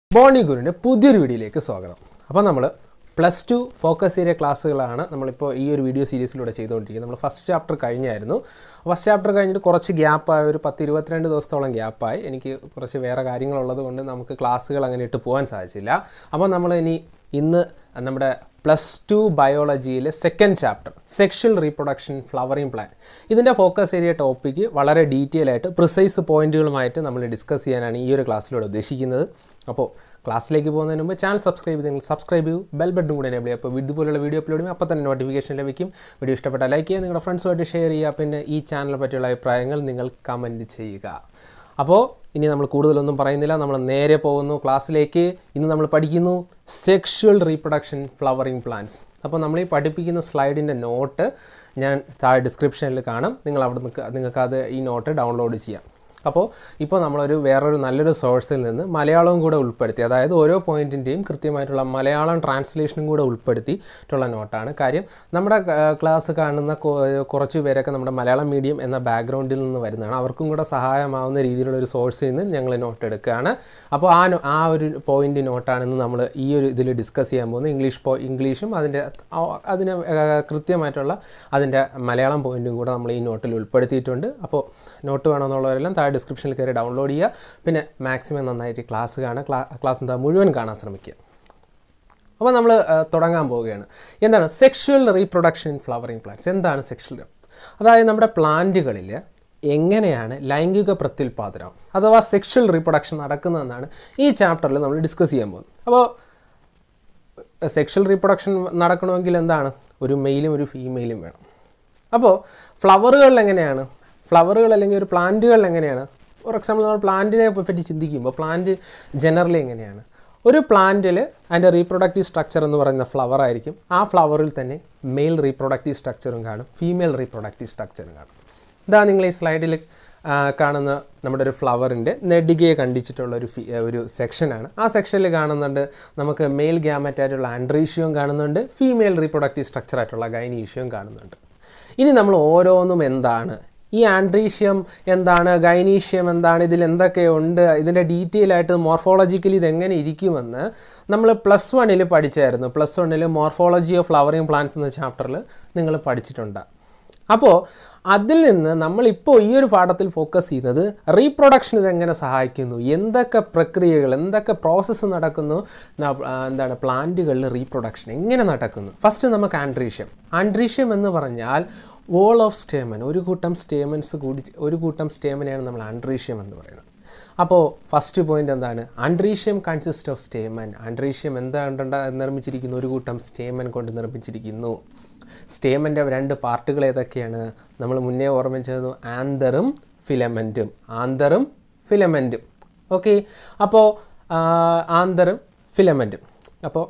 ബോണി ഗുരുവിൻ്റെ പുതിയൊരു വീഡിയോയിലേക്ക് സ്വാഗതം അപ്പോൾ നമ്മൾ പ്ലസ് ടു ഫോക്കസ് ഏരിയ ക്ലാസ്സുകളാണ് നമ്മളിപ്പോൾ ഈ ഒരു വീഡിയോ സീരീസിലൂടെ ചെയ്തുകൊണ്ടിരിക്കുന്നത് നമ്മൾ ഫസ്റ്റ് ചാപ്റ്റർ കഴിഞ്ഞായിരുന്നു ഫസ്റ്റ് ചാപ്റ്റർ കഴിഞ്ഞിട്ട് കുറച്ച് ഗ്യാപ്പായി ഒരു പത്ത് ഇരുപത്തിരണ്ട് ദിവസത്തോളം ഗ്യാപ്പായി എനിക്ക് കുറച്ച് വേറെ കാര്യങ്ങളുള്ളത് കൊണ്ട് നമുക്ക് ക്ലാസ്സുകൾ അങ്ങനെ ഇട്ട് പോകാൻ സാധിച്ചില്ല അപ്പോൾ നമ്മൾ ഇനി ഇന്ന് നമ്മുടെ പ്ലസ് ടു ബയോളജിയിലെ second chapter sexual reproduction flowering plant ഇതിൻ്റെ ഫോക്കസ് ഏരിയ ടോപ്പിക്ക് വളരെ ഡീറ്റെയിൽ ആയിട്ട് പ്രിസൈസ് പോയിന്റുകളുമായിട്ട് നമ്മൾ ഡിസ്കസ് ചെയ്യാനാണ് ഈ ഒരു ക്ലാസ്സിലൂടെ ഉദ്ദേശിക്കുന്നത് അപ്പോൾ ക്ലാസ്സിലേക്ക് പോകുന്നതിന് മുമ്പ് ചാനൽ സബ്സ്ക്രൈബ് ചെയ്തെങ്കിൽ സബ്സ്ക്രൈബ് ചെയ്യൂ ബെൽ ബട്ടൺ കൂടെ എനേബിൾ ചെയ്യുക അപ്പോൾ ഇതുപോലുള്ള വീഡിയോ അപ്ലോഡ് ചെയ്യുമ്പോൾ അപ്പോൾ തന്നെ നോട്ടിഫിക്കേഷൻ ലഭിക്കും വീഡിയോ ഇഷ്ടപ്പെട്ടാൽ ലൈക്ക് ചെയ്യുക നിങ്ങളുടെ ഫ്രണ്ട്സുമായിട്ട് ഷെയർ ചെയ്യുക പിന്നെ ഈ ചാനലിനെ പറ്റിയുള്ള അഭിപ്രായങ്ങൾ നിങ്ങൾ കമൻറ്റ് ചെയ്യുക അപ്പോൾ ഇനി നമ്മൾ കൂടുതലൊന്നും പറയുന്നില്ല നമ്മൾ നേരെ പോകുന്നു ക്ലാസ്സിലേക്ക് ഇന്ന് നമ്മൾ പഠിക്കുന്നു സെക്ഷുവൽ റീപ്രൊഡക്ഷൻ ഫ്ലവറിംഗ് പ്ലാന്റ്സ് അപ്പോൾ നമ്മൾ ഈ പഠിപ്പിക്കുന്ന സ്ലൈഡിൻ്റെ നോട്ട് ഞാൻ താഴെ ഡിസ്ക്രിപ്ഷനിൽ കാണും നിങ്ങൾ അവിടെ നിന്ന് നിങ്ങൾക്ക് അത് ഈ നോട്ട് ഡൗൺലോഡ് ചെയ്യാം അപ്പോൾ ഇപ്പോൾ നമ്മളൊരു വേറൊരു നല്ലൊരു സോഴ്സിൽ നിന്ന് മലയാളവും കൂടെ ഉൾപ്പെടുത്തി അതായത് ഓരോ പോയിന്റിൻ്റെയും കൃത്യമായിട്ടുള്ള മലയാളം ട്രാൻസ്ലേഷനും കൂടെ ഉൾപ്പെടുത്തിയിട്ടുള്ള നോട്ടാണ് കാര്യം നമ്മുടെ ക്ലാസ് കാണുന്ന കൊ- കുറച്ച് പേരൊക്കെ നമ്മുടെ മലയാളം മീഡിയം എന്ന ബാക്ക്ഗ്രൗണ്ടിൽ നിന്ന് വരുന്നതാണ് അവർക്കും കൂടെ സഹായമാവുന്ന രീതിയിലുള്ള ഒരു സോഴ്സിൽ നിന്ന് ഞങ്ങൾ നോട്ട് എടുക്കുകയാണ് അപ്പോൾ ആ നോ- ആ ഒരു പോയിന്റ് നോട്ടാണെന്ന് നമ്മൾ ഈ ഒരു ഇതിൽ ഡിസ്കസ് ചെയ്യാൻ പോകുന്നത് ഇംഗ്ലീഷ് പോ ഇംഗ്ലീഷും അതിൻ്റെ ആ- അതിന് ആ, കൃത്യമായിട്ടുള്ള അതിൻ്റെ മലയാളം പോയിന്റും കൂടെ നമ്മൾ ഈ നോട്ടിൽ ഉൾപ്പെടുത്തിയിട്ടുണ്ട് അപ്പോൾ നോട്ട് വേണമെന്നുള്ളവരെല്ലാം താഴെ ഡിസ്ക്രിപ്ഷനിൽ കയറി ഡൗൺലോഡ് ചെയ്യുക പിന്നെ മാക്സിമം നന്നായിട്ട് ക്ലാസ് കാണുക ക്ലാ ക്ലാസ് എന്താ മുഴുവൻ കാണാൻ ശ്രമിക്കുക അപ്പോൾ നമ്മൾ തുടങ്ങാൻ പോവുകയാണ് എന്താണ് sexual reproduction in flowering plants എന്താണ് സെക്ഷുവൽ അതായത് നമ്മുടെ പ്ലാന്റുകളിൽ എങ്ങനെയാണ് ലൈംഗിക പ്രത്യുൽപാദനം അഥവാ സെക്ഷുവൽ റീപ്രൊഡക്ഷൻ നടക്കുന്നതെന്നാണ് ഈ ചാപ്റ്ററിൽ നമ്മൾ ഡിസ്കസ് ചെയ്യാൻ പോകുന്നത് അപ്പോൾ സെക്ഷൽ റീപ്രൊഡക്ഷൻ നടക്കണമെങ്കിൽ എന്താണ് ഒരു മെയിലും ഒരു ഫീമെയിലും വേണം അപ്പോൾ ഫ്ലവറുകളിൽ എങ്ങനെയാണ് ഫ്ലവറുകൾ അല്ലെങ്കിൽ ഒരു പ്ലാന്റുകളിൽ എങ്ങനെയാണ് ഫോർ എക്സാമ്പിൾ നമ്മൾ പ്ലാന്റിനെ പറ്റി ചിന്തിക്കുമ്പോൾ പ്ലാന്റ് ജനറലി എങ്ങനെയാണ് ഒരു പ്ലാന്റിൽ അതിൻ്റെ റീപ്രൊഡക്റ്റീവ് സ്ട്രക്ചർ എന്ന് പറയുന്ന ഫ്ലവർ ആയിരിക്കും ആ ഫ്ലവറിൽ തന്നെ മെയിൽ റീപ്രൊഡക്റ്റീവ് സ്ട്രക്ചറും കാണും ഫീമെയിൽ റീപ്രൊഡക്റ്റീവ് സ്ട്രക്ചറും കാണും ഇതാ നിങ്ങൾ ഈ സ്ലൈഡിൽ കാണുന്ന നമ്മുടെ ഒരു ഫ്ലവറിൻ്റെ നെഡികയെ കണ്ടിച്ചിട്ടുള്ള ഒരു ഫി ഒരു സെക്ഷനാണ് ആ സെക്ഷനിൽ കാണുന്നുണ്ട് നമുക്ക് മെയിൽ ഗ്യാമറ്റ് ആയിട്ടുള്ള ആൻഡ്രീഷ്യവും കാണുന്നുണ്ട് ഫീമെയിൽ റീപ്രൊഡക്റ്റീവ് സ്ട്രക്ചർ ആയിട്ടുള്ള ഗൈനീഷ്യവും കാണുന്നുണ്ട് ഇനി നമ്മൾ ഓരോന്നും എന്താണ് ഈ ആൻഡ്രീഷ്യം എന്താണ് ഗൈനീഷ്യം എന്താണ് ഇതിൽ എന്തൊക്കെയുണ്ട് ഇതിൻ്റെ ഡീറ്റെയിൽ ആയിട്ട് മോർഫോളജിക്കലി ഇതെങ്ങനെ ഇരിക്കുമെന്ന് നമ്മൾ പ്ലസ് വണ്ണിൽ പഠിച്ചായിരുന്നു പ്ലസ് വണ്ണിൽ മോർഫോളജി ഓഫ് ഫ്ലവറിങ് പ്ലാന്റ്സ് എന്ന ചാപ്റ്ററിൽ നിങ്ങൾ പഠിച്ചിട്ടുണ്ട് അപ്പോൾ അതിൽ നിന്ന് നമ്മളിപ്പോൾ ഈ ഒരു പാഠത്തിൽ ഫോക്കസ് ചെയ്യുന്നത് റീപ്രൊഡക്ഷൻ ഇതെങ്ങനെ സഹായിക്കുന്നു എന്തൊക്കെ പ്രക്രിയകൾ എന്തൊക്കെ പ്രോസസ്സ് നടക്കുന്നു ന- ആ, എന്താണ് പ്ലാന്റുകളിൽ റീപ്രൊഡക്ഷൻ എങ്ങനെ നടക്കുന്നു ഫസ്റ്റ് നമുക്ക് ആൻഡ്രീഷ്യം ആൻഡ്രീഷ്യം എന്ന് പറഞ്ഞാൽ വോൾ ഓഫ് സ്റ്റേമൻ ഒരു കൂട്ടം സ്റ്റേമൻസ് കൂടി ഒരു കൂട്ടം സ്റ്റേമനെയാണ് നമ്മൾ ആൻഡ്രീഷ്യം എന്ന് പറയുന്നത് അപ്പോൾ ഫസ്റ്റ് പോയിന്റ് എന്താണ് androecium consist of stamen androecium എന്താണ് നിർമ്മിച്ചിരിക്കുന്നു ഒരു കൂട്ടം സ്റ്റേമൻ കൊണ്ട് നിർമ്മിച്ചിരിക്കുന്നു സ്റ്റേമൻ്റെ രണ്ട് പാർട്ടുകൾ ഏതൊക്കെയാണ് നമ്മൾ മുന്നേ ഓർമ്മിച്ചത് ആന്തറും ഫിലമെൻറ്റും ആന്തറും ഫിലമെൻറ്റും ഓക്കെ അപ്പോൾ ആന്തറും ഫിലമെൻറ്റും അപ്പോൾ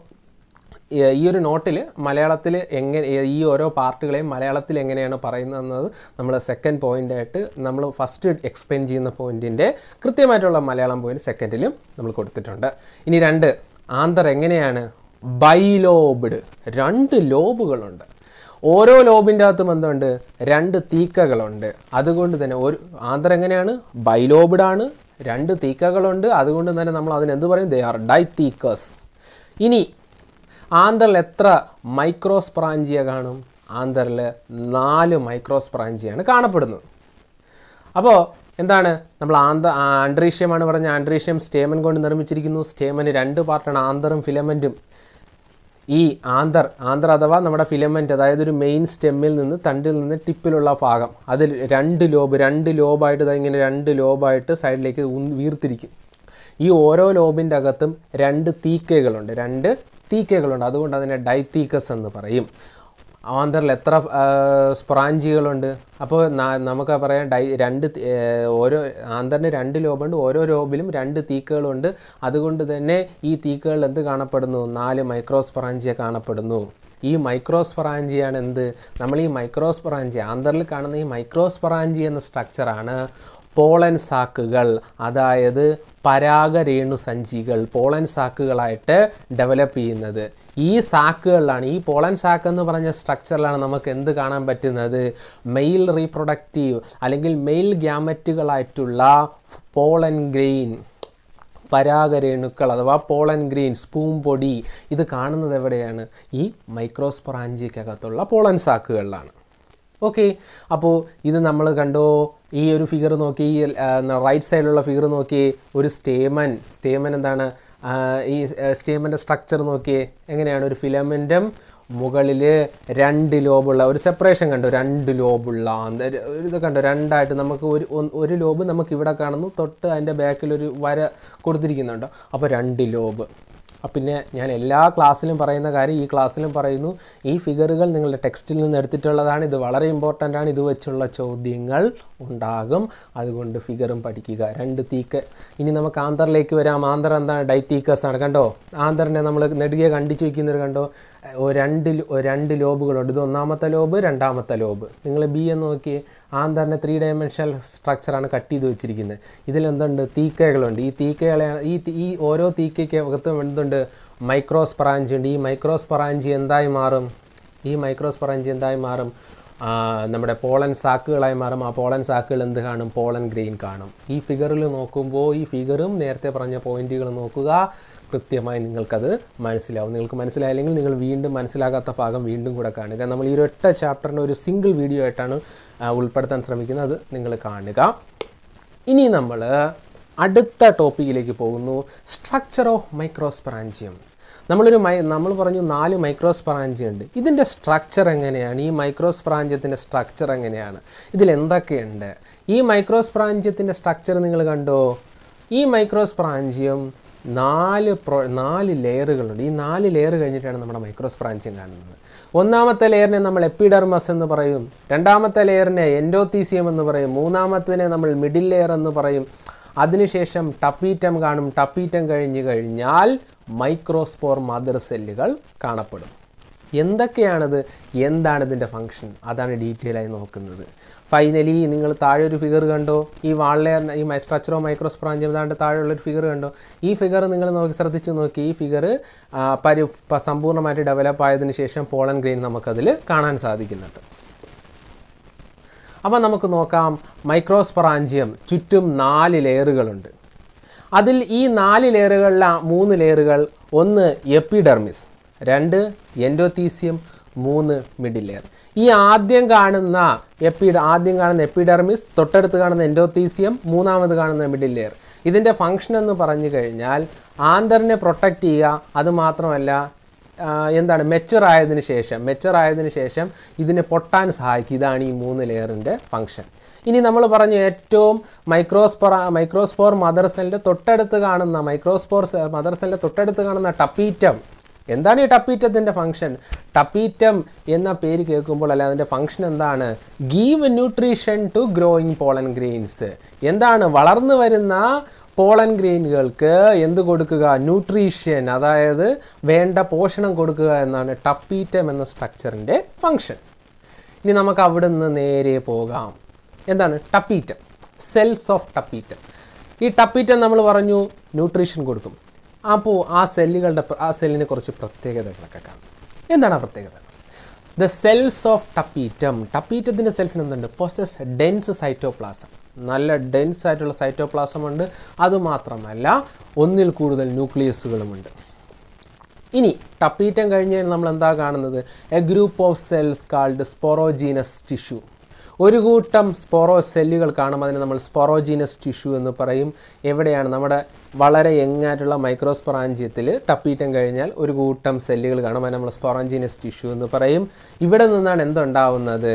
ഈ- ഈ ഒരു നോട്ടിൽ മലയാളത്തിൽ എങ്ങനെ ഈ ഓരോ പാർട്ടുകളെയും മലയാളത്തിൽ എങ്ങനെയാണ് പറയുന്നത് നമ്മൾ സെക്കൻഡ് പോയിൻ്റായിട്ട് നമ്മൾ ഫസ്റ്റ് എക്സ്പ്ലെയിൻ ചെയ്യുന്ന പോയിൻറ്റിൻ്റെ കൃത്യമായിട്ടുള്ള മലയാളം പോയിന്റ് സെക്കൻഡിലും നമ്മൾ കൊടുത്തിട്ടുണ്ട് ഇനി രണ്ട് ആന്തർ എങ്ങനെയാണ് ബൈലോബ്ഡ് രണ്ട് ലോബുകളുണ്ട് ഓരോ ലോബിൻ്റെ അകത്തും എന്തുണ്ട് രണ്ട് തീക്കകളുണ്ട് അതുകൊണ്ട് തന്നെ ഒരു ആന്തർ എങ്ങനെയാണ് ബൈലോബ്ഡ് ആണ് രണ്ട് തീക്കകളുണ്ട് അതുകൊണ്ട് തന്നെ നമ്മൾ അതിന് എന്ത് പറയും ദേ ആർ ഡൈ തീക്കേഴ്സ് ഇനി ആന്തറിൽ എത്ര മൈക്രോസ്പ്രാഞ്ചിയ കാണും ആന്തറിൽ നാല് മൈക്രോസ്പ്രാഞ്ചിയാണ് കാണപ്പെടുന്നത് അപ്പോൾ എന്താണ് നമ്മൾ ആന്ത ആൻഡ്രീഷ്യമാണ് പറഞ്ഞ ആൻഡ്രീഷ്യം സ്റ്റേമൻ കൊണ്ട് നിർമ്മിച്ചിരിക്കുന്നു സ്റ്റേമന് രണ്ട് പാർട്ടാണ് ആന്തറും ഫിലമെൻറ്റും ഈ ആന്തർ ആന്തർ അഥവാ നമ്മുടെ ഫിലമെൻറ്റ് അതായത് ഒരു മെയിൻ സ്റ്റെമ്മിൽ നിന്ന് തണ്ടിൽ നിന്ന് ടിപ്പിലുള്ള ഭാഗം അതിൽ രണ്ട് ലോബ് രണ്ട് ലോബായിട്ട് ദാ ഇങ്ങനെ രണ്ട് ലോബായിട്ട് സൈഡിലേക്ക് ഉന്ത് വീർത്തിരിക്കും ഈ ഓരോ ലോബിൻ്റെ അകത്തും രണ്ട് തീക്കകളുണ്ട് രണ്ട് തീക്കകളുണ്ട് അതുകൊണ്ട് അതിനെ ഡൈത്തീക്കസ് എന്ന് പറയും ആന്തറിൽ എത്ര ആ, സ്പ്രാഞ്ചികളുണ്ട് അപ്പോൾ ന- നമുക്ക് പറയാം ഡൈ രണ്ട് തി- ഏ, ഓരോ ആന്തറിന് രണ്ട് ലോബുണ്ട് ഓരോ ലോബിലും രണ്ട് തീക്കകളുണ്ട് അതുകൊണ്ട് തന്നെ ഈ തീക്കകളിൽ എന്ത് കാണപ്പെടുന്നു നാല് മൈക്രോസ്പ്രാഞ്ചിയ കാണപ്പെടുന്നു ഈ മൈക്രോസ്പറാഞ്ചിയാണ് എന്ത് നമ്മൾ ഈ മൈക്രോസ്പറാഞ്ചി ആന്തറിൽ കാണുന്ന ഈ മൈക്രോസ്പറാഞ്ചി എന്ന സ്ട്രക്ചറാണ് പോളൻ സാക്കുകൾ അതായത് പരാഗരേണു സഞ്ചികൾ പോളൻ സാക്കുകളായിട്ട് ഡെവലപ്പ് ചെയ്യുന്നത് ഈ സാക്കുകളിലാണ് ഈ പോളൻ സാക്ക് എന്ന് പറഞ്ഞ സ്ട്രക്ചറിലാണ് നമുക്ക് എന്ത് കാണാൻ പറ്റുന്നത് മെയിൽ റീപ്രൊഡക്റ്റീവ് അല്ലെങ്കിൽ മെയിൽ ഗ്യാമറ്റുകളായിട്ടുള്ള പോളൻ ഗ്രെയിൻ പരാഗരേണുക്കൾ അഥവാ പോളൻ ഗ്രീൻസ് പൂമ്പൊടി ഇത് കാണുന്നത് എവിടെയാണ് ഈ മൈക്രോസ്പൊറാഞ്ചിക്കകത്തുള്ള പോളൻ സാക്കുകളിലാണ് ഓക്കെ അപ്പോൾ ഇത് നമ്മൾ കണ്ടോ ഈ ഒരു ഫിഗർ നോക്കി ഈ റൈറ്റ് സൈഡിലുള്ള ഫിഗർ നോക്കി ഒരു സ്റ്റേമൻ സ്റ്റേമൻ എന്താണ് ആ, ഈ സ്റ്റേമൻ്റെ സ്ട്രക്ചർ നോക്കിയേ എങ്ങനെയാണ് ഒരു ഫിലമെൻറ്റും മുകളിൽ രണ്ട് ലോബുള്ള ഒരു സെപ്പറേഷൻ കണ്ടു രണ്ട് ലോബുള്ള അന്ത- ഒരു ഇത് കണ്ടോ രണ്ടായിട്ട് നമുക്ക് ഒരു ഒന്ന് ഒരു ലോബ് നമുക്ക് ഇവിടെ കാണുന്നു തൊട്ട് അതിൻ്റെ ബാക്കിൽ ഒരു വര കൊടുത്തിരിക്കുന്നുണ്ടോ അപ്പോൾ രണ്ട് ലോബ് അപ്പം പിന്നെ ഞാൻ എല്ലാ ക്ലാസ്സിലും പറയുന്ന കാര്യം ഈ ക്ലാസ്സിലും പറയുന്നു ഈ ഫിഗറുകൾ നിങ്ങളുടെ ടെക്സ്റ്റിൽ നിന്ന് എടുത്തിട്ടുള്ളതാണ് ഇത് വളരെ ഇമ്പോർട്ടൻ്റ് ആണ് ഇത് വെച്ചുള്ള ചോദ്യങ്ങൾ ഉണ്ടാകും അതുകൊണ്ട് ഫിഗറും പഠിക്കുക രണ്ട് തീക്ക് ഇനി നമുക്ക് ആന്തറിലേക്ക് വരാം ആന്തർ എന്താണ് ഡൈത്തീക്കസ് ആണ് കണ്ടോ ആന്തറിനെ നമ്മൾ നെടുകെ കണ്ടിച്ചു വയ്ക്കുന്നത് കണ്ടോ ഓ രണ്ട് ലോ- ഓ രണ്ട് ലോബുകളുണ്ട് ഇത് ഒന്നാമത്തെ ലോബ് രണ്ടാമത്തെ ലോബ് നിങ്ങൾ ബി എന്ന് നോക്കി ആന്തറിൻ്റെ ത്രീ ഡയമെൻഷണൽ സ്ട്രക്ചറാണ് കട്ട് ചെയ്ത് വെച്ചിരിക്കുന്നത് ഇതിലെന്തുണ്ട് തീക്കകളുണ്ട് ഈ തീക്കകളെ ഈ തി- ഈ ഓരോ തീക്കയ്ക്ക് അകത്തും എന്തുണ്ട് മൈക്രോസ്പറാഞ്ചി ഉണ്ട് ഈ മൈക്രോസ്പറാഞ്ചി എന്തായി മാറും ഈ മൈക്രോസ്പറാഞ്ചി എന്തായി മാറും ആ, നമ്മുടെ പോളൻ സാക്കുകളായി മാറും ആ പോളൻ സാക്കുകൾ എന്ത് കാണും പോളൻ ഗ്രെയിൻ കാണും ഈ ഫിഗറിൽ നോക്കുമ്പോൾ ഈ ഫിഗറും നേരത്തെ പറഞ്ഞ പോയിന്റുകൾ നോക്കുക കൃത്യമായി നിങ്ങൾക്കത് മനസ്സിലാവും നിങ്ങൾക്ക് മനസ്സിലായില്ലെങ്കിൽ നിങ്ങൾ വീണ്ടും മനസ്സിലാകാത്ത ഭാഗം വീണ്ടും കൂടെ കാണുക നമ്മൾ ഈ ഒരു ഒറ്റ ചാപ്റ്ററിൻ്റെ ഒരു സിംഗിൾ വീഡിയോ ആയിട്ടാണ് ആ, ഉൾപ്പെടുത്താൻ ശ്രമിക്കുന്നത് അത് നിങ്ങൾ കാണുക ഇനി നമ്മൾ അടുത്ത ടോപ്പിക്കിലേക്ക് പോകുന്നു സ്ട്രക്ചർ ഓഫ് മൈക്രോസ്പറാഞ്ചിയം നമ്മളൊരു മൈ നമ്മൾ പറഞ്ഞു നാല് മൈക്രോസ്പറാഞ്ചിയം ഉണ്ട് ഇതിൻ്റെ സ്ട്രക്ചർ എങ്ങനെയാണ് ഈ മൈക്രോസ്പറാഞ്ചിയത്തിൻ്റെ സ്ട്രക്ചർ എങ്ങനെയാണ് ഇതിൽ എന്തൊക്കെയുണ്ട് ഈ മൈക്രോസ്പറാഞ്ചിയത്തിൻ്റെ സ്ട്രക്ചർ നിങ്ങൾ കണ്ടോ ഈ മൈക്രോസ്പറാഞ്ചിയം നാല് പ്രോ നാല് ലെയറുകളുണ്ട് ഈ നാല് ലെയർ കഴിഞ്ഞിട്ടാണ് നമ്മുടെ മൈക്രോസ്പറാഞ്ചിയം കാണുന്നത് ഒന്നാമത്തെ ലെയറിനെ നമ്മൾ എപ്പിഡർമസ് എന്ന് പറയും രണ്ടാമത്തെ ലെയറിനെ എൻഡോത്തീസിയം എന്ന് പറയും മൂന്നാമത്തതിനെ നമ്മൾ മിഡിൽ ലെയർ എന്ന് പറയും അതിനുശേഷം ടപ്പീറ്റം കാണും ടപ്പീറ്റം കഴിഞ്ഞ് കഴിഞ്ഞാൽ മൈക്രോസ്പോർ മദർ സെല്ലുകൾ കാണപ്പെടും എന്തൊക്കെയാണത് എന്താണ് ഇതിൻ്റെ ഫങ്ഷൻ അതാണ് ഡീറ്റെയിൽ ആയി നോക്കുന്നത് ഫൈനലി നിങ്ങൾ താഴെ ഒരു ഫിഗർ കണ്ടോ ഈ വാളലെയർ ഈ സ്ട്രക്ചറോ മൈക്രോസ്പ്രാഞ്ചിയം ഏതാണ്ട് താഴെയുള്ളൊരു ഫിഗർ കണ്ടോ ഈ ഫിഗർ നിങ്ങൾ നോക്കി ശ്രദ്ധിച്ച് നോക്കി ഈ ഫിഗർ പരി പ- സമ്പൂർണ്ണമായിട്ട് ഡെവലപ്പ് ആയതിനു ശേഷം പോളൻ ഗ്രെയിൻ നമുക്കതിൽ കാണാൻ സാധിക്കുന്നുണ്ട് അപ്പോൾ നമുക്ക് നോക്കാം മൈക്രോസ്പറാഞ്ചിയം ചുറ്റും നാല് ലെയറുകളുണ്ട് അതിൽ ഈ നാല് ലെയറുകളിലെ ആ മൂന്ന് ലെയറുകൾ ഒന്ന് എപ്പിഡെർമിസ് രണ്ട് എൻഡോത്തീസിയം മൂന്ന് മിഡിൽ ലെയർ ഈ ആദ്യം കാണുന്ന എപ്പി ആദ്യം കാണുന്ന എപ്പിഡെർമിസ് തൊട്ടടുത്ത് കാണുന്ന എൻഡോത്തീസിയം മൂന്നാമത് കാണുന്ന മിഡിൽ ലെയർ ഇതിൻ്റെ ഫങ്ഷൻ എന്ന് പറഞ്ഞു കഴിഞ്ഞാൽ ആന്തറിനെ പ്രൊട്ടക്റ്റ് ചെയ്യുക അത് മാത്രമല്ല ആ, എന്താണ് മെച്ചുർ ആയതിനു ശേഷം മെച്ചുർ ആയതിനു ശേഷം ഇതിനെ പൊട്ടാൻ സഹായിക്കും ഇതാണ് ഈ മൂന്ന് ലെയറിൻ്റെ ഫങ്ഷൻ ഇനി നമ്മൾ പറഞ്ഞു ഏറ്റവും മൈക്രോസ്പൊറ മൈക്രോസ്പോർ മദർ സെല്ലിൻ്റെ തൊട്ടടുത്ത് കാണുന്ന മൈക്രോസ്പോർ മദർ സെല്ലിൻ്റെ തൊട്ടടുത്ത് കാണുന്ന ടപ്പീറ്റം എന്താണ് ഈ ടപ്പീറ്റത്തിൻ്റെ ഫങ്ഷൻ ടപ്പീറ്റം എന്ന പേര് കേൾക്കുമ്പോൾ അല്ല അതിൻ്റെ ഫങ്ഷൻ എന്താണ് give nutrition to growing pollen grains എന്താണ് വളർന്നു വരുന്ന പോളൻ ഗ്രെയിനുകൾക്ക് എന്ത് കൊടുക്കുക ന്യൂട്രീഷ്യൻ അതായത് വേണ്ട പോഷണം കൊടുക്കുക എന്നാണ് ടപ്പീറ്റം എന്ന സ്ട്രക്ചറിൻ്റെ ഫങ്ഷൻ ഇനി നമുക്ക് അവിടെ നിന്ന് നേരെ പോകാം എന്താണ് ടപ്പീറ്റം സെൽസ് ഓഫ് ടപ്പീറ്റം ഈ ടപ്പീറ്റം നമ്മൾ പറഞ്ഞു ന്യൂട്രീഷൻ കൊടുക്കും അപ്പോൾ ആ സെല്ലുകളുടെ പ്ര- ആ സെല്ലിനെ കുറച്ച് പ്രത്യേകതകളൊക്കെ കാണും എന്താണ് ആ പ്രത്യേകത ദ സെൽസ് ഓഫ് ടപ്പീറ്റം ടപ്പീറ്റത്തിൻ്റെ സെൽസിന് എന്തുണ്ട് പൊസസ് ഡെൻസ് സൈറ്റോപ്ലാസം നല്ല ഡെൻസ് ആയിട്ടുള്ള സൈറ്റോപ്ലാസം ഉണ്ട് അതുമാത്രമല്ല ഒന്നിൽ കൂടുതൽ ന്യൂക്ലിയസുകളുമുണ്ട് ഇനി ടപ്പീറ്റം കഴിഞ്ഞാൽ നമ്മൾ എന്താ കാണുന്നത് a group of cells called sporogenous tissue ഒരു കൂട്ടം സ്പൊറോ സെല്ലുകൾ കാണും അതിനെ നമ്മൾ സ്പൊറോജീനസ് ടിഷ്യൂ എന്ന് പറയും എവിടെയാണ് നമ്മുടെ വളരെ യങ്ങായിട്ടുള്ള മൈക്രോസ്പൊറാഞ്ചിയത്തിൽ ടപ്പീറ്റം കഴിഞ്ഞാൽ ഒരു കൂട്ടം സെല്ലുകൾ കാണും അതിനെ നമ്മൾ സ്പൊറോജീനസ് ടിഷ്യൂ എന്ന് പറയും ഇവിടെ നിന്നാണ് എന്തുണ്ടാവുന്നത്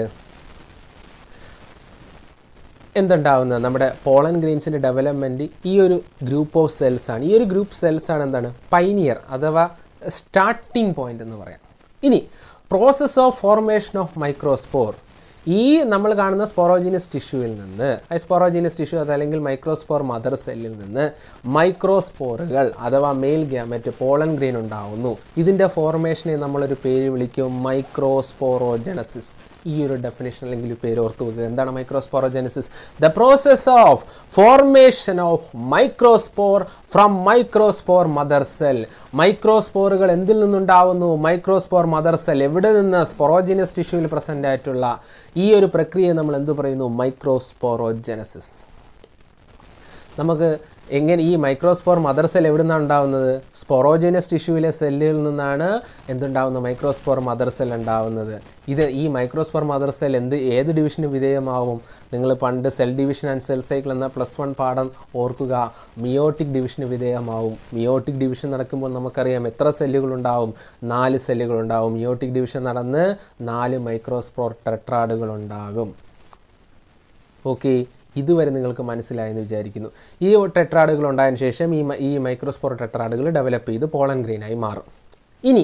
എന്തുണ്ടാവുന്നത് നമ്മുടെ പോളൻ ഗ്രെയിൻസിൻ്റെ ഡെവലപ്മെൻറ്റ് ഈ ഒരു ഗ്രൂപ്പ് ഓഫ് സെൽസ് ആണ് ഈ ഒരു ഗ്രൂപ്പ് സെൽസ് ആണ് എന്താണ് പൈനിയർ അഥവാ സ്റ്റാർട്ടിംഗ് പോയിന്റ് എന്ന് പറയാം ഇനി process of formation of microspore ഈ നമ്മൾ കാണുന്ന സ്പോറോജീനസ് ടിഷ്യൂവിൽ നിന്ന് ആ സ്പോറോജീനസ് ടിഷ്യൂ അതല്ലെങ്കിൽ മൈക്രോസ്പോർ മദർ സെല്ലിൽ നിന്ന് മൈക്രോസ്പോറുകൾ അഥവാ മെയിൽ ഗ്യാമറ്റ് പോളൻ ഗ്രെയിൻ ഉണ്ടാവുന്നു ഇതിൻ്റെ ഫോർമേഷനെ നമ്മളൊരു പേര് വിളിക്കും മൈക്രോസ്പോറോജനസിസ് ഈ ഒരു ഡെഫിനേഷൻ അല്ലെങ്കിൽ ഈ പേര് ഓർത്ത് വെക്കുക എന്താണ് microsporogenesis the process of formation of microspore from microspore mother cell മൈക്രോസ്പോറുകൾ എന്തിൽ നിന്നുണ്ടാവുന്നു മൈക്രോസ്പോർ മദർ സെൽ എവിടെ നിന്ന് സ്പൊറോജിനസ് ടിഷ്യൂവിൽ പ്രസൻ്റ് ആയിട്ടുള്ള ഈ ഒരു പ്രക്രിയയെ നമ്മൾ എന്ത് പറയുന്നു മൈക്രോസ്പോറോജനസിസ് നമുക്ക് എങ്ങനെ ഈ മൈക്രോസ്പോർ മദർ സെൽ എവിടെ നിന്നാണ് ഉണ്ടാവുന്നത് സ്പൊറോജിനസ് ടിഷ്യൂവിലെ സെല്ലുകളിൽ നിന്നാണ് എന്തുണ്ടാവുന്നത് മൈക്രോസ്പോർ മദർ സെൽ ഉണ്ടാവുന്നത് ഇത് ഈ മൈക്രോസ്പോർ മദർ സെൽ എന്ത് ഏത് ഡിവിഷന് വിധേയമാവും നിങ്ങൾ പണ്ട് cell division and cell cycle എന്ന പ്ലസ് വൺ പാഠം ഓർക്കുക മിയോട്ടിക് ഡിവിഷന് വിധേയമാവും മിയോട്ടിക് ഡിവിഷൻ നടക്കുമ്പോൾ നമുക്കറിയാം എത്ര സെല്ലുകൾ ഉണ്ടാവും നാല് സെല്ലുകൾ ഉണ്ടാവും മിയോട്ടിക് ഡിവിഷൻ നടന്ന് നാല് മൈക്രോസ്പോർ ടെട്രാഡുകൾ ഉണ്ടാകും ഓക്കെ ഇതുവരെ നിങ്ങൾക്ക് മനസ്സിലായെന്ന് വിചാരിക്കുന്നു ഈ ടെട്രാഡുകൾ ഉണ്ടായതിനു ശേഷം ഈ മ- ഈ മൈക്രോസ്പോർ ടെട്രാഡുകൾ ഡെവലപ്പ് ചെയ്ത് പോളൻ ഗ്രെയിനായി മാറും ഇനി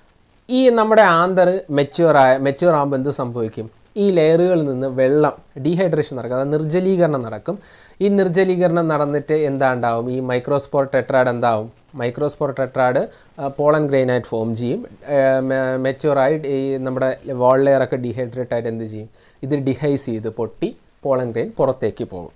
ഈ നമ്മുടെ ആന്തർ മെച്യൂറായ മെച്യൂർ ആകുമ്പോൾ എന്ത് സംഭവിക്കും ഈ ലെയറുകളിൽ നിന്ന് വെള്ളം ഡീഹൈഡ്രേഷൻ നടക്കും അതായത് നിർജ്ജലീകരണം നടക്കും ഈ നിർജ്ജലീകരണം നടന്നിട്ട് എന്താ ഉണ്ടാവും ഈ മൈക്രോസ്പോർ ടെട്രാഡ് എന്താവും മൈക്രോസ്പോർ ടെട്രാഡ് പോളൻ ഗ്രെയിനായിട്ട് ഫോം ചെയ്യും മെച്യൂറായി ഈ നമ്മുടെ വാൾ ലെയറൊക്കെ ഡീഹൈഡ്രേറ്റ് ആയിട്ട് എന്ത് ചെയ്യും ഇത് ഡിഹൈസ് ചെയ്ത് പൊട്ടി പോളൻ ഗ്രെയിൻ പുറത്തേക്ക് പോകും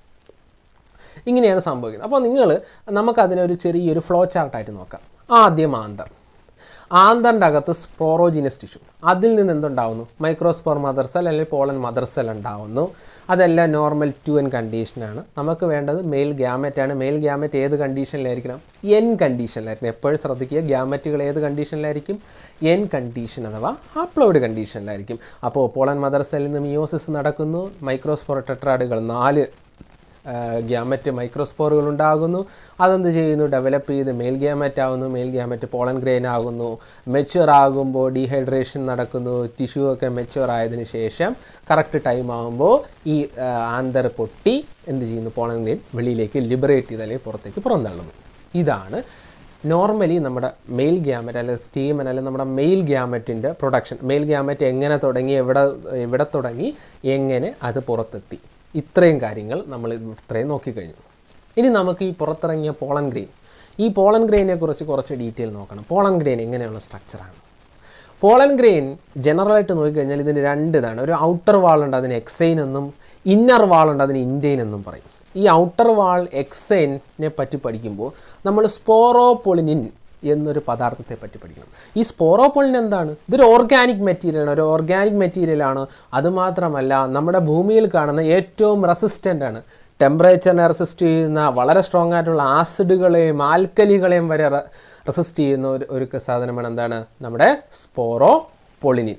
ഇങ്ങനെയാണ് സംഭവിക്കുന്നത് അപ്പോൾ നിങ്ങൾ നമുക്കതിനൊരു ചെറിയൊരു ഫ്ലോ ചാർട്ടായിട്ട് നോക്കാം ആദ്യം ആന്തർ ആന്തറിൻ്റെ അകത്ത് സ്പോറോജിനസ് ടിഷ്യൂ അതിൽ നിന്ന് എന്തുണ്ടാവുന്നു മൈക്രോസ്പോർ മദർ സെൽ അല്ലെങ്കിൽ പോളൻ മദർ സെൽ ഉണ്ടാവുന്നു അതെല്ലാം നോർമൽ ടു എൻ കണ്ടീഷനാണ് നമുക്ക് വേണ്ടത് മെയിൽ ഗ്യാമറ്റ് ആണ് മെയിൽ ഗ്യാമറ്റ് ഏത് കണ്ടീഷനിലായിരിക്കണം എൻ കണ്ടീഷനിലായിരിക്കണം എപ്പോഴും ശ്രദ്ധിക്കുക ഗ്യാമറ്റുകൾ ഏത് കണ്ടീഷനിലായിരിക്കും എൻ കണ്ടീഷൻ അഥവാ ഹാപ്ലോയിഡ് കണ്ടീഷനിലായിരിക്കും അപ്പോൾ പോളൻ മദർ സെല്ലിൽ നിന്ന് മിയോസിസ് നടക്കുന്നു മൈക്രോസ്പോർ ടെട്രാഡുകൾ നാല് ഗ്യാമറ്റ് മൈക്രോസ്പോറുകൾ ഉണ്ടാകുന്നു അതെന്ത് ചെയ്യുന്നു ഡെവലപ്പ് ചെയ്ത് മെയിൽ ഗ്യാമറ്റ് ആകുന്നു മെയിൽ ഗ്യാമറ്റ് പോളൻ ഗ്രെയിൻ ആകുന്നു മെച്ചുവർ ആകുമ്പോൾ ഡീഹൈഡ്രേഷൻ നടക്കുന്നു ടിഷ്യൂ ഒക്കെ മെച്ചുവർ ആയതിനു ശേഷം കറക്റ്റ് ടൈം ആകുമ്പോൾ ഈ ആ, ആന്തർ പൊട്ടി എന്ത് ചെയ്യുന്നു പോളൻ ഗ്രെയിൻ വെളിയിലേക്ക് ലിബറേറ്റ് ചെയ്ത് അല്ലെങ്കിൽ പുറത്തേക്ക് പുറന്തള്ളുന്നു ഇതാണ് നോർമലി നമ്മുടെ മെയിൽ ഗ്യാമറ്റ് അല്ലെങ്കിൽ സ്റ്റീമൻ അല്ലെങ്കിൽ നമ്മുടെ മെയിൽ ഗ്യാമറ്റിൻ്റെ പ്രൊഡക്ഷൻ മെയിൽ ഗ്യാമറ്റ് എങ്ങനെ തുടങ്ങി എവിടെ എവിടെ തുടങ്ങി എങ്ങനെ അത് പുറത്തെത്തി ഇത്രയും കാര്യങ്ങൾ നമ്മൾ ഇത്രയും നോക്കിക്കഴിഞ്ഞു ഇനി നമുക്ക് ഈ പുറത്തിറങ്ങിയ പോളൻ ഗ്രെയിൻ ഈ പോളൻ ഗ്രെയിനെ കുറിച്ച് കുറച്ച് ഡീറ്റെയിൽ നോക്കണം പോളൻ ഗ്രെയിൻ എങ്ങനെയുള്ള സ്ട്രക്ചറാണ് പോളൻ ഗ്രെയിൻ ജനറലായിട്ട് നോക്കിക്കഴിഞ്ഞാൽ ഇതിന് രണ്ട് ഇതാണ് ഒരു ഔട്ടർ വാൾ ഉണ്ട് അതിന് എക്സൈൻ എന്നും ഇന്നർ വാൾ ഉണ്ട് അതിന് ഇൻഡെയിൻ എന്നും പറയും ഈ ഔട്ടർ വാൾ എക്സൈനെ പറ്റി പഠിക്കുമ്പോൾ നമ്മൾ സ്പോറോപൊളിനിൻ എന്നൊരു പദാർത്ഥത്തെ പറ്റി പഠിക്കണം ഈ സ്പോറോപൊളിൻ എന്താണ് ഇതൊരു ഓർഗാനിക് മെറ്റീരിയലാണ് ഒരു ഓർഗാനിക് മെറ്റീരിയലാണ് അതുമാത്രമല്ല നമ്മുടെ ഭൂമിയിൽ കാണുന്ന ഏറ്റവും റെസിസ്റ്റൻ്റ് ആണ് ടെമ്പറേച്ചറിനെ റെസിസ്റ്റ് ചെയ്യുന്ന വളരെ സ്ട്രോങ് ആയിട്ടുള്ള ആസിഡുകളെയും ആൽക്കലികളെയും വരെ റെസിസ്റ്റ് ചെയ്യുന്ന ഒരു ഒരു സാധനമാണ് എന്താണ് നമ്മുടെ സ്പോറോ പൊളിനിൻ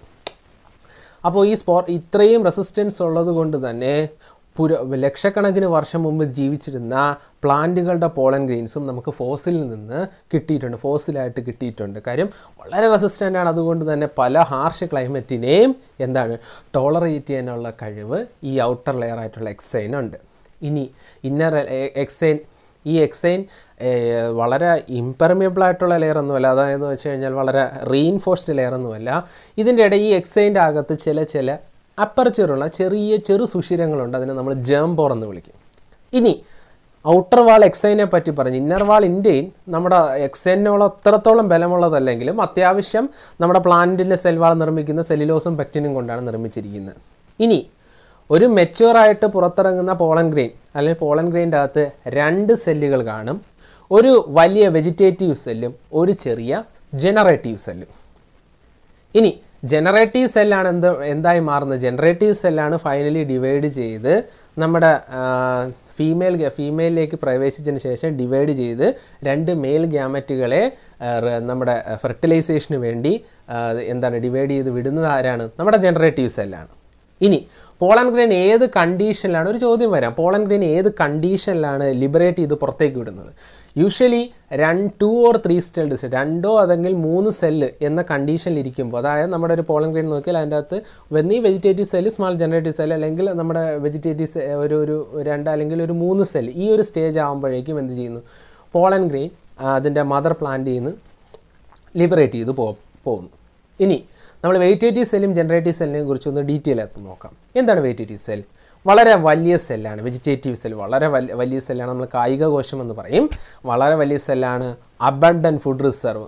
അപ്പോൾ ഈ സ്പോ ഇത്രയും റെസിസ്റ്റൻസ് ഉള്ളത് കൊണ്ട് തന്നെ പുര ലക്ഷക്കണക്കിന് വർഷം മുമ്പ് ജീവിച്ചിരുന്ന പ്ലാന്റുകളുടെ പോളൻ ഗ്രെയിൻസും നമുക്ക് ഫോസിലിൽ നിന്ന് കിട്ടിയിട്ടുണ്ട് ഫോസിലായിട്ട് കിട്ടിയിട്ടുണ്ട് കാര്യം വളരെ റെസിസ്റ്റൻ്റ് ആണ് അതുകൊണ്ട് തന്നെ പല ഹാർഷ് ക്ലൈമറ്റിനെയും എന്താണ് ടോളറേറ്റ് ചെയ്യാനുള്ള കഴിവ് ഈ ഔട്ടർ ലെയർ ആയിട്ടുള്ള എക്സൈൻ ഉണ്ട് ഇനി ഇന്നർ എക്സൈൻ ഈ എക്സൈൻ ഏഹ്, വളരെ ഇംപെർമിയബിൾ ആയിട്ടുള്ള ലെയർ ഒന്നുമല്ല അതായത് വെച്ച് കഴിഞ്ഞാൽ വളരെ റീഇൻഫോഴ്സ്ഡ് ലെയർ ഒന്നുമല്ല ഇതിൻ്റെ ഇടയിൽ ഈ എക്സൈൻ്റെ അകത്ത് ചില ചില അപ്പർച്ചറുള്ള ചെറിയ ചെറു സുഷിരങ്ങളുണ്ട് അതിനെ നമ്മൾ ജേംബോർ എന്ന് വിളിക്കും ഇനി ഔട്ടർ വാൾ എക്സൈനെ പറ്റി പറഞ്ഞു ഇന്നർ വാൾ ഇന്ത്യൻ നമ്മുടെ എക്സൈനോളം അത്രത്തോളം ബലമുള്ളതല്ലെങ്കിലും അത്യാവശ്യം നമ്മുടെ പ്ലാന്റിൻ്റെ സെൽ വാൾ നിർമ്മിക്കുന്ന സെല്ലിലോസും പെക്റ്റിനും കൊണ്ടാണ് നിർമ്മിച്ചിരിക്കുന്നത് ഇനി ഒരു മെച്ചുവർ ആയിട്ട് പുറത്തിറങ്ങുന്ന പോളൻ ഗ്രെയിൻ അല്ലെങ്കിൽ പോളൻ ഗ്രെയിൻ്റെ അകത്ത് രണ്ട് സെല്ലുകൾ കാണും ഒരു വലിയ വെജിറ്റേറ്റീവ് സെല്ലും ഒരു ചെറിയ ജനറേറ്റീവ് സെല്ലും ഇനി ജനറേറ്റീവ് സെല്ലാണ് എന്ത് എന്തായി മാറുന്നത് ജനറേറ്റീവ് സെല്ലാണ് ഫൈനലി ഡിവൈഡ് ചെയ്ത് നമ്മുടെ ഫീമെയിൽ ഫീമെയിലിലേക്ക് പ്രവേശിച്ചതിന് ശേഷം ഡിവൈഡ് ചെയ്ത് രണ്ട് മെയിൽ ഗ്യാമറ്റുകളെ ആ, റെ- നമ്മുടെ ഫെർട്ടിലൈസേഷന് വേണ്ടി ആ, എന്താണ് ഡിവൈഡ് ചെയ്ത് വിടുന്നത് ആരാണ് നമ്മുടെ ജനറേറ്റീവ് സെല്ലാണ് ഇനി പോളൻ ഗ്രെയിൻ ഏത് കണ്ടീഷനിലാണ് ഒരു ചോദ്യം വരാം പോളൻ ഗ്രെയിൻ ഏത് കണ്ടീഷനിലാണ് ലിബറേറ്റ് ചെയ്ത് പുറത്തേക്ക് വിടുന്നത് യൂഷ്വലി രണ്ട് ടു ഓർ ത്രീ സ്റ്റെൽസ് രണ്ടോ അല്ലെങ്കിൽ മൂന്ന് സെല്ല് എന്ന കണ്ടീഷനിൽ ഇരിക്കുമ്പോൾ അതായത് നമ്മുടെ ഒരു പോളൻ ഗ്രെയിൻ നോക്കിയാൽ അതിൻ്റെ അകത്ത് വെന്നീ vegetative cell small generative cell അല്ലെങ്കിൽ നമ്മുടെ വെജിറ്റേറ്റീവ് ഒരു ഒരു രണ്ട് അല്ലെങ്കിൽ ഒരു മൂന്ന് സെല്ല് ഈ ഒരു സ്റ്റേജ് ആകുമ്പോഴേക്കും എന്ത് ചെയ്യുന്നു പോളൻ ഗ്രെയിൻ അതിൻ്റെ മദർ പ്ലാന്റിൽ നിന്ന് ലിബറേറ്റ് ചെയ്ത് പോ പോകുന്നു ഇനി നമ്മൾ വെയിറ്റേറ്റീവ് സെല്ലും ജനറേറ്റീവ് സെല്ലിനെ കുറിച്ച് ഒന്ന് ഡീറ്റെയിൽ ആയിട്ട് നോക്കാം എന്താണ് വെയിറ്റേറ്റീവ് സെൽ വളരെ വലിയ സെല്ലാണ് വെജിറ്റേറ്റീവ് സെൽ വളരെ വലിയ വലിയ സെല്ലാണ് നമ്മൾ കായിക കോശം എന്ന് പറയും വളരെ വലിയ സെല്ലാണ് അബണ്ടൻ ഫുഡ് റിസർവ്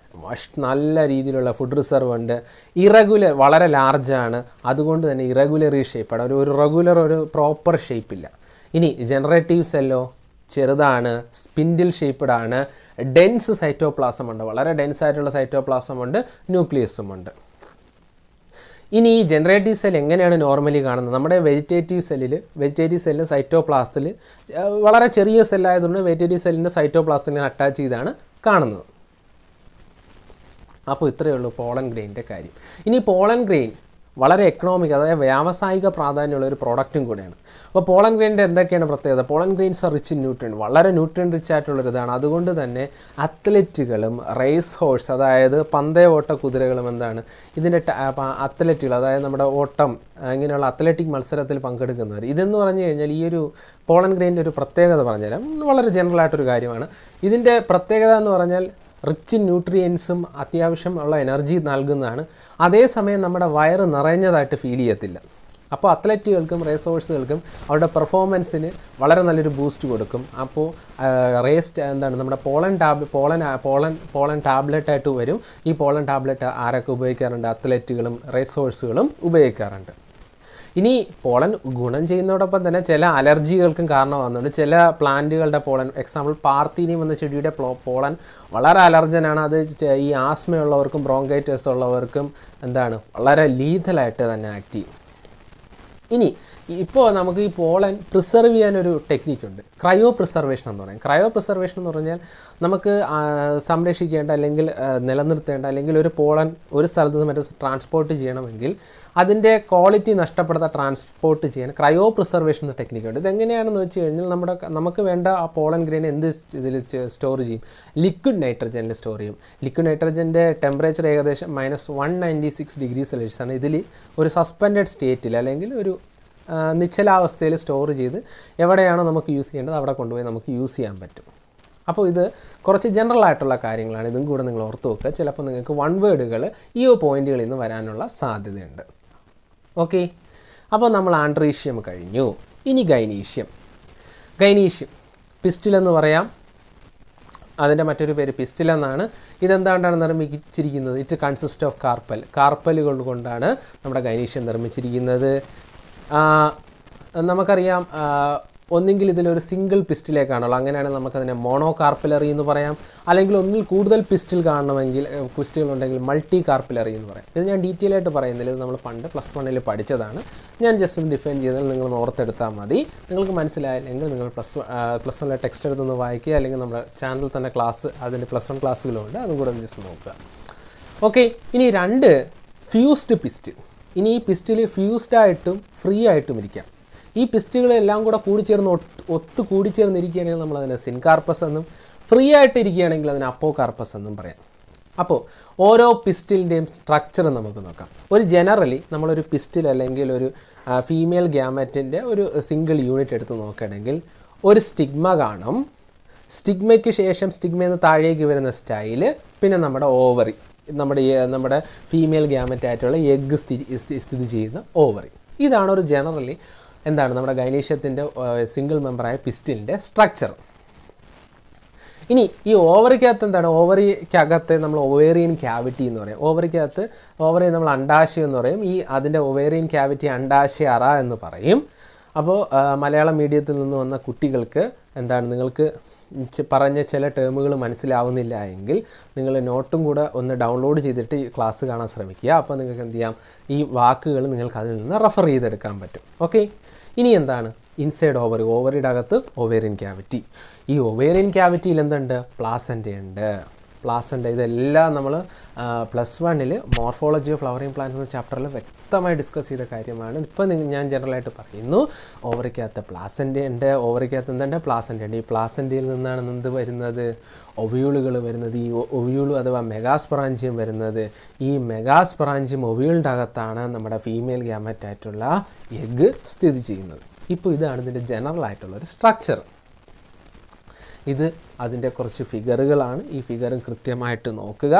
നല്ല രീതിയിലുള്ള ഫുഡ് റിസർവ് ഉണ്ട് ഇറഗുലർ വളരെ ലാർജാണ് അതുകൊണ്ട് തന്നെ ഇറഗുലറി ഷേപ്പാണ് ഒരു ഒരു റെഗുലർ ഒരു പ്രോപ്പർ ഷേപ്പില്ല ഇനി ജനറേറ്റീവ് സെല്ലോ ചെറുതാണ് സ്പിൻഡിൽ ഷേപ്പ്ഡ് ആണ് ഡെൻസ് സൈറ്റോപ്ലാസം ഉണ്ട് വളരെ ഡെൻസ് ആയിട്ടുള്ള സൈറ്റോപ്ലാസം ഉണ്ട് ന്യൂക്ലിയസും ഉണ്ട് ഇനി ഈ ജനറേറ്റീവ് സെൽ എങ്ങനെയാണ് നോർമലി കാണുന്നത് നമ്മുടെ വെജിറ്റേറ്റീവ് സെല്ലിൽ വെജിറ്റേറ്റീവ് സെല്ലിൽ സൈറ്റോപ്ലാസ്റ്റിൽ വളരെ ചെറിയ സെല്ലായതുകൊണ്ട് വെജിറ്റേറ്റീവ് സെല്ലിൻ്റെ സൈറ്റോപ്ലാസ്റ്റിനെ അറ്റാച്ച് ചെയ്താണ് കാണുന്നത് അപ്പോൾ ഇത്രയേ ഉള്ളൂ പോളൻ ഗ്രെയിൻ്റെ കാര്യം ഇനി പോളൻ ഗ്രെയിൻ വളരെ എക്കണോമിക് അതായത് വ്യാവസായിക പ്രാധാന്യമുള്ള ഒരു പ്രോഡക്റ്റും കൂടെയാണ് അപ്പോൾ പോളൻ ഗ്രെയിൻ്റെ എന്തൊക്കെയാണ് പ്രത്യേകത pollen grains are rich in nutrient വളരെ ന്യൂട്രിയൻ റിച്ച് ആയിട്ടുള്ളൊരു ഇതാണ് അതുകൊണ്ട് തന്നെ അത്ലറ്റുകളും റേസ് ഹോഴ്സ് അതായത് പന്തയ ഓട്ട കുതിരകളും എന്താണ് ഇതിൻ്റെ അത്ലറ്റുകൾ അതായത് നമ്മുടെ ഓട്ടം ഇങ്ങനെയുള്ള അത്ലറ്റിക് മത്സരത്തിൽ പങ്കെടുക്കുന്നവർ ഇതെന്ന് പറഞ്ഞു കഴിഞ്ഞാൽ ഈ ഒരു പോളൻ ഗ്രെയിൻ്റെ ഒരു പ്രത്യേകത പറഞ്ഞുതരാം വളരെ ജനറൽ ആയിട്ടൊരു കാര്യമാണ് ഇതിൻ്റെ പ്രത്യേകത എന്ന് പറഞ്ഞാൽ റിച്ച് ന്യൂട്രിയൻസും അത്യാവശ്യം ഉള്ള എനർജി നൽകുന്നതാണ് അതേസമയം നമ്മുടെ വയറ് നിറഞ്ഞതായിട്ട് ഫീൽ ചെയ്യത്തില്ല അപ്പോൾ അത്ലറ്റുകൾക്കും റേസോഴ്സുകൾക്കും അവരുടെ പെർഫോമൻസിന് വളരെ നല്ലൊരു ബൂസ്റ്റ് കൊടുക്കും അപ്പോൾ റേസ് എന്താണ് നമ്മുടെ pollen tab pollen pollen pollen tablet ആയിട്ട് വരും ഈ പോളൻ ടാബ്ലറ്റ് ആരൊക്കെ ഉപയോഗിക്കാറുണ്ട് അത്ലറ്റുകളും റേസോഴ്സുകളും ഉപയോഗിക്കാറുണ്ട് ഇനി പോളൻ ഗുണം ചെയ്യുന്നതോടൊപ്പം തന്നെ ചില അലർജികൾക്കും കാരണമാകുന്നുണ്ട് ചില പ്ലാന്റുകളുടെ പോളൻ എക്സാമ്പിൾ പാർത്തീനിയം എന്ന ചെടിയുടെ പ്ലോ പോളൻ വളരെ അലർജനാണ് അത് ചെ- ഈ ആസ്മയുള്ളവർക്കും ബ്രോങ്കൈറ്റസ് ഉള്ളവർക്കും എന്താണ് വളരെ ലീതലായിട്ട് തന്നെ ആക്ട് ചെയ്യും ഇനി ഇപ്പോൾ നമുക്ക് ഈ പോളൻ പ്രിസർവ് ചെയ്യാനൊരു ടെക്നിക്കുണ്ട് ക്രയോ പ്രിസർവേഷൻ എന്ന് പറയും ക്രയോ പ്രിസർവേഷൻ എന്ന് പറഞ്ഞാൽ നമുക്ക് ആ, സംരക്ഷിക്കേണ്ട അല്ലെങ്കിൽ ആ, നിലനിർത്തേണ്ട അല്ലെങ്കിൽ ഒരു പോളൻ ഒരു സ്ഥലത്ത് നിന്ന് മറ്റേ ട്രാൻസ്പോർട്ട് ചെയ്യണമെങ്കിൽ അതിൻ്റെ ക്വാളിറ്റി നഷ്ടപ്പെടുത്താൻ ട്രാൻസ്പോർട്ട് ചെയ്യാൻ ക്രയോ പ്രിസർവേഷൻ എന്ന ടെക്നിക്കുണ്ട് ഇതെങ്ങനെയാണെന്ന് വെച്ച് കഴിഞ്ഞാൽ നമ്മുടെ നമുക്ക് വേണ്ട ആ പോളൻ ഗ്രെയിൻ എന്ത് ഇതിൽ സ്റ്റോർ ചെയ്യും ലിക്വിഡ് നൈട്രജനിൽ സ്റ്റോർ ചെയ്യും ലിക്വിഡ് നൈട്രജൻ്റെ ടെമ്പറേച്ചർ ഏകദേശം minus one ninety six degree Celsius ആണ് ഇതിൽ ഒരു സസ്പെൻഡഡ് സ്റ്റേറ്റിൽ അല്ലെങ്കിൽ ഒരു ആ, നിശ്ചലാവസ്ഥയിൽ സ്റ്റോർ ചെയ്ത് എവിടെയാണോ നമുക്ക് യൂസ് ചെയ്യേണ്ടത് അവിടെ കൊണ്ടുപോയി നമുക്ക് യൂസ് ചെയ്യാൻ പറ്റും അപ്പോൾ ഇത് കുറച്ച് ജനറൽ ആയിട്ടുള്ള കാര്യങ്ങളാണ് ഇതും കൂടെ നിങ്ങൾ ഓർത്ത് വെക്കുക ചിലപ്പോൾ നിങ്ങൾക്ക് വൺ വേർഡുകൾ ഈ പോയിന്റുകളിൽ നിന്ന് വരാനുള്ള സാധ്യതയുണ്ട് ഓക്കെ അപ്പോൾ നമ്മൾ ആൻഡ്രീഷ്യം കഴിഞ്ഞു ഇനി ഗൈനീഷ്യം ഗൈനീഷ്യം പിസ്റ്റിൽ എന്ന് പറയാം അതിൻ്റെ മറ്റൊരു പേര് പിസ്റ്റിൽ എന്നാണ് ഇതെന്താണ്ടാണ് നിർമ്മിച്ചിരിക്കുന്നത് ഇറ്റ് കൺസിസ്റ്റ് ഓഫ് കാർപ്പൽ കാർപ്പലുകൾ കൊണ്ടാണ് നമ്മുടെ ഗൈനീഷ്യം നിർമ്മിച്ചിരിക്കുന്നത് ആ, നമുക്കറിയാം ആ, ഒന്നെങ്കിൽ ഇതിലൊരു സിംഗിൾ പിസ്റ്റിലേക്കാണുള്ളൂ അങ്ങനെയാണെങ്കിൽ നമുക്കതിനെ മോണോ കാർപ്പിലറി എന്ന് പറയാം അല്ലെങ്കിൽ ഒന്നിൽ കൂടുതൽ പിസ്റ്റിൽ കാണണമെങ്കിൽ പിസ്റ്റുകൾ ഉണ്ടെങ്കിൽ മൾട്ടി കാർപ്പിലറി എന്ന് പറയാം ഇത് ഞാൻ ഡീറ്റെയിൽ ആയിട്ട് പറയുന്നില്ല ഇത് നമ്മൾ പണ്ട് പ്ലസ് വണ്ണിൽ പഠിച്ചതാണ് ഞാൻ ജസ്റ്റ് ഒന്ന് ഡിഫൈൻ ചെയ്താൽ നിങ്ങൾ ഓർത്തെടുത്താൽ മതി നിങ്ങൾക്ക് മനസ്സിലായില്ലെങ്കിൽ നിങ്ങൾ പ്ലസ് പ്ലസ് വണ്ണിലെ ടെക്സ്റ്റ് എടുത്തൊന്ന് വായിക്കുക അല്ലെങ്കിൽ നമ്മുടെ ചാനലിൽ തന്നെ ക്ലാസ് അതിൻ്റെ പ്ലസ് വൺ ക്ലാസ്സുകളുണ്ട് അതും കൂടെ ഒന്ന് ജസ്റ്റ് നോക്കുക ഓക്കെ ഇനി രണ്ട് ഫ്യൂസ്ഡ് പിസ്റ്റ് ഇനി ഈ പിസ്റ്റിൽ ഫ്യൂസ്ഡ് ആയിട്ടും ഫ്രീ ആയിട്ടും ഇരിക്കാം ഈ പിസ്റ്റുകളെല്ലാം കൂടെ കൂടിച്ചേർന്ന് ഒട്ട് ഒത്ത് കൂടിച്ചേർന്നിരിക്കുകയാണെങ്കിൽ നമ്മൾ അതിനെ സിൻകാർപ്പസ് എന്നും ഫ്രീ ആയിട്ട് ഇരിക്കുകയാണെങ്കിൽ അതിനെ അപ്പോ കാർപ്പസ് എന്നും പറയാം അപ്പോൾ ഓരോ പിസ്റ്റിലിൻ്റെയും സ്ട്രക്ചർ നമുക്ക് നോക്കാം ഒരു ജനറലി നമ്മളൊരു പിസ്റ്റിൽ അല്ലെങ്കിൽ ഒരു ഫീമെയിൽ ഗ്യാമറ്റിൻ്റെ ഒരു സിംഗിൾ യൂണിറ്റ് എടുത്ത് നോക്കുകയാണെങ്കിൽ ഒരു സ്റ്റിഗ്മ കാണും സ്റ്റിഗ്മയ്ക്ക് ശേഷം സ്റ്റിഗ്മയിൽ നിന്ന് താഴേക്ക് വരുന്ന സ്റ്റൈല് പിന്നെ നമ്മുടെ ഓവറി നമ്മുടെ ഈ- നമ്മുടെ ഫീമെയിൽ ഗ്യാമറ്റ് ആയിട്ടുള്ള എഗ്ഗ് സ്ഥിതി സ്ഥി- സ്ഥിതി ചെയ്യുന്ന ഓവറി ഇതാണ് ഒരു ജനറലി എന്താണ് നമ്മുടെ ഗൈനീഷ്യത്തിൻ്റെ സിംഗിൾ മെമ്പറായ പിസ്റ്റിലിൻ്റെ സ്ട്രക്ചർ ഇനി ഈ ഓവറിക്കകത്ത് എന്താണ് ഓവറിക്കകത്ത് നമ്മൾ ഓവേറിയൻ ക്യാവിറ്റി എന്ന് പറയും ഓവറിക്കകത്ത് ഓവറി നമ്മൾ അണ്ടാശയം എന്ന് പറയും ഈ അതിൻ്റെ ഓവേറിയൻ ക്യാവിറ്റി അണ്ടാശയ അറ എന്ന് പറയും അപ്പോൾ ആ, മലയാളം മീഡിയത്തിൽ നിന്ന് വന്ന കുട്ടികൾക്ക് എന്താണ് നിങ്ങൾക്ക് ചെ- പറഞ്ഞ ചില ടേമുകൾ മനസ്സിലാവുന്നില്ല എങ്കിൽ നിങ്ങൾ നോട്ടും കൂടെ ഒന്ന് ഡൗൺലോഡ് ചെയ്തിട്ട് ഈ ക്ലാസ് കാണാൻ ശ്രമിക്കുക അപ്പോൾ നിങ്ങൾക്ക് എന്ത് ചെയ്യാം ഈ വാക്കുകൾ നിങ്ങൾക്ക് അതിൽ നിന്ന് റെഫർ ചെയ്തെടുക്കാൻ പറ്റും ഓക്കെ ഇനി എന്താണ് ഇൻസൈഡ് ഓവറി ഓവറിയുടെ അകത്ത് ഒവേറിയൻ ക്യാവിറ്റി ഈ ഒവേറിയൻ ക്യാവിറ്റിയിൽ എന്തുണ്ട് പ്ലാസൻ്റ ഉണ്ട് പ്ലാസൻ്റ ഇതെല്ലാം നമ്മൾ പ്ലസ് വണ്ണിൽ മോർഫോളജി ഓഫ് ഫ്ലവറിംഗ് പ്ലാന്റ്സ് എന്ന ചാപ്റ്ററിൽ വ്യക്തമായി ഡിസ്കസ് ചെയ്ത കാര്യമാണ് ഇപ്പം നിങ്ങൾ ഞാൻ ജനറലായിട്ട് പറയുന്നു ഓവറിക്കകത്ത് പ്ലാസൻ്റ ഉണ്ട് ഓവറിക്കകത്ത് എന്തുണ്ട് പ്ലാസൻ്റ ഉണ്ട് ഈ പ്ലാസൻ്റയിൽ നിന്നാണ് എന്ത് വരുന്നത് ഒവിയൂളുകൾ വരുന്നത് ഈ ഒവിയൂൾ അഥവാ മെഗാസ്പറാഞ്ചിയം വരുന്നത് ഈ മെഗാസ്പറാഞ്ചിയം ഒവിയൂളിൻ്റെ അകത്താണ് നമ്മുടെ ഫീമെയിൽ ഗ്യാമറ്റ് ആയിട്ടുള്ള എഗ്ഗ് സ്ഥിതി ചെയ്യുന്നത് ഇപ്പോൾ ഇതാണ് ഇതിൻ്റെ ജനറൽ ആയിട്ടുള്ള ഒരു സ്ട്രക്ചർ ഇത് അതിൻ്റെ കുറച്ച് ഫിഗറുകളാണ് ഈ ഫിഗറും കൃത്യമായിട്ട് നോക്കുക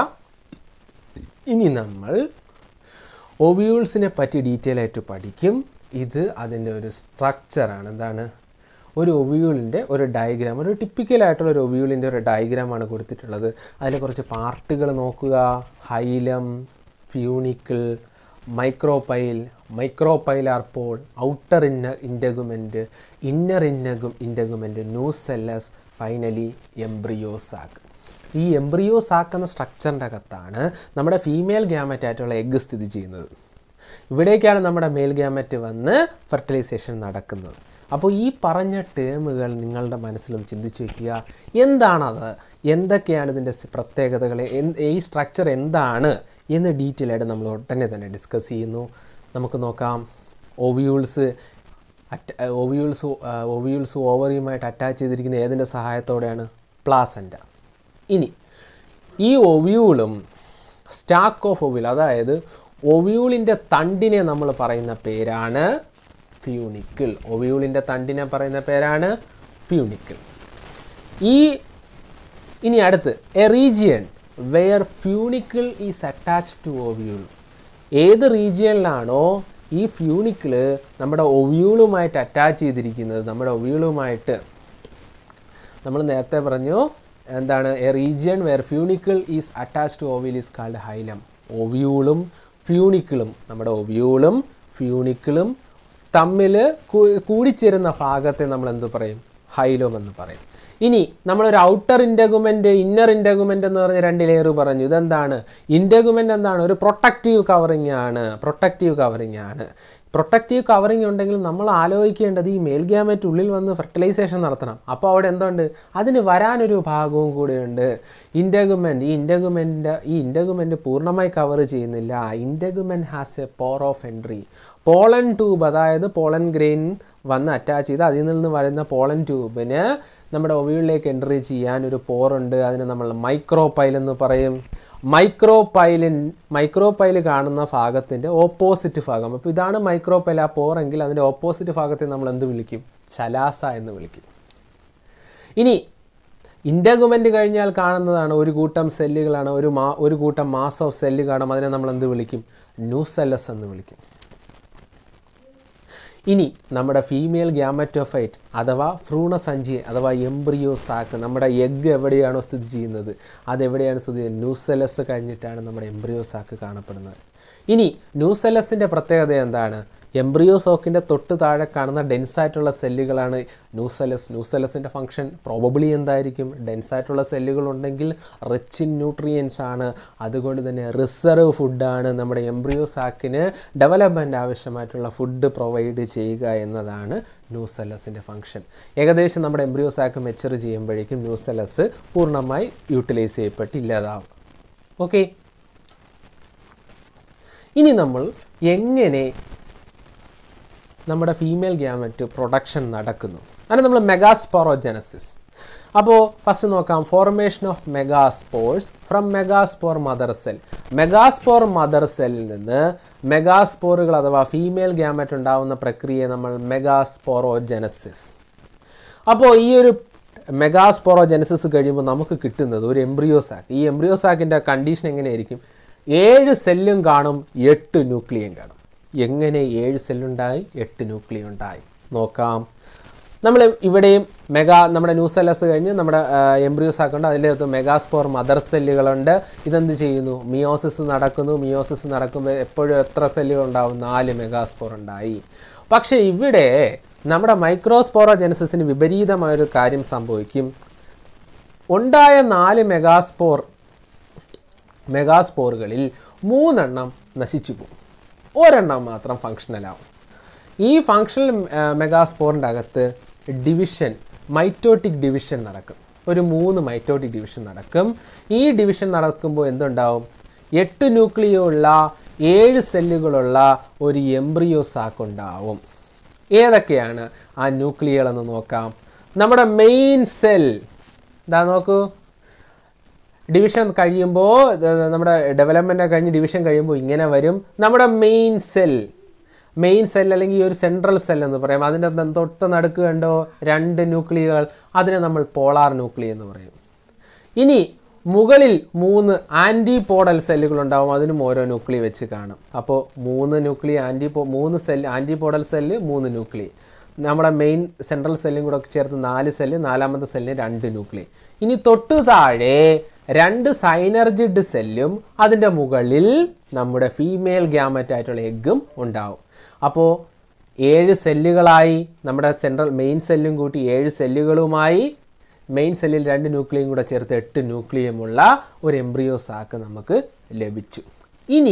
ഇനി നമ്മൾ ഒവിയൂൾസിനെ പറ്റി ഡീറ്റെയിൽ ആയിട്ട് പഠിക്കും ഇത് അതിൻ്റെ ഒരു സ്ട്രക്ചറാണ് എന്താണ് ഒരു ഒവിയൂളിൻ്റെ ഒരു ഡയഗ്രാം ഒരു typical ആയിട്ടുള്ള ഒരു ഒവിയൂളിൻ്റെ ഒരു ഡയഗ്രാമാണ് കൊടുത്തിട്ടുള്ളത് അതിൽ കുറച്ച് പാർട്ടുകൾ നോക്കുക hilum funicle micropyle micropylar pole outer ഇന്ന ഇൻഡഗുമെൻറ്റ് ഇന്നർ ഇന്നഗും ഇൻഡഗുമെൻറ്റ് ന്യൂസെല്ലസ് ഫൈനലി എംബ്രിയോസാക്ക് ഈ എംബ്രിയോസാക്ക് എന്ന സ്ട്രക്ചറിൻ്റെ അകത്താണ് നമ്മുടെ ഫീമെയിൽ ഗ്യാമറ്റ് ആയിട്ടുള്ള എഗ്ഗ് സ്ഥിതി ചെയ്യുന്നത് ഇവിടേക്കാണ് നമ്മുടെ മേൽ ഗ്യാമറ്റ് വന്ന് ഫെർട്ടിലൈസേഷൻ നടക്കുന്നത് അപ്പോൾ ഈ പറഞ്ഞ ടേമുകൾ നിങ്ങളുടെ മനസ്സിലും ചിന്തിച്ചു വയ്ക്കുക എന്താണത് എന്തൊക്കെയാണ് ഇതിൻ്റെ സ് പ്രത്യേകതകൾ എന്ത് ഈ സ്ട്രക്ചർ എന്താണ് എന്ന് ഡീറ്റെയിൽ ആയിട്ട് നമ്മൾ ഉടനെ തന്നെ ഡിസ്കസ് ചെയ്യുന്നു നമുക്ക് നോക്കാം ഓവിയൂൾസ് അറ്റ ഓവിയൂൾസ് ഓവിയൂൾസ് ഓവറിയുമായിട്ട് അറ്റാച്ച് ചെയ്തിരിക്കുന്ന ഏതിൻ്റെ സഹായത്തോടെയാണ് പ്ലാസൻ്റ ഇനി ഈ ഒവ്യൂളും സ്റ്റാക്ക് ഓഫ് ഒവ്യൂൾ അതായത് ഒവ്യൂളിൻ്റെ തണ്ടിനെ നമ്മൾ പറയുന്ന പേരാണ് ഫ്യൂണിക്കിൾ ഒവ്യൂളിൻ്റെ തണ്ടിനെ പറയുന്ന പേരാണ് ഫ്യൂണിക്കിൾ ഈ ഇനി അടുത്ത് a region where funicle is attach to ovule ഏത് റീജിയനിലാണോ ഈ ഫ്യൂണിക്കിള് നമ്മുടെ ഒവ്യൂളുമായിട്ട് അറ്റാച്ച് ചെയ്തിരിക്കുന്നത് നമ്മുടെ ഒവ്യൂളുമായിട്ട് നമ്മൾ നേരത്തെ പറഞ്ഞു എന്താണ് a region where funicle is attach to ovule is called hilum ഒവ്യൂളും ഫ്യൂണിക്കിളും നമ്മുടെ ഒവ്യൂളും ഫ്യൂണിക്കിളും തമ്മിൽ കൂടിച്ചേരുന്ന ഭാഗത്തെ നമ്മൾ എന്ത് പറയും ഹൈലോം എന്ന് പറയും ഇനി നമ്മളൊരു ഔട്ടർ ഇൻഡഗുമെൻ്റ് ഇന്നർ ഇൻഡഗുമെൻ്റ് എന്ന് പറഞ്ഞ രണ്ട് ലെയർ പറഞ്ഞു ഇതെന്താണ് ഇൻഡഗുമെൻ്റ് എന്താണ് ഒരു പ്രൊട്ടക്റ്റീവ് കവറിങ് ആണ് പ്രൊട്ടക്റ്റീവ് കവറിങ് ആണ് പ്രൊട്ടക്റ്റീവ് കവറിങ് ഉണ്ടെങ്കിൽ നമ്മൾ ആലോചിക്കേണ്ടത് ഈ മേൽ ഗ്യാമറ്റ് ഉള്ളിൽ വന്ന് ഫെർട്ടിലൈസേഷൻ നടത്തണം അപ്പോൾ അവിടെ എന്തുണ്ട് അതിന് വരാനൊരു ഭാഗവും കൂടെയുണ്ട് ഇൻഡഗുമെൻ്റ് ഈ ഇൻഡഗുമെൻ്റ് ഈ ഇൻഡഗുമെൻ്റ് പൂർണ്ണമായി കവർ ചെയ്യുന്നില്ല integument has a pore of entry pollen tube അതായത് പോളൻ ഗ്രെയിൻ വന്ന് അറ്റാച്ച് ചെയ്ത് അതിൽ നിന്ന് വരുന്ന പോളൻ ട്യൂബിന് നമ്മുടെ ഒവികളിലേക്ക് എൻട്രി ചെയ്യാൻ ഒരു പോറുണ്ട് അതിനെ നമ്മൾ മൈക്രോ പൈൽ എന്ന് പറയും മൈക്രോ പൈലിൻ മൈക്രോ പൈൽ കാണുന്ന ഭാഗത്തിൻ്റെ ഓപ്പോസിറ്റ് ഭാഗം അപ്പോൾ ഇതാണ് മൈക്രോ പൈൽ ആ പോറെങ്കിൽ അതിൻ്റെ ഓപ്പോസിറ്റ് ഭാഗത്തെ നമ്മൾ എന്ത് വിളിക്കും ചലാസ എന്ന് വിളിക്കും ഇനി ഇൻഡഗുമെൻ്റ് കഴിഞ്ഞാൽ കാണുന്നതാണ് ഒരു കൂട്ടം സെല്ലുകളാണ് ഒരു മാ ഒരു കൂട്ടം മാസ് ഓഫ് സെല്ല് കാണും അതിനെ നമ്മൾ എന്ത് വിളിക്കും ന്യൂസെല്ലസ് എന്ന് വിളിക്കും ഇനി നമ്മുടെ ഫീമെയിൽ ഗ്യാമറ്റോഫൈറ്റ് അഥവാ ഭ്രൂണസഞ്ചി അഥവാ എംബ്രിയോ സാക്ക് നമ്മുടെ എഗ്ഗ് എവിടെയാണോ സ്ഥിതി ചെയ്യുന്നത് അതെവിടെയാണ് സ്ഥിതി ചെയ്യുന്നത് ന്യൂസെലസ് കഴിഞ്ഞിട്ടാണ് നമ്മുടെ എംബ്രിയോ സാക്ക് കാണപ്പെടുന്നത് ഇനി ന്യൂസെലസിൻ്റെ പ്രത്യേകത എന്താണ് എംബ്രിയോ സോക്കിൻ്റെ തൊട്ട് താഴെ കാണുന്ന ഡെൻസായിട്ടുള്ള സെല്ലുകളാണ് ന്യൂസെലസ് ന്യൂസെലസിൻ്റെ ഫംഗ്ഷൻ പ്രോബബിളി എന്തായിരിക്കും ഡെൻസായിട്ടുള്ള സെല്ലുകൾ ഉണ്ടെങ്കിൽ റിച്ച് ഇൻ ന്യൂട്രിയൻസ് ആണ് അതുകൊണ്ട് തന്നെ റിസർവ് ഫുഡാണ് നമ്മുടെ എംബ്രിയോ സാക്കിന് ഡെവലപ്മെൻറ്റ് ആവശ്യമായിട്ടുള്ള ഫുഡ് പ്രൊവൈഡ് ചെയ്യുക എന്നതാണ് ന്യൂസെലസിൻ്റെ ഫംഗ്ഷൻ ഏകദേശം നമ്മുടെ എംബ്രിയോ സാക്ക് മെച്ചർ ചെയ്യുമ്പോഴേക്കും ന്യൂസെലസ് പൂർണ്ണമായി യൂട്ടിലൈസ് ചെയ്യപ്പെട്ട് ഇല്ലാതാവും ഓക്കെ ഇനി നമ്മൾ എങ്ങനെ നമ്മുടെ ഫീമെയിൽ ഗ്യാമറ്റ് പ്രൊഡക്ഷൻ നടക്കുന്നു അങ്ങനെ നമ്മൾ മെഗാസ്പോറോജനസിസ് അപ്പോൾ ഫസ്റ്റ് നോക്കാം formation of megaspores from megaspore mother cell megaspore mother സെല്ലിൽ നിന്ന് മെഗാസ്പോറുകൾ അഥവാ ഫീമെയിൽ ഗ്യാമറ്റ് ഉണ്ടാവുന്ന പ്രക്രിയയെ നമ്മൾ മെഗാസ്പോറോജനസിസ് അപ്പോൾ ഈ ഒരു മെഗാസ്പോറോജനസിസ് കഴിയുമ്പോൾ നമുക്ക് കിട്ടുന്നത് ഒരു എംബ്രിയോസാക്ക് ഈ എംബ്രിയോസാക്കിൻ്റെ കണ്ടീഷൻ എങ്ങനെയായിരിക്കും ഏഴ് സെല്ലും കാണും എട്ട് ന്യൂക്ലിയം കാണും എങ്ങനെ ഏഴ് സെല്ലുണ്ടായി എട്ട് ന്യൂക്ലിയം ഉണ്ടായി നോക്കാം നമ്മൾ ഇവിടെയും മെഗാ നമ്മുടെ ന്യൂസെല്ലസ് കഴിഞ്ഞ് നമ്മുടെ എംബ്രിയോസ് ആക്കുന്നുണ്ട് അതിനകത്ത് മെഗാസ്പോർ മദർ സെല്ലുകളുണ്ട് ഇതെന്ത് ചെയ്യുന്നു മിയോസിസ് നടക്കുന്നു മിയോസിസ് നടക്കുമ്പോൾ എപ്പോഴും എത്ര സെല്ലുകൾ ഉണ്ടാവും നാല് മെഗാസ്പോർ ഉണ്ടായി പക്ഷേ ഇവിടെ നമ്മുടെ മൈക്രോസ്പോറോജനസിന് വിപരീതമായൊരു കാര്യം സംഭവിക്കും ഉണ്ടായ നാല് മെഗാസ്പോർ മെഗാസ്പോറുകളിൽ മൂന്നെണ്ണം നശിച്ചു പോകും ഒരെണ്ണം മാത്രം ഫങ്ഷണലാവും ഈ ഫങ്ഷണൽ മെഗാസ്പോറിൻ്റെ അകത്ത് ഡിവിഷൻ മൈറ്റോട്ടിക് ഡിവിഷൻ നടക്കും ഒരു മൂന്ന് മൈറ്റോട്ടിക് ഡിവിഷൻ നടക്കും ഈ ഡിവിഷൻ നടക്കുമ്പോൾ എന്തുണ്ടാവും എട്ട് ന്യൂക്ലിയോ ഉള്ള ഏഴ് സെല്ലുകളുള്ള ഒരു എംബ്രിയോ സാക്ക് ഉണ്ടാവും ഏതൊക്കെയാണ് ആ ന്യൂക്ലിയകളെന്ന് നോക്കാം നമ്മുടെ മെയിൻ സെൽ എന്താ നോക്കൂ ഡിവിഷൻ കഴിയുമ്പോൾ നമ്മുടെ ഡെവലപ്മെൻ്റ് കഴിഞ്ഞ് ഡിവിഷൻ കഴിയുമ്പോൾ ഇങ്ങനെ വരും നമ്മുടെ മെയിൻ സെൽ മെയിൻ സെൽ അല്ലെങ്കിൽ ഈ ഒരു സെൻട്രൽ സെൽ എന്ന് പറയാം അതിൻ്റെ തൊട്ട് നടുക്ക് കണ്ടോ രണ്ട് ന്യൂക്ലിയകൾ അതിനെ നമ്മൾ പോളാർ ന്യൂക്ലിയ എന്ന് പറയും ഇനി മുകളിൽ മൂന്ന് ആൻറ്റിപോഡൽ സെല്ലുകൾ ഉണ്ടാവും അതിനും ഓരോ ന്യൂക്ലി വെച്ച് കാണും അപ്പോൾ മൂന്ന് ന്യൂക്ലി ആൻറ്റിപോ മൂന്ന് സെല്ല് ആൻറ്റിപോഡൽ സെല്ല് മൂന്ന് ന്യൂക്ലി നമ്മുടെ മെയിൻ സെൻട്രൽ സെല്ലും കൂടെ ചേർത്ത് നാല് സെല്ല് നാലാമത്തെ സെല്ലിന് രണ്ട് ന്യൂക്ലി ഇനി തൊട്ടു താഴെ രണ്ട് സൈനർജിഡ് സെല്ലും അതിൻ്റെ മുകളിൽ നമ്മുടെ ഫീമെയിൽ ഗ്യാമറ്റ് ആയിട്ടുള്ള എഗ്ഗും ഉണ്ടാവും അപ്പോൾ ഏഴ് സെല്ലുകളായി നമ്മുടെ സെൻട്രൽ മെയിൻ സെല്ലും കൂട്ടി ഏഴ് സെല്ലുകളുമായി മെയിൻ സെല്ലിൽ രണ്ട് ന്യൂക്ലിയം കൂടെ ചേർത്ത് എട്ട് ന്യൂക്ലിയമുള്ള ഒരു എംബ്രിയോ സാക്ക് നമുക്ക് ലഭിച്ചു ഇനി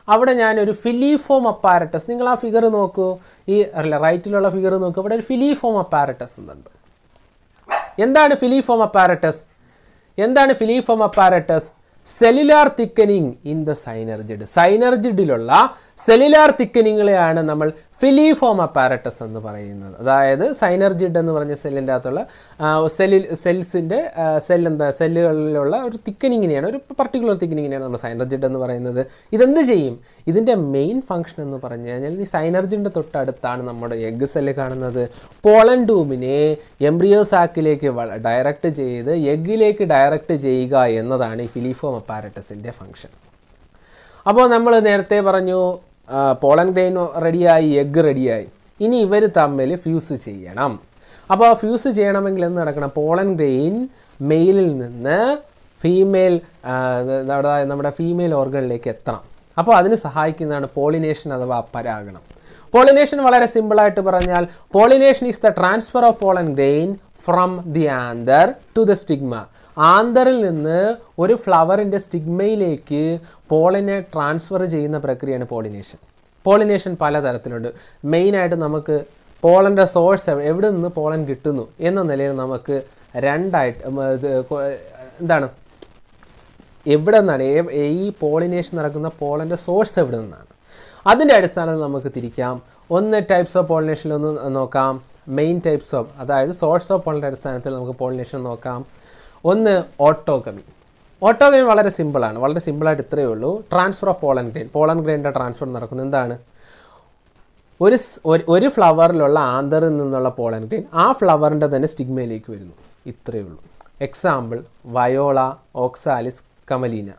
അവിടെ ഞാനൊരു ഫിലിഫോം അപ്പാരറ്റസ് നിങ്ങൾ ആ ഫിഗർ നോക്കൂ ഈ അല്ല റൈറ്റിലുള്ള ഫിഗർ നോക്കൂ അവിടെ ഒരു ഫിലിഫോം അപ്പാരറ്റസ് എന്നുണ്ട് എന്താണ് ഫിലിഫോം അപ്പാരറ്റസ് എന്താണ് filiform apparatus cellular thickening in the synergid സൈനർജിഡിലുള്ള സെല്ലുലാർ തിക്കനിങ്ങളെയാണ് നമ്മൾ ഫിലിഫോം അപ്പാരറ്റസ് എന്ന് പറയുന്നത് അതായത് സൈനർജിഡ് എന്ന് പറഞ്ഞ സെല്ലിൻ്റെ അകത്തുള്ള സെല്ലിൽ സെൽസിൻ്റെ സെൽ എന്താ സെല്ലുകളിലുള്ള ഒരു തിക്കനിങ്ങിനെയാണ് ഒരു പർട്ടിക്കുലർ തിക്കനിങ്ങിനെയാണ് നമ്മൾ സൈനർജിഡ് എന്ന് പറയുന്നത് ഇതെന്ത് ചെയ്യും ഇതിൻ്റെ മെയിൻ ഫംഗ്ഷൻ എന്ന് പറഞ്ഞു കഴിഞ്ഞാൽ ഈ സൈനർജിൻ്റെ തൊട്ടടുത്താണ് നമ്മുടെ എഗ് സെല്ല് കാണുന്നത് പോളൻ ട്യൂബിനെ എംബ്രിയോ സാക്കിലേക്ക് ഡയറക്റ്റ് ചെയ്ത് എഗ്ഗിലേക്ക് ഡയറക്റ്റ് ചെയ്യുക എന്നതാണ് ഈ ഫിലിഫോം അപ്പാരറ്റസിൻ്റെ ഫംഗ്ഷൻ അപ്പോൾ നമ്മൾ നേരത്തെ പറഞ്ഞു പോളൻ ഗ്രെയിൻ റെഡിയായി എഗ്ഗ് റെഡിയായി ഇനി ഇവർ തമ്മിൽ ഫ്യൂസ് ചെയ്യണം അപ്പോൾ ആ ഫ്യൂസ് ചെയ്യണമെങ്കിൽ എന്ത് നടക്കണം പോളൻ ഗ്രെയിൻ മെയിലിൽ നിന്ന് ഫീമെയിൽ നമ്മുടെ ഫീമെയിൽ ഓർഗനിലേക്ക് എത്തണം അപ്പോൾ അതിന് സഹായിക്കുന്നതാണ് പോളിനേഷൻ അഥവാ പരാഗണം പോളിനേഷൻ വളരെ സിമ്പിളായിട്ട് പറഞ്ഞാൽ pollination is the transfer of pollen grain from the anther to the stigma ആന്തറിൽ നിന്ന് ഒരു ഫ്ലവറിൻ്റെ സ്റ്റിഗ്മയിലേക്ക് പോളിനെ ട്രാൻസ്ഫർ ചെയ്യുന്ന പ്രക്രിയയാണ് പോളിനേഷൻ പോളിനേഷൻ പലതരത്തിലുണ്ട് മെയിനായിട്ട് നമുക്ക് പോളൻ്റെ സോഴ്സ് എവിടെ നിന്ന് പോളൻ കിട്ടുന്നു എന്ന നിലയിൽ നമുക്ക് രണ്ടായിട്ട് ഉം, ഇത് കൊ- എന്താണ് എവിടെ നിന്നാണ് ഏ- ഈ പോളിനേഷൻ നടക്കുന്ന പോളൻ്റെ സോഴ്സ് എവിടെ നിന്നാണ് അതിൻ്റെ അടിസ്ഥാനത്തിൽ നമുക്ക് തിരിക്കാം ഒന്ന് ടൈപ്സ് ഓഫ് പോളിനേഷൻ ഒന്ന് നോക്കാം മെയിൻ ടൈപ്സ് ഓഫ് അതായത് സോഴ്സ് ഓഫ് പോളിൻ്റെ അടിസ്ഥാനത്തിൽ നമുക്ക് പോളിനേഷൻ നോക്കാം ഒന്ന് ഓട്ടോഗമി ഓട്ടോഗമി വളരെ സിമ്പിളാണ് വളരെ സിമ്പിളായിട്ട് ഇത്രയേ ഉള്ളൂ transfer of pollen grain pollen ഗ്രെയിൻ്റെ ട്രാൻസ്ഫർ നടക്കുന്നത് എന്താണ് ഒരു സ്- ഒരു- ഒരു ഫ്ലവറിലുള്ള ആന്തറിൽ നിന്നുള്ള പോളൻ ഗ്രെയിൻ ആ ഫ്ലവറിൻ്റെ തന്നെ സ്റ്റിഗ്മയിലേക്ക് വരുന്നു ഇത്രയേ ഉള്ളൂ എക്സാമ്പിൾ വയോള ഓക്സാലിസ് കമലീന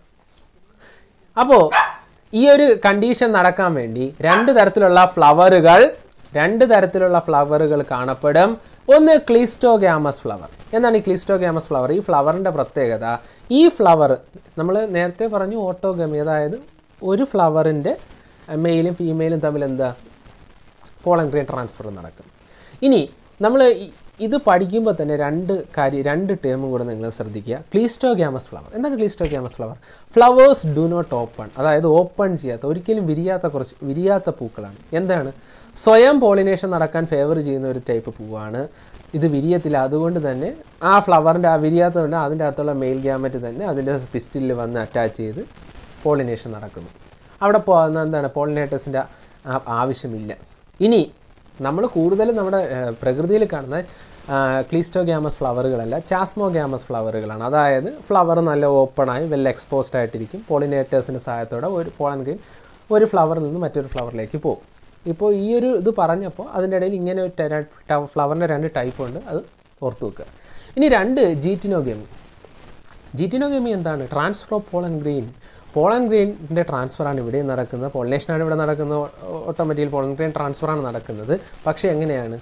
അപ്പോൾ ഈ ഒരു കണ്ടീഷൻ നടക്കാൻ വേണ്ടി രണ്ട് തരത്തിലുള്ള ഫ്ലവറുകൾ രണ്ട് തരത്തിലുള്ള ഫ്ലവറുകൾ കാണപ്പെടും ഒന്ന് ക്ലിസ്റ്റോഗ്യാമസ് ഫ്ലവർ എന്താണ് ഈ ക്ലിസ്റ്റോഗ്യാമസ് ഫ്ലവർ ഈ ഫ്ലവറിൻ്റെ പ്രത്യേകത ഈ ഫ്ലവർ നമ്മൾ നേരത്തെ പറഞ്ഞു ഓട്ടോഗമി അതായത് ഒരു ഫ്ലവറിൻ്റെ മെയിലും ഫീമെയിലും തമ്മിൽ എന്താ പോളൻ ഗ്രെയിൻ ട്രാൻസ്ഫർ നടക്കും ഇനി നമ്മൾ ഇത് പഠിക്കുമ്പോൾ തന്നെ രണ്ട് കാര്യം രണ്ട് ടേമും കൂടെ നിങ്ങൾ ശ്രദ്ധിക്കുക ക്ലീസ്റ്റോഗ്യാമസ് ഫ്ലവർ എന്താണ് cleistogamous flower flowers do not open അതായത് ഓപ്പൺ ചെയ്യാത്ത ഒരിക്കലും വിരിയാത്ത കുറച്ച് വിരിയാത്ത പൂക്കളാണ് എന്താണ് സ്വയം പോളിനേഷൻ നടക്കാൻ ഫേവർ ചെയ്യുന്ന ഒരു ടൈപ്പ് പൂവാണ് ഇത് വിരിയത്തില്ല അതുകൊണ്ട് തന്നെ ആ ഫ്ലവറിൻ്റെ ആ വിരിയാത്തതുകൊണ്ട് അതിൻ്റെ അകത്തുള്ള മെയിൽ ഗ്യാമറ്റ് തന്നെ അതിൻ്റെ പിസ്റ്റിലിൽ വന്ന് അറ്റാച്ച് ചെയ്ത് പോളിനേഷൻ നടക്കുന്നു അവിടെ പോ എന്താണ് പോളിനേറ്റേഴ്സിൻ്റെ ആവശ്യമില്ല ഇനി നമ്മൾ കൂടുതലും നമ്മുടെ ഏഹ്, പ്രകൃതിയിൽ കാണുന്ന ക്ലീസ്റ്റോഗ്യാമസ് ഫ്ലവറുകളല്ല ചാസ്മോഗ്യാമസ് ഫ്ലവറുകളാണ് അതായത് ഫ്ലവർ നല്ല ഓപ്പണായി വെൽ എക്സ്പോസ്ഡ് ആയിട്ടിരിക്കും പോളിനേറ്റേഴ്സിൻ്റെ സഹായത്തോടെ ഒരു പോളൻ ഗ്രീൻ ഒരു ഫ്ലവറിൽ നിന്ന് മറ്റൊരു ഫ്ലവറിലേക്ക് പോകും ഇപ്പോൾ ഈ ഒരു ഇത് പറഞ്ഞപ്പോൾ അതിൻ്റെ ഇടയിൽ ഇങ്ങനെ ഒരു ഫ്ലവറിൻ്റെ രണ്ട് ടൈപ്പ് ഉണ്ട് അത് ഓർത്ത് വെക്കുക ഇനി രണ്ട് ജീറ്റിനോഗമി ജീറ്റിനോഗമി എന്താണ് transfer of pollen grain pollen ഗ്രെയിനിൻ്റെ ട്രാൻസ്ഫറാണ് ഇവിടെ നടക്കുന്നത് പോളിനേഷനാണ് ഇവിടെ നടക്കുന്നത് ഓട്ടോമാറ്റിക്കൽ പോളൻ ഗ്രെയിൻ ട്രാൻസ്ഫറാണ് നടക്കുന്നത് പക്ഷേ എങ്ങനെയാണ്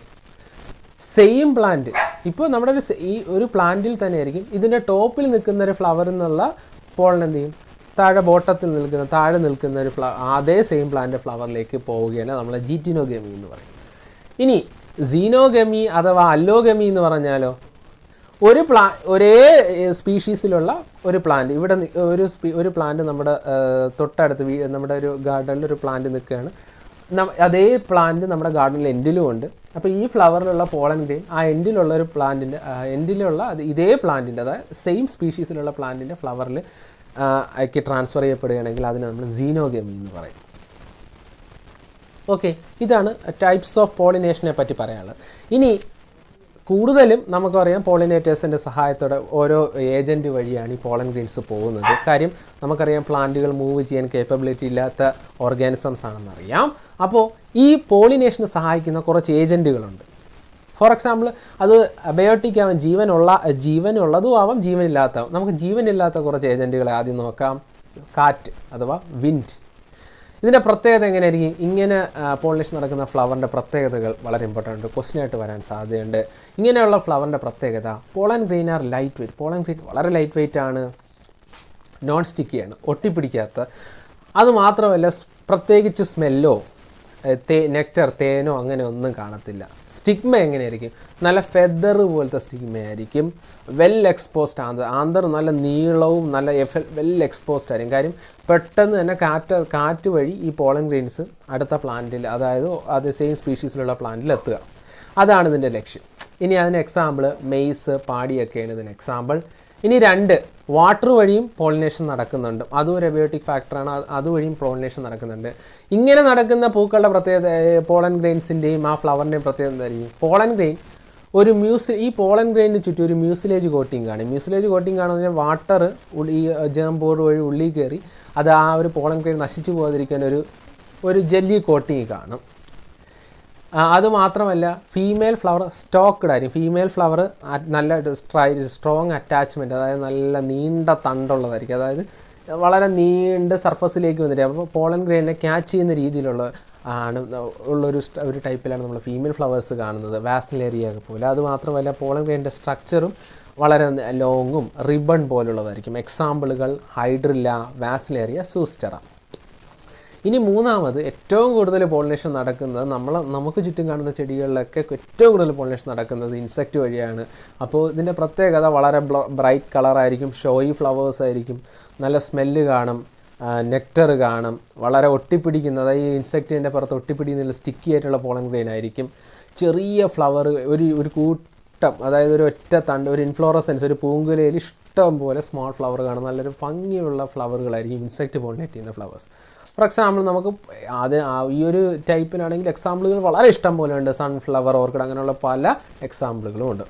സെയിം പ്ലാന്റ് ഇപ്പോൾ നമ്മുടെ ഒരു സെ- ഈ ഒരു പ്ലാന്റിൽ തന്നെ ആയിരിക്കും ഇതിൻ്റെ ടോപ്പിൽ നിൽക്കുന്ന ഒരു ഫ്ലവറിൽ നിന്നുള്ള പോളൻ എന്ത് ചെയ്യും താഴെ ബോട്ടത്തിൽ നിൽക്കുന്ന താഴെ നിൽക്കുന്ന ഒരു ഫ്ല അതേ സെയിം പ്ലാന്റ് ഫ്ലവറിലേക്ക് പോവുകയാണ് നമ്മൾ ജീറ്റിനോഗമി എന്ന് പറയും ഇനി സീനോഗമി അഥവാ അല്ലോഗമി എന്ന് പറഞ്ഞാലോ ഒരു പ്ലാ ഒരേ സ്പീഷീസിലുള്ള ഒരു പ്ലാന്റ് ഇവിടെ നി- ഒരു സ്പീ ഒരു പ്ലാന്റ് നമ്മുടെ ആ, തൊട്ടടുത്ത് വീ നമ്മുടെ ഒരു ഗാർഡനിൽ ഒരു പ്ലാന്റ് നിൽക്കുകയാണ് നം- അതേ പ്ലാന്റ് നമ്മുടെ ഗാർഡനിൽ എൻഡിലും ഉണ്ട് അപ്പോൾ ഈ ഫ്ലവറിലുള്ള പോളൻ ഗ്രെയിൻ ആ എൻഡിലുള്ള ഒരു പ്ലാന്റിൻ്റെ എൻഡിലുള്ള അത് ഇതേ പ്ലാന്റിൻ്റെ അതായത് സെയിം സ്പീഷീസിലുള്ള പ്ലാന്റിൻ്റെ ഫ്ലവറിൽ ഒക്കെ ട്രാൻസ്ഫർ ചെയ്യപ്പെടുകയാണെങ്കിൽ അതിനെ നമ്മൾ സീനോഗമി എന്ന് പറയും ഓക്കെ ഇതാണ് ടൈപ്സ് ഓഫ് പോളിനേഷനെ പറ്റി പറയാനുള്ളത് ഇനി കൂടുതലും നമുക്കറിയാം പോളിനേറ്റേഴ്സിൻ്റെ സഹായത്തോടെ ഓരോ ഏജൻറ്റ് വഴിയാണ് ഈ പോളൻ ഗ്രീൻസ് പോകുന്നത് കാര്യം നമുക്കറിയാം പ്ലാന്റുകൾ മൂവ് ചെയ്യാൻ കേപ്പബിലിറ്റി ഇല്ലാത്ത ഓർഗാനിസംസ് ആണെന്നറിയാം അപ്പോൾ ഈ പോളിനേഷന് സഹായിക്കുന്ന കുറച്ച് ഏജൻറ്റുകളുണ്ട് ഫോർ എക്സാമ്പിൾ അത് ബയോട്ടിക് ആവാം ജീവനുള്ള ജീവനുള്ളതും ആവാം ജീവനില്ലാത്തതും നമുക്ക് ജീവനില്ലാത്ത കുറച്ച് ഏജൻറ്റുകളെ ആദ്യം നോക്കാം കാറ്റ് അഥവാ വിൻഡ് ഇതിൻ്റെ പ്രത്യേകത എങ്ങനെയായിരിക്കും ഇങ്ങനെ പോളിനേഷൻ നടക്കുന്ന ഫ്ലവറിൻ്റെ പ്രത്യേകതകൾ വളരെ ഇമ്പോർട്ടൻ്റ് ക്വസ്റ്റ്യൻ ആയിട്ട് വരാൻ സാധ്യതയുണ്ട് ഇങ്ങനെയുള്ള ഫ്ലവറിൻ്റെ പ്രത്യേകത pollen grain are light weight pollen grain വളരെ ലൈറ്റ് വെയിറ്റ് ആണ് നോൺ സ്റ്റിക്കിയാണ് ഒട്ടിപ്പിടിക്കാത്ത അത് മാത്രമല്ല സ്- പ്രത്യേകിച്ച് സ്മെല്ലോ തേ നെക്ടർ തേനോ അങ്ങനെ ഒന്നും കാണത്തില്ല സ്റ്റിഗ്മ എങ്ങനെയായിരിക്കും നല്ല ഫെദർ പോലത്തെ സ്റ്റിഗ്മ ആയിരിക്കും വെൽ എക്സ്പോസ്ഡ് ആന്തർ ആന്തർ നല്ല നീളവും നല്ല എഫ് വെൽ എക്സ്പോസ്ഡ് ആയിരിക്കും കാര്യം പെട്ടെന്ന് തന്നെ കാറ്റ് കാറ്റ് വഴി ഈ പോളൻ ഗ്രെയിൻസ് അടുത്ത പ്ലാന്റിൽ അതായത് അത് സെയിം സ്പീഷീസിലുള്ള പ്ലാന്റിൽ എത്തുക അതാണ് ഇതിൻ്റെ ലക്ഷ്യം ഇനി അതിന് എക്സാമ്പിൾ മെയ്സ് പാടിയൊക്കെയാണ് ഇതിന് എക്സാമ്പിൾ ഇനി രണ്ട് വാട്ടർ വഴിയും പോളിനേഷൻ നടക്കുന്നുണ്ട് അതും ഒരു എബയോട്ടിക് ഫാക്ടറാണ് അത് അതുവഴിയും പോളിനേഷൻ നടക്കുന്നുണ്ട് ഇങ്ങനെ നടക്കുന്ന പൂക്കളുടെ പ്രത്യേകത പോളൻ ഗ്രെയിൻസിൻ്റെയും ആ ഫ്ലവറിൻ്റെയും പ്രത്യേകത എന്തായിരിക്കും പോളൻ ഗ്രെയിൻ ഒരു മ്യൂസ് ഈ പോളൻ ഗ്രെയിനിന് ചുറ്റും ഒരു മ്യൂസിലേജ് കോട്ടിംഗ് ആണ് മ്യൂസിലേജ് കോട്ടിംഗ് ആണെന്ന് പറഞ്ഞാൽ വാട്ടർ ഈ ജേം ബോർഡ് വഴി ഉള്ളിൽ കയറി അത് ആ ഒരു പോളൻ ഗ്രെയിൻ നശിച്ചു പോകാതിരിക്കാൻ ഒരു ഒരു ജെല്ലി കോട്ടിങ് കാണും ആ, അത് മാത്രമല്ല ഫീമെയിൽ ഫ്ലവർ സ്റ്റോക്ക്ഡ് ആയിരിക്കും ഫീമെയിൽ ഫ്ലവർ നല്ല സ്ട്രൈ സ്ട്രോങ് അറ്റാച്ച്മെൻറ്റ് അതായത് നല്ല നീണ്ട തണ്ടുള്ളതായിരിക്കും അതായത് വളരെ നീണ്ട സർഫസിലേക്ക് വന്നിട്ട് അപ്പോൾ പോളൻ ഗ്രെയിനെ ക്യാച്ച് ചെയ്യുന്ന രീതിയിലുള്ള ആണ് ഉള്ളൊരു സ്റ്റ- ഒരു ടൈപ്പിലാണ് നമ്മൾ ഫീമെയിൽ ഫ്ലവേഴ്സ് കാണുന്നത് വാസിലേറിയ പോലെ അത് മാത്രമല്ല പോളൻ ഗ്രെയിൻ്റെ സ്ട്രക്ചറും വളരെ ലോങ്ങും റിബൺ പോലുള്ളതായിരിക്കും എക്സാമ്പിളുകൾ ഹൈഡ്രില്ല വാസിലേറിയ സൂസ്റ്ററ ഇനി മൂന്നാമത് ഏറ്റവും കൂടുതൽ പോളിനേഷൻ നടക്കുന്നത് നമ്മൾ നമുക്ക് ചുറ്റും കാണുന്ന ചെടികളിലൊക്കെ ഏറ്റവും കൂടുതൽ പോളിനേഷൻ നടക്കുന്നത് ഇൻസെക്റ്റ് വഴിയാണ് അപ്പോൾ ഇതിൻ്റെ പ്രത്യേകത വളരെ ബ്രൈറ്റ് കളറായിരിക്കും ഷോയി ഫ്ലവേഴ്സ് ആയിരിക്കും നല്ല സ്മെല്ല് കാണും നെക്ടർ കാണും വളരെ ഒട്ടിപ്പിടിക്കുന്ന അതായത് ഈ ഇൻസെക്റ്റിൻ്റെ പുറത്ത് ഒട്ടിപ്പിടിക്കുന്ന സ്റ്റിക്കി ആയിട്ടുള്ള പോളൻ ഗ്രെയിൻ ആയിരിക്കും ചെറിയ ഫ്ലവർ ഒരു ഒരു കൂട്ടം അതായത് ഒരു ഒറ്റ തണ്ട് ഒരു ഇൻഫ്ലോറസെൻസ് ഒരു പൂങ്കുലയിൽ ഇഷ്ടം പോലെ സ്മോൾ ഫ്ലവർ കാണും നല്ലൊരു ഭംഗിയുള്ള ഫ്ലവറുകളായിരിക്കും ഇൻസെക്റ്റ് പോളിനേറ്റ് ചെയ്യുന്ന ഫ്ലവേഴ്സ് ഫോർ എക്സാമ്പിൾ നമുക്ക് അത് ആ- ഈ ഒരു ടൈപ്പിനാണെങ്കിൽ എക്സാമ്പിളുകൾ വളരെ ഇഷ്ടം പോലെ ഉണ്ട് സൺഫ്ലവർ ഓർക്കിഡ് അങ്ങനെയുള്ള പല എക്സാമ്പിളുകളും ഉണ്ട്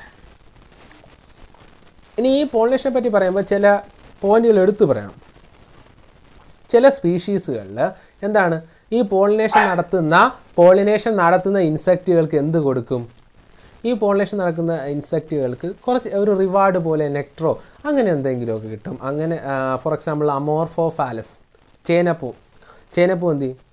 ഇനി ഈ പോളിനേഷനെ പറ്റി പറയുമ്പോൾ ചില പോയിന്റുകൾ എടുത്തു പറയണം ചില സ്പീഷീസുകളിൽ എന്താണ് ഈ പോളിനേഷൻ നടത്തുന്ന പോളിനേഷൻ നടത്തുന്ന ഇൻസെക്റ്റുകൾക്ക് എന്ത് കൊടുക്കും ഈ പോളിനേഷൻ നടക്കുന്ന ഇൻസെക്റ്റുകൾക്ക് കുറച്ച് ഒരു റിവാർഡ് പോലെ നെക്ട്രോ അങ്ങനെ എന്തെങ്കിലുമൊക്കെ കിട്ടും അങ്ങനെ ഫോർ എക്സാമ്പിൾ അമോർഫോ ഫാലസ് ചേനപ്പൂ ചേനപ്പൂ എന്ത് ചെയ്യും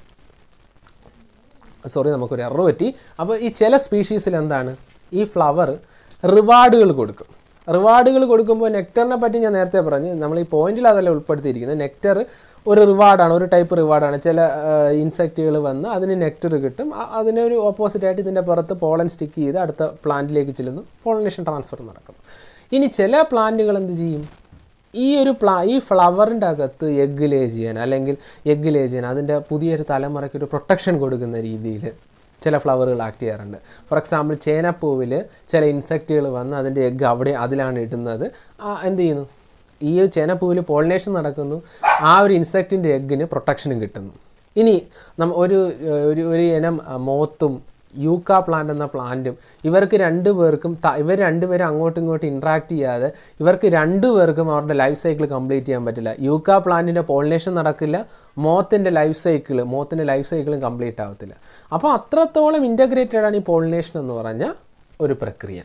സോറി നമുക്കൊരു എറർ പറ്റി അപ്പോൾ ഈ ചില സ്പീഷീസിൽ എന്താണ് ഈ ഫ്ലവർ റിവാർഡുകൾ കൊടുക്കും റിവാർഡുകൾ കൊടുക്കുമ്പോൾ നെക്ടറിനെ പറ്റി ഞാൻ നേരത്തെ പറഞ്ഞു നമ്മൾ ഈ പോയിന്റിൽ അതല്ല ഉൾപ്പെടുത്തിയിരിക്കുന്നത് നെക്ടർ ഒരു റിവാർഡാണ് ഒരു ടൈപ്പ് റിവാർഡാണ് ചില ഇൻസെക്റ്റുകൾ വന്ന് അതിന് നെക്ടർ കിട്ടും അ- അതിനൊരു ഓപ്പോസിറ്റ് ആയിട്ട് ഇതിൻ്റെ പുറത്ത് പോളൻ സ്റ്റിക്ക് ചെയ്ത് അടുത്ത പ്ലാന്റിലേക്ക് ചെല്ലുന്നു പോളിനേഷൻ ട്രാൻസ്ഫർ നടക്കും ഇനി ചില പ്ലാന്റുകൾ എന്ത് ചെയ്യും ഈ ഒരു പ്ലാ ഈ ഫ്ലവറിൻ്റെ അകത്ത് എഗ് ലേ ചെയ്യാൻ അല്ലെങ്കിൽ എഗ് ലേ ചെയ്യാൻ അതിൻ്റെ പുതിയൊരു തലമുറയ്ക്ക് ഒരു പ്രൊട്ടക്ഷൻ കൊടുക്കുന്ന രീതിയിൽ ചില ഫ്ലവറുകൾ ആക്ട് ചെയ്യാറുണ്ട് ഫോർ എക്സാമ്പിൾ ചേനപ്പൂവിൽ ചില ഇൻസെക്റ്റുകൾ വന്ന് അതിൻ്റെ എഗ്ഗ് അവിടെ അതിലാണ് ഇടുന്നത് ആ, എന്ത് ചെയ്യുന്നു ഈ ചേനപ്പൂവിൽ പോളിനേഷൻ നടക്കുന്നു ആ ഒരു ഇൻസെക്റ്റിൻ്റെ എഗ്ഗിന് പ്രൊട്ടക്ഷനും കിട്ടുന്നു ഇനി നമ്മ ഒരു ഏഹ്, ഒരു ഒരു ഇനം ആ, മോത്തും യൂക്ക പ്ലാന്റ് എന്ന പ്ലാന്റും ഇവർക്ക് രണ്ടു പേർക്കും ത- ഇവർ രണ്ടുപേരും അങ്ങോട്ടും ഇങ്ങോട്ടും ഇൻട്രാക്ട് ചെയ്യാതെ ഇവർക്ക് രണ്ടു പേർക്കും അവരുടെ ലൈഫ് സൈക്കിൾ കംപ്ലീറ്റ് ചെയ്യാൻ പറ്റില്ല യൂക്ക പ്ലാന്റിൻ്റെ പോളിനേഷൻ നടക്കില്ല മോത്തിൻ്റെ ലൈഫ് സൈക്കിൾ മോത്തിൻ്റെ ലൈഫ് സൈക്കിളും കംപ്ലീറ്റ് ആവത്തില്ല അപ്പോൾ അത്രത്തോളം ഇൻ്റഗ്രേറ്റഡ് ആണ് ഈ പോളിനേഷൻ എന്ന് പറഞ്ഞ ഒരു പ്രക്രിയ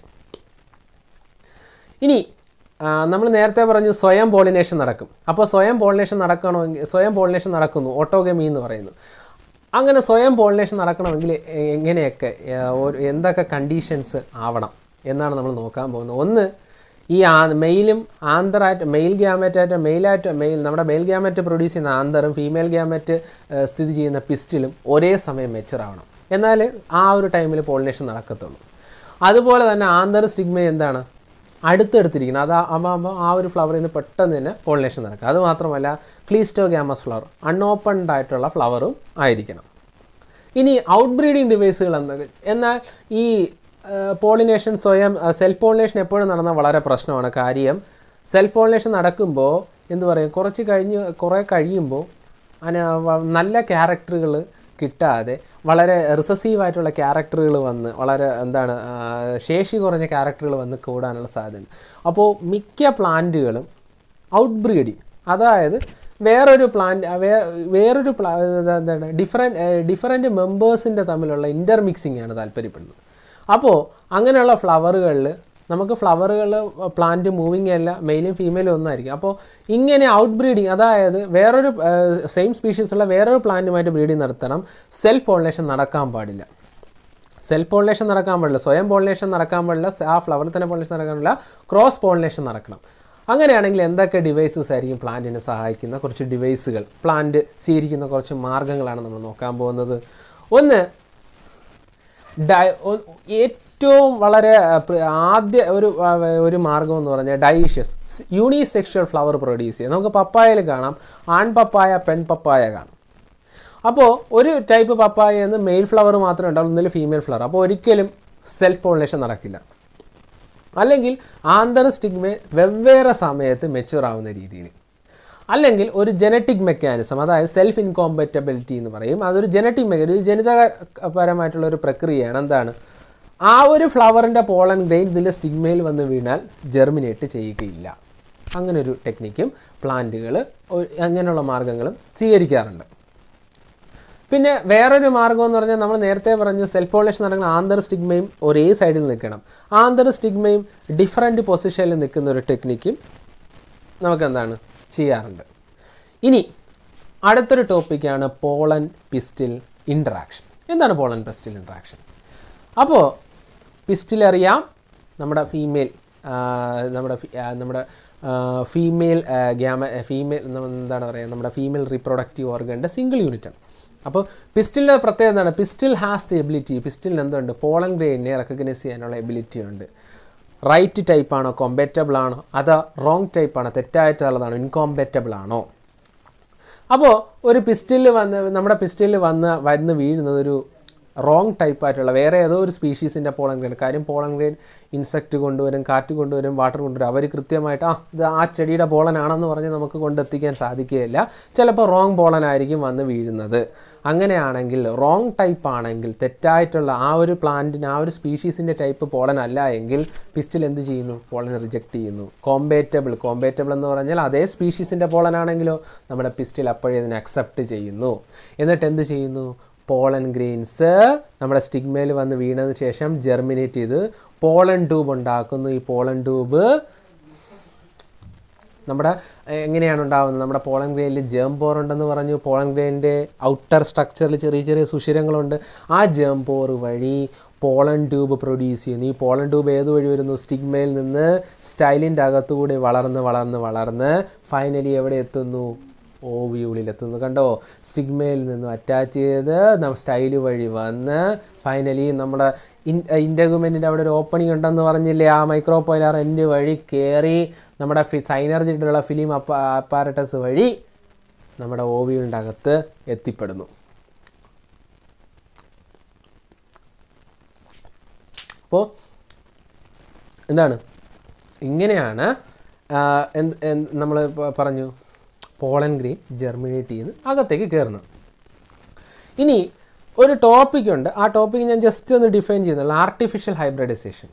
ഇനി നമ്മൾ നേരത്തെ പറഞ്ഞു സ്വയം പോളിനേഷൻ നടക്കും അപ്പോൾ സ്വയം പോളിനേഷൻ നടക്കണമെങ്കിൽ സ്വയം പോളിനേഷൻ നടക്കുന്നു ഓട്ടോഗമി എന്ന് പറയുന്നു അങ്ങനെ സ്വയം പോളിനേഷൻ നടക്കണമെങ്കിൽ എ- എങ്ങനെയൊക്കെ ഏ, ഒരു- എന്തൊക്കെ കണ്ടീഷൻസ് ആവണം എന്നാണ് നമ്മൾ നോക്കാൻ പോകുന്നത് ഒന്ന് ഈ ആ മെയിലും ആന്തറായിട്ട് മെയിൽ ഗ്യാമറ്റായിട്ട് മെയിലായിട്ട് മെയിൽ നമ്മുടെ മെയിൽ ഗ്യാമറ്റ് പ്രൊഡ്യൂസ് ചെയ്യുന്ന ആന്തറും ഫീമെയിൽ ഗ്യാമറ്റ് സ്ഥിതി ചെയ്യുന്ന പിസ്റ്റിലും ഒരേ സമയം മെച്ചർ ആവണം എന്നാൽ ആ ഒരു ടൈമിൽ പോളിനേഷൻ നടക്കത്തുള്ളൂ അതുപോലെ തന്നെ ആന്തർ സ്റ്റിഗ്മ എന്താണ് അടുത്തടുത്തിരിക്കുന്നത് അത് ആകുമ്പോൾ ആ ഒരു ഫ്ലവറിൽ നിന്ന് പെട്ടെന്ന് തന്നെ പോളിനേഷൻ നടക്കുക അത് മാത്രമല്ല ക്ലീസ്റ്റോ ഗ്യാമസ് ഫ്ലവർ അൺഓപ്പൺഡ് ആയിട്ടുള്ള ഫ്ലവറും ആയിരിക്കണം ഇനി ഔട്ട് ബ്രീഡിങ് ഡിവൈസുകൾ എന്നത് എന്നാൽ ഈ പോളിനേഷൻ സ്വയം സെൽഫ് പോളിനേഷൻ എപ്പോഴും നടന്നാൽ വളരെ പ്രശ്നമാണ് കാര്യം സെൽഫ് പോളിനേഷൻ നടക്കുമ്പോൾ എന്ത് പറയും കുറച്ച് കഴിഞ്ഞ് കുറേ കഴിയുമ്പോൾ അതിന് വ- നല്ല ക്യാരക്ടറുകൾ കിട്ടാതെ വളരെ റിസസീവ് ആയിട്ടുള്ള ക്യാരക്ടറുകൾ വന്ന് വളരെ എന്താണ് ആ, ശേഷി കുറഞ്ഞ ക്യാരക്ടറുകൾ വന്ന് കൂടാനുള്ള സാധ്യതയുണ്ട് അപ്പോൾ മിക്ക പ്ലാന്റുകളും ഔട്ട് ബ്രീഡിങ് അതായത് വേറൊരു പ്ലാന്റ് വേ വേറൊരു പ്ലാ എന്താണ് ഡിഫറെൻറ്റ് ഡിഫറെൻറ്റ് മെമ്പേഴ്സിൻ്റെ തമ്മിലുള്ള ഇൻ്റർമിക്സിംഗ് ആണ് താല്പര്യപ്പെടുന്നത് അപ്പോൾ അങ്ങനെയുള്ള ഫ്ലവറുകളിൽ നമുക്ക് ഫ്ലവറുകൾ പ്ലാന്റ് മൂവിങ് അല്ല മെയിലും ഫീമെയിലും ഒന്നായിരിക്കും അപ്പോൾ ഇങ്ങനെ ഔട്ട് ബ്രീഡിങ് അതായത് വേറൊരു സെയിം സ്പീഷീസുള്ള വേറൊരു പ്ലാന്റുമായിട്ട് ബ്രീഡിങ് നടത്തണം സെൽഫ് പോളിനേഷൻ നടക്കാൻ പാടില്ല സെൽഫ് പോളിനേഷൻ നടക്കാൻ പാടില്ല സ്വയം പോളിനേഷൻ നടക്കാൻ പാടില്ല ആ ഫ്ലവറിൽ തന്നെ പോളിനേഷൻ നടക്കാൻ പാടില്ല ക്രോസ് പോളിനേഷൻ നടക്കണം അങ്ങനെയാണെങ്കിൽ എന്തൊക്കെ ഡിവൈസസ് ആയിരിക്കും പ്ലാന്റിനെ സഹായിക്കുന്ന കുറച്ച് ഡിവൈസുകൾ പ്ലാന്റ് സ്വീകരിക്കുന്ന കുറച്ച് മാർഗ്ഗങ്ങളാണ് നമ്മൾ നോക്കാൻ പോകുന്നത് ഒന്ന് ഡൈ ഒ- ഏറ്റവും വളരെ ആ, പ്ര- ആദ്യ ഒരു ആ, ഒരു മാർഗം എന്ന് പറഞ്ഞാൽ ഡൈഷ്യസ് യൂണിസെക്ഷൽ ഫ്ലവർ പ്രൊഡ്യൂസ് ചെയ്യുക നമുക്ക് പപ്പായയിൽ കാണാം ആൺ പപ്പായ പെൺ പപ്പായ കാണാം അപ്പോൾ ഒരു ടൈപ്പ് പപ്പായ എന്ന് മെയിൽ ഫ്ലവർ മാത്രമേ ഉണ്ടാവുള്ളൂ ഒന്നിൽ ഫീമെയിൽ ഫ്ലവർ അപ്പോൾ ഒരിക്കലും സെൽഫ് പോളിനേഷൻ നടക്കില്ല അല്ലെങ്കിൽ ആന്തർ സ്റ്റിഗ്മെ വെവ്വേറെ സമയത്ത് മെച്യൂർ ആവുന്ന രീതിയിൽ അല്ലെങ്കിൽ ഒരു ജനറ്റിക് മെക്കാനിസം അതായത് സെൽഫ് ഇൻകോമ്പറ്റബിലിറ്റി എന്ന് പറയും അതൊരു ജനറ്റിക് മെക്കാനിസം ഒരു ജനിതകപരമായിട്ടുള്ള ഒരു പ്രക്രിയയാണ് എന്താണ് ആ ഒരു ഫ്ലവറിൻ്റെ പോളൻ ഗ്രെയിൻ ഇതിൻ്റെ സ്റ്റിഗ്മയിൽ വന്ന് വീണാൽ ജെർമിനേറ്റ് ചെയ്യുകയില്ല അങ്ങനെ ഒരു ടെക്നിക്കും പ്ലാന്റുകൾ അങ്ങനെയുള്ള മാർഗ്ഗങ്ങളും സ്വീകരിക്കാറുണ്ട് പിന്നെ വേറൊരു മാർഗ്ഗം എന്ന് പറഞ്ഞാൽ നമ്മൾ നേരത്തെ പറഞ്ഞു സെൽഫ് പോളിനേഷൻ നടക്കുന്ന ആന്തർ സ്റ്റിഗ്മയും ഒരേ സൈഡിൽ നിൽക്കണം ആന്തർ സ്റ്റിഗ്മയും ഡിഫറൻറ്റ് പൊസിഷനിൽ നിൽക്കുന്ന ഒരു ടെക്നിക്കും നമുക്ക് എന്താണ് ചെയ്യാറുണ്ട് ഇനി അടുത്തൊരു ടോപ്പിക്കാണ് പോളൻ പിസ്റ്റിൽ ഇൻട്രാക്ഷൻ എന്താണ് പോളൻ പിസ്റ്റിൽ ഇൻട്രാക്ഷൻ അപ്പോൾ പിസ്റ്റിൽ അറിയാം നമ്മുടെ ഫീമെയിൽ നമ്മുടെ ഫി- ആ, നമ്മുടെ ഫീമെയിൽ ഗ്യാമ ഫീമെയിൽ എന്താണ് പറയുക നമ്മുടെ ഫീമെയിൽ റീപ്രൊഡക്റ്റീവ് ഓർഗൻ്റെ സിംഗിൾ യൂണിറ്റ് ആണ് അപ്പോൾ പിസ്റ്റിലിൻ്റെ പ്രത്യേകത എന്താണ് പിസ്റ്റിൽ ഹാസ് ദി എബിലിറ്റി പിസ്റ്റിലിന് എന്തുണ്ട് പോളൻ ഗ്രെയിനെ റെക്കഗ്നൈസ് ചെയ്യാനുള്ള എബിലിറ്റി ഉണ്ട് റൈറ്റ് ടൈപ്പ് ആണോ കോമ്പറ്റബിൾ ആണോ അതോ റോങ് ടൈപ്പ് ആണോ തെറ്റായിട്ടുള്ളതാണോ ഇൻകോമ്പറ്റബിൾ ആണോ അപ്പോൾ ഒരു പിസ്റ്റിൽ വന്ന് നമ്മുടെ പിസ്റ്റിൽ വന്ന് വരുന്ന വീഴുന്നത് ഒരു റോങ് ടൈപ്പ് ആയിട്ടുള്ള വേറെ ഏതോ ഒരു സ്പീഷീസിൻ്റെ പോളൻ ഗ്രേൻ കാര്യം പോളൻ ഗ്രേൻ ഇൻസെക്റ്റ് കൊണ്ടുവരും കാറ്റ് കൊണ്ടുവരും വാട്ടർ കൊണ്ടുവരും അവർ കൃത്യമായിട്ട് ആ ഇത് ആ ചെടിയുടെ പോളനാണെന്ന് പറഞ്ഞ് നമുക്ക് കൊണ്ടെത്തിക്കാൻ സാധിക്കുകയില്ല ചിലപ്പോൾ റോങ് പോളൻ ആയിരിക്കും വന്ന് വീഴുന്നത് അങ്ങനെയാണെങ്കിൽ റോങ് ടൈപ്പ് ആണെങ്കിൽ തെറ്റായിട്ടുള്ള ആ ഒരു പ്ലാന്റിന് ആ ഒരു സ്പീഷീസിൻ്റെ ടൈപ്പ് പോളൻ അല്ല എങ്കിൽ പിസ്റ്റിൽ എന്ത് ചെയ്യുന്നു പോളൻ റിജക്റ്റ് ചെയ്യുന്നു കോമ്പേറ്റബിൾ കോമ്പേറ്റബിൾ എന്ന് പറഞ്ഞാൽ അതേ സ്പീഷീസിൻ്റെ പോളൻ ആണെങ്കിലോ നമ്മുടെ പിസ്റ്റിൽ അപ്പോഴേ അതിനെ അക്സെപ്റ്റ് ചെയ്യുന്നു എന്നിട്ട് എന്ത് ചെയ്യുന്നു പോളൻ ഗ്രെയിൻസ് നമ്മുടെ സ്റ്റിഗ്മയിൽ വന്ന് വീണതിന് ശേഷം ജെർമിനേറ്റ് ചെയ്ത് പോളൻ ട്യൂബ് ഉണ്ടാക്കുന്നു ഈ പോളൻ ട്യൂബ് നമ്മുടെ എ- എങ്ങനെയാണ് ഉണ്ടാകുന്നത് നമ്മുടെ പോളൻ ഗ്രെയിനിൽ ജേം പോർ ഉണ്ടെന്ന് പറഞ്ഞു പോളൻ ഗ്രെയിനിൻ്റെ ഔട്ടർ സ്ട്രക്ചറിൽ ചെറിയ ചെറിയ സുഷിരങ്ങളുണ്ട് ആ ജേം പോർ വഴി പോളൻ ട്യൂബ് പ്രൊഡ്യൂസ് ചെയ്യുന്നു ഈ പോളൻ ട്യൂബ് ഏത് വഴി വരുന്നു സ്റ്റിഗ്മയിൽ നിന്ന് സ്റ്റൈലിൻ്റെ അകത്തുകൂടി വളർന്ന് വളർന്ന് വളർന്ന് ഫൈനലി എവിടെ എത്തുന്നു ഓവിയുള്ളിൽ എത്തുന്നു കണ്ടോ സ്റ്റിഗ്മയിൽ നിന്നും അറ്റാച്ച് ചെയ്ത് നമ്മൾ സ്റ്റൈല് വഴി വന്ന് ഫൈനലി നമ്മുടെ ഇൻ ഇൻറ്റഗുമെൻറ്റിൻ്റെ അവിടെ ഒരു ഓപ്പണിംഗ് ഉണ്ടെന്ന് പറഞ്ഞില്ലേ ആ മൈക്രോ പോയിലർ എൻഡ് വഴി കയറി നമ്മുടെ ഫി സൈനർജിയിട്ടുള്ള ഫിലിം അപ്പ അപ്പാരറ്റസ് വഴി നമ്മുടെ ഓവിയുടെ അകത്ത് എത്തിപ്പെടുന്നു അപ്പോൾ എന്താണ് ഇങ്ങനെയാണ് നമ്മൾ പറഞ്ഞു പോളൻ ഗ്രീൻ ജെർമിനേറ്റ് ചെയ്ത് അകത്തേക്ക് കയറുന്നത് ഇനി ഒരു ടോപ്പിക് ഉണ്ട് ആ ടോപ്പിക് ഞാൻ ജസ്റ്റ് ഒന്ന് ഡിഫൈൻ ചെയ്യുന്നുള്ളൂ ആർട്ടിഫിഷ്യൽ ഹൈബ്രിഡൈസേഷൻ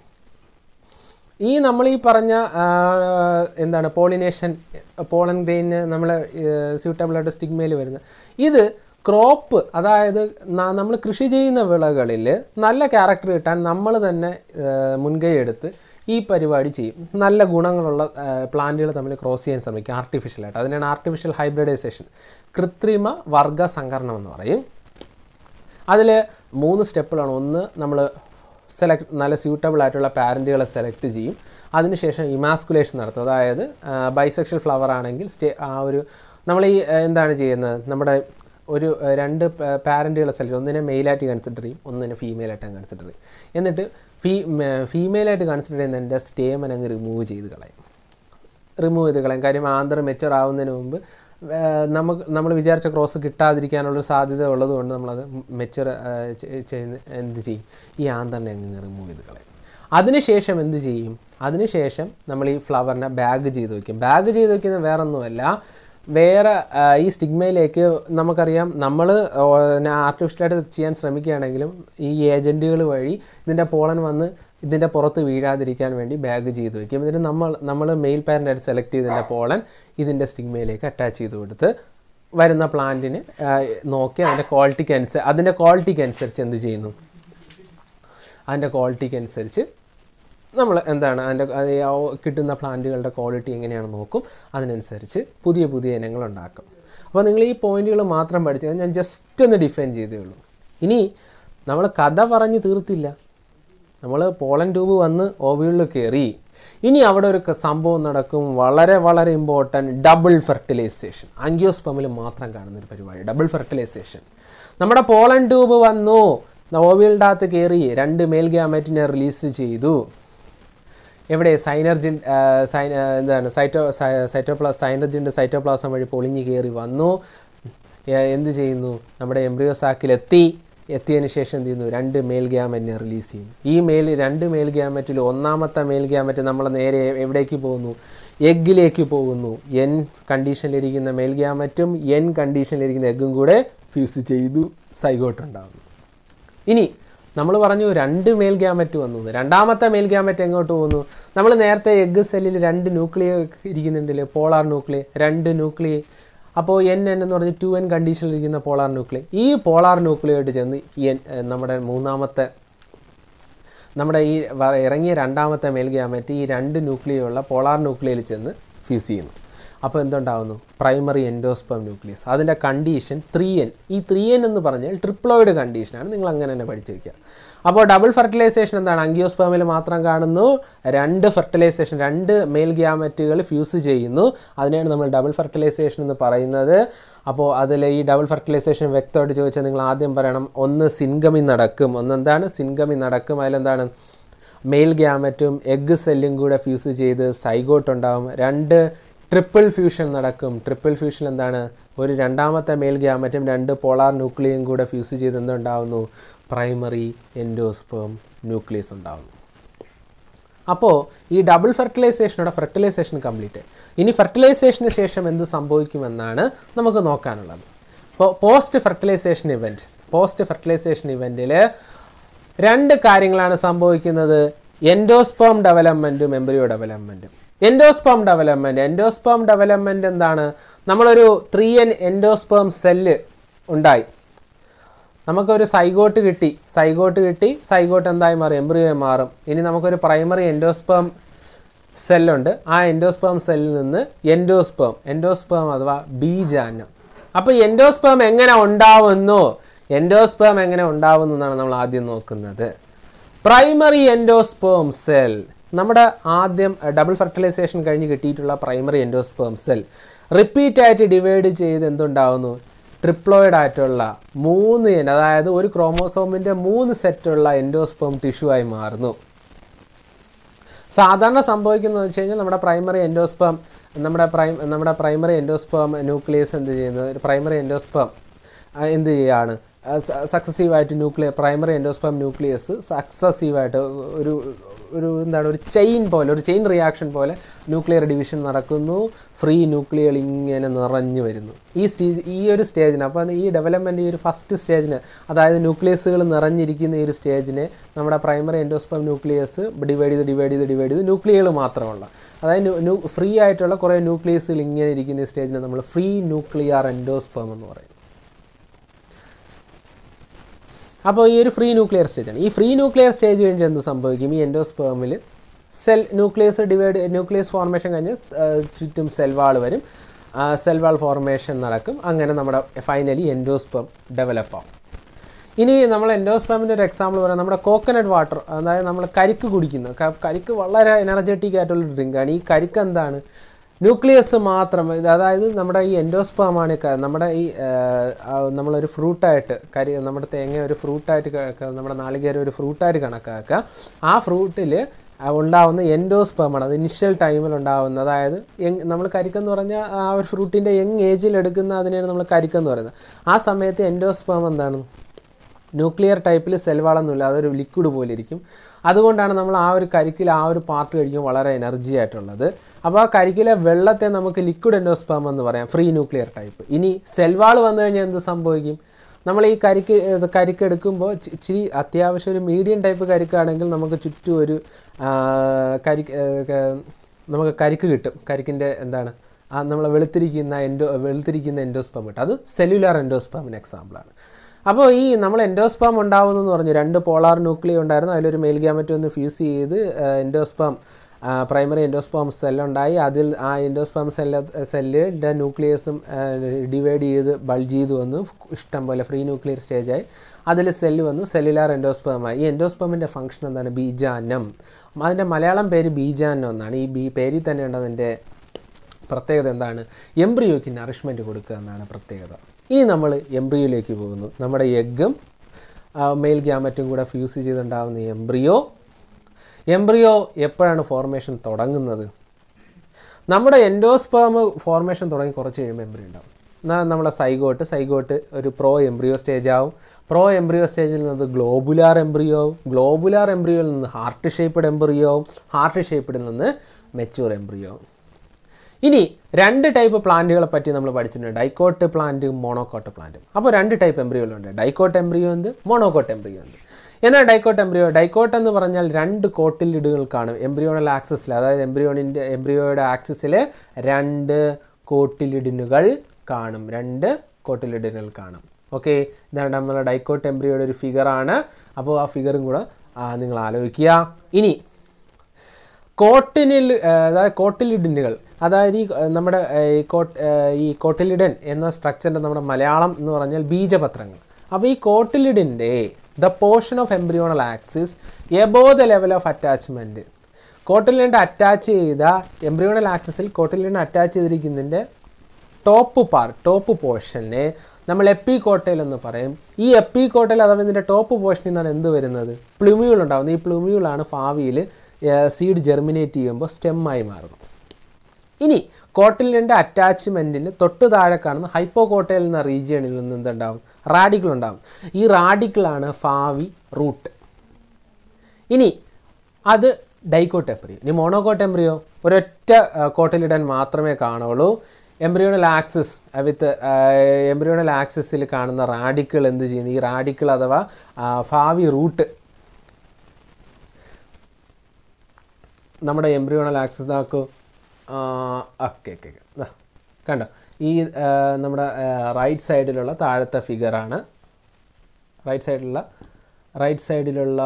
ഈ നമ്മൾ ഈ പറഞ്ഞ ആ, എന്താണ് പോളിനേഷൻ പോളൻ ഗ്രെയിന് നമ്മൾ സ്യൂട്ടബിളായിട്ട് സ്റ്റിഗ്മയിൽ വരുന്ന ഇത് ക്രോപ്പ് അതായത് നമ്മൾ കൃഷി ചെയ്യുന്ന വിളകളിൽ നല്ല ക്യാരക്ടർ കിട്ടാൻ നമ്മൾ തന്നെ ആ, മുൻകൈ എടുത്ത് ഈ പരിപാടി ചെയ്യും നല്ല ഗുണങ്ങളുള്ള പ്ലാന്റുകൾ തമ്മിൽ ക്രോസ് ചെയ്യാൻ ശ്രമിക്കും ആർട്ടിഫിഷ്യലായിട്ട് അതിനാണ് ആർട്ടിഫിഷ്യൽ ഹൈബ്രിഡൈസേഷൻ കൃത്രിമ വർഗ സങ്കരണം എന്ന് പറയും അതിൽ മൂന്ന് സ്റ്റെപ്പുകളാണ് ഒന്ന് നമ്മൾ സെലക്ട് നല്ല സ്യൂട്ടബിൾ ആയിട്ടുള്ള പാരൻറ്റുകളെ സെലക്ട് ചെയ്യും അതിനുശേഷം ഇമാസ്കുലേഷൻ നടത്തും അതായത് ബൈസെക്ഷൽ ഫ്ലവർ ആണെങ്കിൽ സ്റ്റേ ആ ഒരു നമ്മൾ ഈ ആ, എന്താണ് ചെയ്യുന്നത് നമ്മുടെ ഒരു ആ, രണ്ട് പാരൻറ്റുകളെ സെലക്ട് ഒന്നിനെ മെയിലായിട്ട് കൺസിഡർ ചെയ്യും ഒന്നിനെ ഫീമെയിലായിട്ട് കൺസിഡർ ചെയ്യും എന്നിട്ട് ഫീ ഫീമെയിലായിട്ട് കൺസിഡർ ചെയ്യുന്നതിൻ്റെ സ്റ്റേമൻ അങ്ങ് റിമൂവ് ചെയ്ത് കളയും റിമൂവ് ചെയ്ത് കളയും കാര്യം ആന്തർ മെച്ചർ ആവുന്നതിന് മുമ്പ് ആ, നമുക്ക് നമ്മൾ വിചാരിച്ച ക്രോസ് കിട്ടാതിരിക്കാനുള്ളൊരു സാധ്യത ഉള്ളതുകൊണ്ട് നമ്മളത് മെച്ചർ ചെയ്യുന്ന എന്ത് ചെയ്യും ഈ ആന്തറിനെ അങ്ങ് റിമൂവ് ചെയ്ത് കളയും അതിനുശേഷം എന്ത് ചെയ്യും അതിനുശേഷം നമ്മൾ ഈ ഫ്ലവറിനെ ബാഗ് ചെയ്ത് വയ്ക്കും ബാഗ് ചെയ്ത് വയ്ക്കുന്നത് വേറൊന്നുമല്ല വേറെ ആ, ഈ സ്റ്റിഗ്മയിലേക്ക് നമുക്കറിയാം നമ്മൾ ആർട്ടിഫിഷ്യലായിട്ട് ചെയ്യാൻ ശ്രമിക്കുകയാണെങ്കിലും ഈ ഏജൻറ്റുകൾ വഴി ഇതിൻ്റെ പോളൻ വന്ന് ഇതിൻ്റെ പുറത്ത് വീഴാതിരിക്കാൻ വേണ്ടി ബാഗ് ചെയ്ത് വെക്കും ഇതിന് നമ്മൾ നമ്മൾ മെയിൽ പാരൻ്റായിട്ട് സെലക്ട് ചെയ്തതിൻ്റെ പോളൻ ഇതിൻ്റെ സ്റ്റിഗ്മയിലേക്ക് അറ്റാച്ച് ചെയ്ത് കൊടുത്ത് വരുന്ന പ്ലാന്റിന് നോക്കി അതിൻ്റെ ക്വാളിറ്റിക്ക് അനുസരിച്ച് അതിൻ്റെ ക്വാളിറ്റിക്ക് അനുസരിച്ച് എന്ത് ചെയ്യുന്നു അതിൻ്റെ ക്വാളിറ്റിക്ക് അനുസരിച്ച് നമ്മൾ എന്താണ് അതിൻ്റെ അത് ആ കിട്ടുന്ന പ്ലാന്റുകളുടെ ക്വാളിറ്റി എങ്ങനെയാണെന്ന് നോക്കും അതിനനുസരിച്ച് പുതിയ പുതിയ ഇനങ്ങൾ ഉണ്ടാക്കും അപ്പോൾ നിങ്ങൾ ഈ പോയിന്റുകൾ മാത്രം പഠിച്ചത് ഞാൻ ജസ്റ്റ് ഒന്ന് ഡിഫൈൻ ചെയ്തേ ഉള്ളൂ ഇനി നമ്മൾ കഥ പറഞ്ഞ് തീർത്തില്ല നമ്മൾ പോളൻ ട്യൂബ് വന്ന് ഓവികളിൽ കയറി ഇനി അവിടെ ഒരു ക- സംഭവം നടക്കും വളരെ വളരെ ഇമ്പോർട്ടൻറ്റ് ഡബിൾ ഫെർട്ടിലൈസേഷൻ ആൻജിയോസ്പമിൽ മാത്രം കാണുന്ന ഒരു പരിപാടി ഡബിൾ ഫെർട്ടിലൈസേഷൻ നമ്മുടെ പോളൻ ട്യൂബ് വന്നു ഓവിയുടെ അകത്ത് കയറി രണ്ട് മേൽ ഗ്യാമറ്റിനെ റിലീസ് ചെയ്തു എവിടെ സൈനർജിൻ ആ, സൈൻ ആ, എന്താണ് സൈറ്റോ സൈ- സൈറ്റോപ്ലാസ് സൈനർജിൻ്റെ സൈറ്റോപ്ലാസം വഴി പൊളിഞ്ഞു കയറി വന്നു എ- എന്ത് ചെയ്യുന്നു നമ്മുടെ എംബ്രിയോ സാക്കിലെത്തി എത്തിയതിന് ശേഷം എന്ത് ചെയ്യുന്നു രണ്ട് മേൽ ഗ്യാമറ്റിനെ റിലീസ് ചെയ്യും ഈ മേൽ രണ്ട് മേൽ ഗ്യാമറ്റിൽ ഒന്നാമത്തെ മേൽ ഗ്യാമറ്റ് നമ്മൾ നേരെ എവിടേക്ക് പോകുന്നു എഗ്ഗിലേക്ക് പോകുന്നു എൻ കണ്ടീഷനിലിരിക്കുന്ന മേൽ ഗ്യാമറ്റും എൻ കണ്ടീഷനിലിരിക്കുന്ന എഗ്ഗും കൂടെ ഫ്യൂസ് ചെയ്തു സൈഗോട്ട് ഉണ്ടാകുന്നു ഇനി നമ്മൾ പറഞ്ഞു രണ്ട് മേൽ ഗ്യാമറ്റ് വന്നു എന്ന്. രണ്ടാമത്തെ മേൽ ഗ്യാമറ്റ് എങ്ങോട്ട് പോകുന്നു നമ്മൾ നേരത്തെ എഗ് സെല്ലിൽ രണ്ട് ന്യൂക്ലിയ ഇരിക്കുന്നുണ്ടല്ലേ പോളാർ ന്യൂക്ലിയ രണ്ട് ന്യൂക്ലിയ അപ്പോൾ എൻ എൻ എന്ന് പറഞ്ഞ് ടു എൻ കണ്ടീഷനിൽ ഇരിക്കുന്ന പോളാർ ന്യൂക്ലിയ ഈ പോളാർ ന്യൂക്ലിയായിട്ട് ചെന്ന് എൻ നമ്മുടെ മൂന്നാമത്തെ നമ്മുടെ ഈ വ- ഇറങ്ങിയ രണ്ടാമത്തെ മേൽ ഗ്യാമറ്റ് ഈ രണ്ട് ന്യൂക്ലിയുള്ള പോളാർ ന്യൂക്ലിയയിൽ ചെന്ന് ഫ്യൂസ് ചെയ്യുന്നു അപ്പോൾ എന്തുണ്ടാവുന്നു പ്രൈമറി എൻഡോസ്പം ന്യൂക്ലിയസ് അതിൻ്റെ കണ്ടീഷൻ ത്രീ എൻ ഈ ത്രീ എൻ എന്ന് പറഞ്ഞാൽ ട്രിപ്ലോയിഡ് കണ്ടീഷനാണ് നിങ്ങൾ അങ്ങനെ തന്നെ പഠിച്ചു വയ്ക്കുക അപ്പോൾ ഡബിൾ ഫെർട്ടിലൈസേഷൻ എന്താണ് അങ്കിയോസ്പേമിൽ മാത്രം കാണുന്നു രണ്ട് ഫെർട്ടിലൈസേഷൻ രണ്ട് മേൽ ഗ്യാമറ്റുകൾ ഫ്യൂസ് ചെയ്യുന്നു അതിനെയാണ് നമ്മൾ ഡബിൾ ഫെർട്ടിലൈസേഷൻ എന്ന് പറയുന്നത് അപ്പോൾ അതിൽ ഈ ഡബിൾ ഫെർട്ടിലൈസേഷൻ വ്യക്തമായിട്ട് ചോദിച്ചാൽ നിങ്ങൾ ആദ്യം പറയണം ഒന്ന് സിൻഗമി നടക്കും ഒന്ന് എന്താണ് സിൻഗമി നടക്കും അതിലെന്താണ് മെയിൽ ഗ്യാമറ്റും എഗ് സെല്ലും കൂടെ ഫ്യൂസ് ചെയ്ത് സൈഗോട്ട് ഉണ്ടാവും രണ്ട് ട്രിപ്പിൾ ഫ്യൂഷൻ നടക്കും ട്രിപ്പിൾ ഫ്യൂഷൻ എന്താണ് ഒരു രണ്ടാമത്തെ മെയിൽ ഗ്യാമറ്റും രണ്ട് പോളാർ ന്യൂക്ലിയും കൂടെ ഫ്യൂസ് ചെയ്ത് എന്തുണ്ടാവുന്നു പ്രൈമറി എൻഡോസ്പേം ന്യൂക്ലിയസ് ഉണ്ടാവുന്നു അപ്പോൾ ഈ ഡബിൾ ഫെർട്ടിലൈസേഷനോടെ ഫെർട്ടിലൈസേഷൻ കംപ്ലീറ്റ് ഇനി ഫെർട്ടിലൈസേഷന് ശേഷം എന്ത് സംഭവിക്കുമെന്നാണ് നമുക്ക് നോക്കാനുള്ളത് ഇപ്പോൾ post fertilisation event post fertilisation ഇവൻറ്റിൽ രണ്ട് കാര്യങ്ങളാണ് സംഭവിക്കുന്നത് എൻഡോസ്പേം ഡെവലപ്മെൻറ്റും എംബ്രിയോ ഡെവലപ്മെൻറ്റും എൻഡോസ്പേം ഡെവലപ്മെൻറ്റ് എൻഡോസ്പേം ഡെവലപ്മെൻറ്റ് എന്താണ് നമ്മളൊരു ത്രീ എൻ എൻഡോസ്പേം സെല്ല് ഉണ്ടായി നമുക്കൊരു സൈഗോട്ട് കിട്ടി സൈഗോട്ട് കിട്ടി സൈഗോട്ട് എന്തായി മാറും എംബ്രിയോ മാറും ഇനി നമുക്കൊരു പ്രൈമറി എൻഡോസ്പേം സെല്ലുണ്ട് ആ എൻഡോസ്പേം സെല്ലിൽ നിന്ന് എൻഡോസ്പേം എൻഡോസ്പേം അഥവാ ബീജാന്നം അപ്പോൾ എൻഡോസ്പേം എങ്ങനെ ഉണ്ടാവുന്നു എൻഡോസ്പേം എങ്ങനെ ഉണ്ടാവുന്നു എന്നാണ് നമ്മൾ ആദ്യം നോക്കുന്നത് പ്രൈമറി എൻഡോസ്പേം സെൽ നമ്മുടെ ആദ്യം ഡബിൾ ഫെർട്ടിലൈസേഷൻ കഴിഞ്ഞ് കിട്ടിയിട്ടുള്ള പ്രൈമറി എൻഡോസ്പേം സെൽ റിപ്പീറ്റ് ആയിട്ട് ഡിവൈഡ് ചെയ്ത് എന്തുണ്ടാവുന്നു ട്രിപ്ലോയിഡ് ആയിട്ടുള്ള മൂന്ന് എൻ അതായത് ഒരു ക്രോമോസോമിൻ്റെ മൂന്ന് സെറ്റുള്ള എൻഡോസ്പേം ടിഷ്യൂ ആയി മാറുന്നു സാധാരണ സംഭവിക്കുന്നത് വെച്ച് കഴിഞ്ഞാൽ നമ്മുടെ പ്രൈമറി എൻഡോസ്പം നമ്മുടെ പ്രൈം നമ്മുടെ പ്രൈമറി എൻഡോസ്പം ന്യൂക്ലിയസ് എന്ത് ചെയ്യുന്നത് പ്രൈമറി എൻഡോസ്പം എന്ത് ചെയ്യുകയാണ് സക്സസീവായിട്ട് ന്യൂക്ലിയർ പ്രൈമറി എൻഡോസ്പം ന്യൂക്ലിയസ് സക്സസീവായിട്ട് ഒരു ഒരു എന്താണ് ഒരു ചെയിൻ പോലെ ഒരു ചെയിൻ റിയാക്ഷൻ പോലെ ന്യൂക്ലിയർ ഡിവിഷൻ നടക്കുന്നു ഫ്രീ ന്യൂക്ലിയർ ഇങ്ങനെ നിറഞ്ഞു വരുന്നു ഈ സ്റ്റേജ് ഈ ഒരു സ്റ്റേജിന് അപ്പോൾ ഈ ഡെവലപ്മെൻറ്റ് ഈ ഒരു ഫസ്റ്റ് സ്റ്റേജിന് അതായത് ന്യൂക്ലിയസുകൾ നിറഞ്ഞിരിക്കുന്ന ഈ ഒരു സ്റ്റേജിനെ നമ്മുടെ പ്രൈമറി എൻഡോസ്പം ന്യൂക്ലിയസ് ഡിവൈഡ് ചെയ്ത് ഡിവൈഡ് ചെയ്ത് ഡിവൈഡ് ചെയ്ത് ന്യൂക്ലിയകൾ മാത്രമുള്ള അതായത് ന്യൂ ഫ്രീ ആയിട്ടുള്ള കുറേ ന്യൂക്ലിയസുകൾ ഇങ്ങനെ ഇരിക്കുന്ന ഈ സ്റ്റേജിനെ നമ്മൾ ഫ്രീ ന്യൂക്ലിയർ എൻഡോസ്പം എന്ന് പറയും അപ്പോൾ ഈ ഒരു ഫ്രീ ന്യൂക്ലിയർ സ്റ്റേജാണ് ഈ ഫ്രീ ന്യൂക്ലിയർ സ്റ്റേജ് കഴിഞ്ഞ് എന്ത് സംഭവിക്കും ഈ എൻഡോസ്പേമിൽ cell nucleus divide nucleus formation കഴിഞ്ഞ് ആ, ചുറ്റും സെൽ വാൾ വരും സെൽ വാൾ ഫോർമേഷൻ നടക്കും അങ്ങനെ നമ്മുടെ ഫൈനലി എൻഡോസ്പേം ഡെവലപ്പ് ആവും ഇനി നമ്മൾ എൻഡോസ്പാമിൻ്റെ ഒരു എക്സാമ്പിൾ പറയാം നമ്മുടെ കോക്കനട്ട് വാട്ടർ അതായത് നമ്മൾ കരിക്ക് കുടിക്കുന്നു ക- കരിക്ക് വളരെ എനർജറ്റിക് ആയിട്ടുള്ള ഡ്രിങ്കാണ് ഈ കരിക്ക് എന്താണ് ന്യൂക്ലിയസ് മാത്രം ഇത് അതായത് നമ്മുടെ ഈ എൻഡോസ്പാമാണ് ക- നമ്മുടെ ഈ ആ, ആ, നമ്മളൊരു ഫ്രൂട്ടായിട്ട് കരി നമ്മുടെ തേങ്ങ ഒരു ഫ്രൂട്ടായിട്ട് ക- ക- നമ്മുടെ നാളികേരം ഒരു ഫ്രൂട്ടായിട്ട് കണക്കാക്കുക ആ ഫ്രൂട്ടിൽ ഉണ്ടാവുന്ന എൻഡോസ്പേമാണ് അത് ഇനിഷ്യൽ ടൈമിൽ ഉണ്ടാവുന്ന അതായത് യങ് നമ്മൾ കരിക്കെന്ന് പറഞ്ഞാൽ ആ ഒരു ഫ്രൂട്ടിൻ്റെ യങ് ഏജിൽ എടുക്കുന്ന അതിനെയാണ് നമ്മൾ കരിക്കെന്ന് പറയുന്നത് ആ സമയത്ത് എൻഡോസ്പേം എന്താണ് ന്യൂക്ലിയർ ടൈപ്പിൽ സെൽവാളൊന്നുമില്ല അതൊരു ലിക്വിഡ് പോലെ ഇരിക്കും അതുകൊണ്ടാണ് നമ്മൾ ആ ഒരു കരിക്കിൽ ആ ഒരു പാർട്ട് കഴിക്കുമ്പോൾ വളരെ എനർജി ആയിട്ടുള്ളത് അപ്പോൾ ആ കരിക്കിലെ വെള്ളത്തെ നമുക്ക് ലിക്വിഡ് എൻഡോസ്പാം എന്ന് പറയാം ഫ്രീ ന്യൂക്ലിയർ ടൈപ്പ് ഇനി സെൽവാൾ വന്നു കഴിഞ്ഞാൽ എന്ത് സംഭവിക്കും നമ്മൾ ഈ കരിക്ക് ഇത് കരിക്ക് എടുക്കുമ്പോൾ ചി- ഇച്ചിരി അത്യാവശ്യം ഒരു മീഡിയം ടൈപ്പ് കരിക്കാണെങ്കിൽ നമുക്ക് ചുറ്റും ഒരു ആ, കരിക്ക് ഏ, ക- നമുക്ക് കരിക്ക് കിട്ടും കരിക്കിൻ്റെ എന്താണ് ആ നമ്മൾ വെളുത്തിരിക്കുന്ന എൻഡോ വെളുത്തിരിക്കുന്ന എൻഡോസ്പാം കിട്ടും അത് സെല്ലുലാർ എൻഡോസ്പാമിന് എക്സാമ്പിളാണ് അപ്പോൾ ഈ നമ്മൾ എൻഡോസ്പാം ഉണ്ടാവുന്നു പറഞ്ഞു രണ്ട് പോളാർ ന്യൂക്ലിയ ഉണ്ടായിരുന്നു അതിലൊരു മെയിൽ ഗ്യാമറ്റ് ഒന്ന് ഫ്യൂസ് ചെയ്ത് എൻഡോസ്പാം പ്രൈമറി എൻഡോസ്പോം സെല്ലുണ്ടായി അതിൽ ആ എൻഡോസ്പോം സെല്ല് സെല്ലിൻ്റെ ന്യൂക്ലിയസും ഡിവൈഡ് ചെയ്ത് ബൾജ് ചെയ്ത് വന്നു ഇഷ്ടം പോലെ ഫ്രീ ന്യൂക്ലിയർ സ്റ്റേജായി അതിൽ സെല്ല് വന്നു സെല്ലുലാർ എൻഡോസ്പേമായി ഈ എൻഡോസ്പേമിൻ്റെ ഫംഗ്ഷൻ എന്താണ് ബീജാന്നം അതിൻ്റെ മലയാളം പേര് ബീജാന്നം എന്നാണ് ഈ ബി പേരിൽ തന്നെ ഉണ്ട് അതിൻ്റെ പ്രത്യേകത എന്താണ് എംബ്രിയോയ്ക്ക് നറിഷ്മെൻറ്റ് കൊടുക്കുക എന്നാണ് പ്രത്യേകത ഇനി നമ്മൾ എംബ്രിയോയിലേക്ക് പോകുന്നു നമ്മുടെ എഗ്ഗും മെയിൽ ഗ്യാമറ്റും കൂടെ ഫ്യൂസ് ചെയ്തുണ്ടാകുന്ന എംബ്രിയോ എംബ്രിയോ എപ്പോഴാണ് ഫോർമേഷൻ തുടങ്ങുന്നത് നമ്മുടെ എൻഡോസ്പേം ഫോർമേഷൻ തുടങ്ങി കുറച്ച് കഴിയുമ്പോൾ എംബ്രിയോ ഉണ്ടാവും എന്നാൽ നമ്മളെ സൈഗോട്ട് സൈഗോട്ട് ഒരു പ്രോ എംബ്രിയോ സ്റ്റേജ് ആവും പ്രോ എംബ്രിയോ സ്റ്റേജിൽ നിന്ന് ഗ്ലോബുലാർ എംബ്രിയോ ആവും ഗ്ലോബുലാർ എംബ്രിയോയിൽ നിന്ന് ഹാർട്ട് ഷേപ്പ്ഡ് എംബ്രിയോ ആവും ഹാർട്ട് ഷേപ്പ്ഡിൽ നിന്ന് മെച്ചൂർ എംബ്രിയോ ആവും ഇനി രണ്ട് ടൈപ്പ് പ്ലാന്റുകളെ പറ്റി നമ്മൾ പഠിച്ചിട്ടുണ്ട് ഡൈക്കോട്ട് പ്ലാന്റും മോണോക്കോട്ട് പ്ലാന്റും അപ്പോൾ രണ്ട് ടൈപ്പ് എംബ്രിയോകളുണ്ട് ഡൈക്കോട്ട് എംബ്രിയോ ഉണ്ട് മോണോക്കോട്ട് എംബ്രിയോ ഉണ്ട് എന്നാൽ ഡൈക്കോട്ട് എംബ്രിയോ ഡൈക്കോട്ട് എന്ന് പറഞ്ഞാൽ രണ്ട് കോട്ടിലിഡുകൾ കാണും എംബ്രിയോണൽ ആക്സിസിൽ അതായത് എംബ്രിയോണിൻ്റെ എംബ്രിയോയുടെ ആക്സിസിൽ രണ്ട് കോട്ടിലിഡിനുകൾ കാണും രണ്ട് കോട്ടിലിഡിനുകൾ കാണും ഓക്കെ ഇതാണ് നമ്മുടെ ഡൈക്കോട്ട് എംബ്രിയോയുടെ ഒരു ഫിഗറാണ് അപ്പോൾ ആ ഫിഗറും കൂടെ ആ, നിങ്ങൾ ആലോചിക്കുക ഇനി കോട്ടിനിൽ അതായത് കോട്ടിലിഡിനുകൾ അതായത് ഈ ഏഹ്, നമ്മുടെ ഏഹ്, ഈ കോട്ട് ഏഹ്, ഈ കോട്ടിലിഡൻ എന്ന സ്ട്രക്ചറിൻ്റെ നമ്മുടെ മലയാളം എന്ന് പറഞ്ഞാൽ ബീജപത്രങ്ങൾ അപ്പോൾ ഈ കോട്ടിലിഡിൻ്റെ the portion of embryonal axis above the level of attachment cotyledon attach ചെയ്ത എംബ്രിയോണൽ ആക്സിസിൽ കോട്ടിലിഡ് അറ്റാച്ച് ചെയ്തിരിക്കുന്നതിൻ്റെ ടോപ്പ് പാർ ടോപ്പ് പോർഷനെ നമ്മൾ എപ്പി കോട്ടയിൽ എന്ന് പറയും ഈ എപ്പി കോട്ടയിൽ അഥവാ ഇതിൻ്റെ ടോപ്പ് പോർഷനിൽ നിന്നാണ് എന്ത് വരുന്നത് പ്ലുമ്യൂൾ ഉണ്ടാകുന്നത് ഈ പ്ലുമ്യൂളാണ് ഭാവിയിൽ സീഡ് ജെർമിനേറ്റ് ചെയ്യുമ്പോൾ സ്റ്റെമ്മായി മാറുന്നത് ഇനി കോട്ടിലിൻ്റെ അറ്റാച്ച്മെൻറ്റിന് തൊട്ട് താഴെ കാണുന്ന ഹൈപ്പോ കോട്ടയിൽ എന്ന റീജിയണിൽ നിന്ന് എന്തുണ്ടാവും റാഡിക്കിൾ ഉണ്ടാവും ഈ റാഡിക്കിളാണ് ഭാവി റൂട്ട് ഇനി അത് ഡൈക്കോട്ട് എംബ്രിയോ ഇനി മോണോകോട്ട് എംബ്രിയോ ഒരൊറ്റ കോട്ടിലിടാൻ മാത്രമേ കാണുള്ളൂ എംബ്രിയോണൽ ആക്സിസ് വിത്ത് എംബ്രിയോണൽ ആക്സിസിൽ കാണുന്ന റാഡിക്കിൾ എന്ത് ചെയ്യുന്നു ഈ റാഡിക്കിൾ അഥവാ ആ, ഭാവി റൂട്ട് നമ്മുടെ എംബ്രിയോണൽ ആക്സിസ് നോക്കൂ ഓക്കെ ഓക്കെ ഓക്കെ കണ്ടോ ഈ ആ, നമ്മുടെ റൈറ്റ് സൈഡിലുള്ള താഴത്തെ ഫിഗറാണ് റൈറ്റ് സൈഡിലുള്ള റൈറ്റ് സൈഡിലുള്ള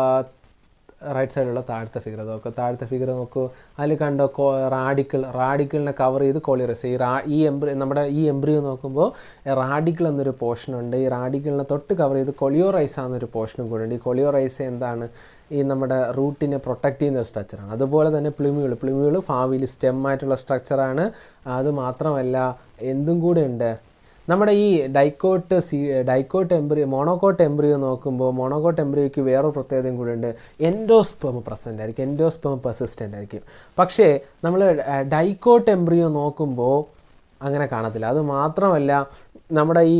റൈറ്റ് സൈഡിലുള്ള താഴത്തെ ഫിഗർ നോക്കൂ താഴത്തെ ഫിഗർ നോക്കൂ അതിൽ കണ്ടോ കോ റാഡിക്കിൾ റാഡിക്കിളിനെ കവർ ചെയ്ത് കോളിറസ് ഈ റാ ഈ എംബ്രി നമ്മുടെ ഈ എംബ്രിയോ നോക്കുമ്പോൾ റാഡിക്കിൾ എന്നൊരു പോർഷൻ ഉണ്ട് ഈ റാഡിക്കിളിനെ തൊട്ട് കവർ ചെയ്ത് കൊളിയോറൈസ എന്നൊരു പോർഷനും കൂടെ ഉണ്ട് ഈ കൊളിയോറൈസ എന്താണ് ഈ നമ്മുടെ റൂട്ടിനെ പ്രൊട്ടക്റ്റ് ചെയ്യുന്ന ഒരു സ്ട്രക്ചറാണ് അതുപോലെ തന്നെ പ്ലിമ്യൂൾ പ്ലിമ്യൂൾ ഭാവിയിൽ സ്റ്റെം ആയിട്ടുള്ള സ്ട്രക്ചറാണ് അത് മാത്രമല്ല എന്തും കൂടെ ഉണ്ട് നമ്മുടെ ഈ ഡൈക്കോട്ട് സി ഡൈക്കോട്ട് എംബ്രിയോ മോണോക്കോട്ട് എംബ്രിയോ നോക്കുമ്പോൾ മോണോക്കോട്ട് എംബ്രിയോയ്ക്ക് വേറൊരു പ്രത്യേകതയും കൂടെ ഉണ്ട് എൻഡോസ്പെം പ്രസൻ്റ് ആയിരിക്കും എൻഡോസ്പെം പെർസിസ്റ്റൻ്റ് ആയിരിക്കും പക്ഷേ നമ്മൾ ഡൈക്കോട്ട് എംബ്രിയോ നോക്കുമ്പോൾ അങ്ങനെ കാണത്തില്ല അത് മാത്രമല്ല നമ്മുടെ ഈ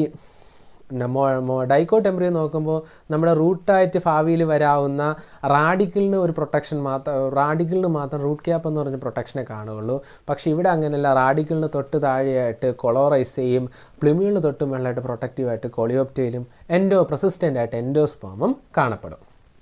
ഡൈക്കോട്ട് എംബ്രിയോ നോക്കുമ്പോൾ നമ്മുടെ റൂട്ടായിട്ട് ഭാവിയിൽ വരാവുന്ന റാഡിക്കിളിന് ഒരു പ്രൊട്ടക്ഷൻ മാത്രം റാഡിക്കിളിന് മാത്രം റൂട്ട് ക്യാപ്പ് എന്ന് പറഞ്ഞ പ്രൊട്ടക്ഷനെ കാണുകയുള്ളൂ പക്ഷേ ഇവിടെ അങ്ങനെയല്ല റാഡിക്കിളിന് തൊട്ട് താഴെയായിട്ട് കൊളോറൈസയും പ്ലിമ്യൂളിന് തൊട്ട് മുകളിലായിട്ട് പ്രൊട്ടക്റ്റീവായിട്ട് കൊളിയോപ്റ്റയിലും എൻഡോ പ്രസിസ്റ്റൻ്റ് ആയിട്ട് എൻഡോസ്പാമും കാണപ്പെടും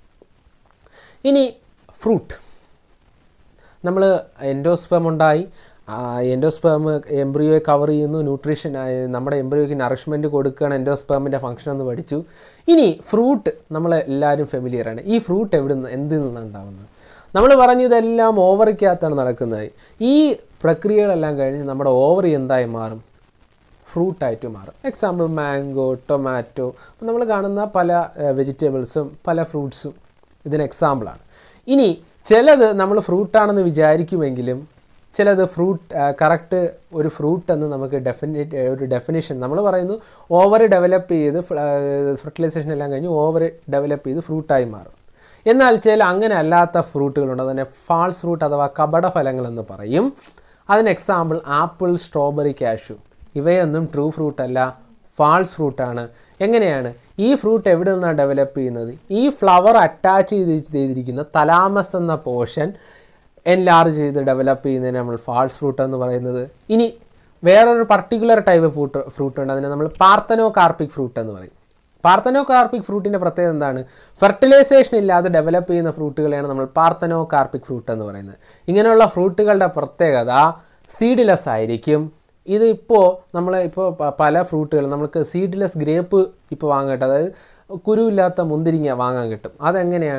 ഇനി ഫ്രൂട്ട് നമ്മൾ എൻഡോസ്പേം ഉണ്ടായി എൻഡോസ്പേം എംബ്രിയോയെ കവർ ചെയ്യുന്നു ന്യൂട്രീഷൻ നമ്മുടെ എംബ്രിയോയ്ക്ക് നറിഷ്മെൻറ്റ് കൊടുക്കുകയാണ് എൻഡോസ്പേമിൻ്റെ ഫംഗ്ഷൻ എന്ന് പഠിച്ചു ഇനി ഫ്രൂട്ട് നമ്മൾ എല്ലാവരും ഫെമിലിയറാണ് ഈ ഫ്രൂട്ട് എവിടെ നിന്ന് എന്തിൽ നിന്നാണ് ഉണ്ടാകുന്നത് നമ്മൾ പറഞ്ഞു ഇതെല്ലാം ഓവറിക്കകത്താണ് നടക്കുന്നത് ഈ പ്രക്രിയകളെല്ലാം കഴിഞ്ഞ് നമ്മുടെ ഓവറി എന്തായി മാറും ഫ്രൂട്ടായിട്ട് മാറും എക്സാമ്പിൾ മാംഗോ ടൊമാറ്റോ നമ്മൾ കാണുന്ന പല വെജിറ്റബിൾസും പല ഫ്രൂട്ട്സും ഇതിന് എക്സാമ്പിളാണ് ഇനി ചിലത് നമ്മൾ ഫ്രൂട്ടാണെന്ന് വിചാരിക്കുമെങ്കിലും ചിലത് ഫ്രൂട്ട് കറക്റ്റ് ഒരു ഫ്രൂട്ട് എന്ന് നമുക്ക് ഡെഫിനറ്റ് ഒരു ഡെഫിനേഷൻ നമ്മൾ പറയുന്നു ഓവർ ഡെവലപ്പ് ചെയ്ത് ഫെർട്ടിലൈസേഷൻ എല്ലാം കഴിഞ്ഞ് ഓവർ ഡെവലപ്പ് ചെയ്ത് ഫ്രൂട്ടായി മാറും എന്നാൽ ചില അങ്ങനെ അല്ലാത്ത ഫ്രൂട്ടുകളുണ്ട് അതിനെ ഫാൾസ് ഫ്രൂട്ട് അഥവാ കപട ഫലങ്ങൾ എന്ന് പറയും അതിന് എക്സാമ്പിൾ ആപ്പിൾ സ്ട്രോബെറി കാഷ്യൂ ഇവയൊന്നും ട്രൂ ഫ്രൂട്ട് അല്ല ഫാൾസ് ഫ്രൂട്ടാണ് എങ്ങനെയാണ് ഈ ഫ്രൂട്ട് എവിടെ നിന്നാണ് ഡെവലപ്പ് ചെയ്യുന്നത് ഈ ഫ്ലവർ അറ്റാച്ച് ചെയ്ത് ചെയ്തിരിക്കുന്ന തലാമസ് എന്ന പോർഷൻ എൻലാർജ് ചെയ്ത് ഡെവലപ്പ് ചെയ്യുന്നതിന് നമ്മൾ ഫാൾസ് ഫ്രൂട്ട് എന്ന് പറയുന്നത് ഇനി വേറൊരു പർട്ടിക്കുലർ ടൈപ്പ് ഫ്രൂട്ട് ഫ്രൂട്ട് ഉണ്ട് അതിനെ നമ്മൾ പാർത്തനോ കാർപ്പിക് ഫ്രൂട്ട് എന്ന് പറയും പാർത്തനോ കാർപ്പിക് ഫ്രൂട്ടിൻ്റെ പ്രത്യേകത എന്താണ് ഫെർട്ടിലൈസേഷൻ ഇല്ലാതെ ഡെവലപ്പ് ചെയ്യുന്ന ഫ്രൂട്ടുകളെയാണ് നമ്മൾ പാർത്തനോ കാർപ്പിക് ഫ്രൂട്ട് എന്ന് പറയുന്നത് ഇങ്ങനെയുള്ള ഫ്രൂട്ടുകളുടെ പ്രത്യേകത സീഡ്ലെസ് ആയിരിക്കും ഇത് ഇപ്പോൾ നമ്മൾ ഇപ്പോൾ പല ഫ്രൂട്ടുകൾ നമുക്ക് സീഡ്ലെസ് ഗ്രേപ്പ് ഇപ്പോൾ വാങ്ങട്ടെ അതായത് കുരുവില്ലാത്ത മുന്തിരിങ്ങ വാങ്ങാൻ കിട്ടും അതെങ്ങനെയാണ്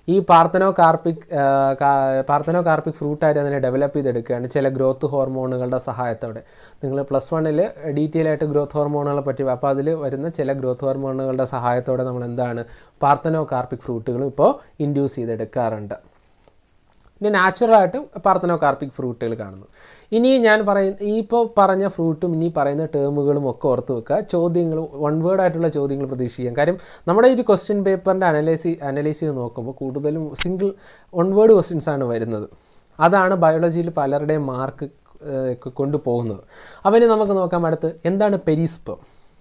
ഈ പാർത്തനോ കാർപ്പിക് പാർത്തനോ കാർപ്പിക് ഫ്രൂട്ടായിട്ട് അതിനെ ഡെവലപ്പ് ചെയ്തെടുക്കുകയാണ് ചില ഗ്രോത്ത് ഹോർമോണുകളുടെ സഹായത്തോടെ നിങ്ങൾ പ്ലസ് വണ്ണിൽ ഡീറ്റെയിൽ ആയിട്ട് ഗ്രോത്ത് ഹോർമോണുകളെ പറ്റി അപ്പോൾ അതിൽ വരുന്ന ചില ഗ്രോത്ത് ഹോർമോണുകളുടെ സഹായത്തോടെ നമ്മൾ എന്താണ് പാർത്തനോ കാർപ്പിക് ഫ്രൂട്ടുകളും ഇപ്പോൾ ഇൻഡ്യൂസ് ചെയ്തെടുക്കാറുണ്ട് പിന്നെ നാച്ചുറലായിട്ടും പാർത്തനോ കാർപ്പിക് ഫ്രൂട്ടുകൾ കാണുന്നു ഇനി ഞാൻ പറയുന്ന ഈ ഇപ്പോൾ പറഞ്ഞ ഫ്രൂട്ടും ഇനി പറയുന്ന ടേമുകളും ഒക്കെ ഓർത്ത് വെക്കുക ചോദ്യങ്ങൾ വൺ വേർഡ് ആയിട്ടുള്ള ചോദ്യങ്ങൾ പ്രതീക്ഷിക്കാം കാര്യം നമ്മുടെ ഈ ക്വസ്റ്റ്യൻ പേപ്പറിൻ്റെ അനലൈസി അനലൈസ് ചെയ്ത് നോക്കുമ്പോൾ കൂടുതലും സിംഗിൾ വൺ വേർഡ് ക്വസ്റ്റ്യൻസ് ആണ് വരുന്നത് അതാണ് ബയോളജിയിൽ പലരുടെയും മാർക്ക് കൊണ്ടുപോകുന്നത് അവന് നമുക്ക് നോക്കാം അടുത്ത് എന്താണ് പെരിസ്പം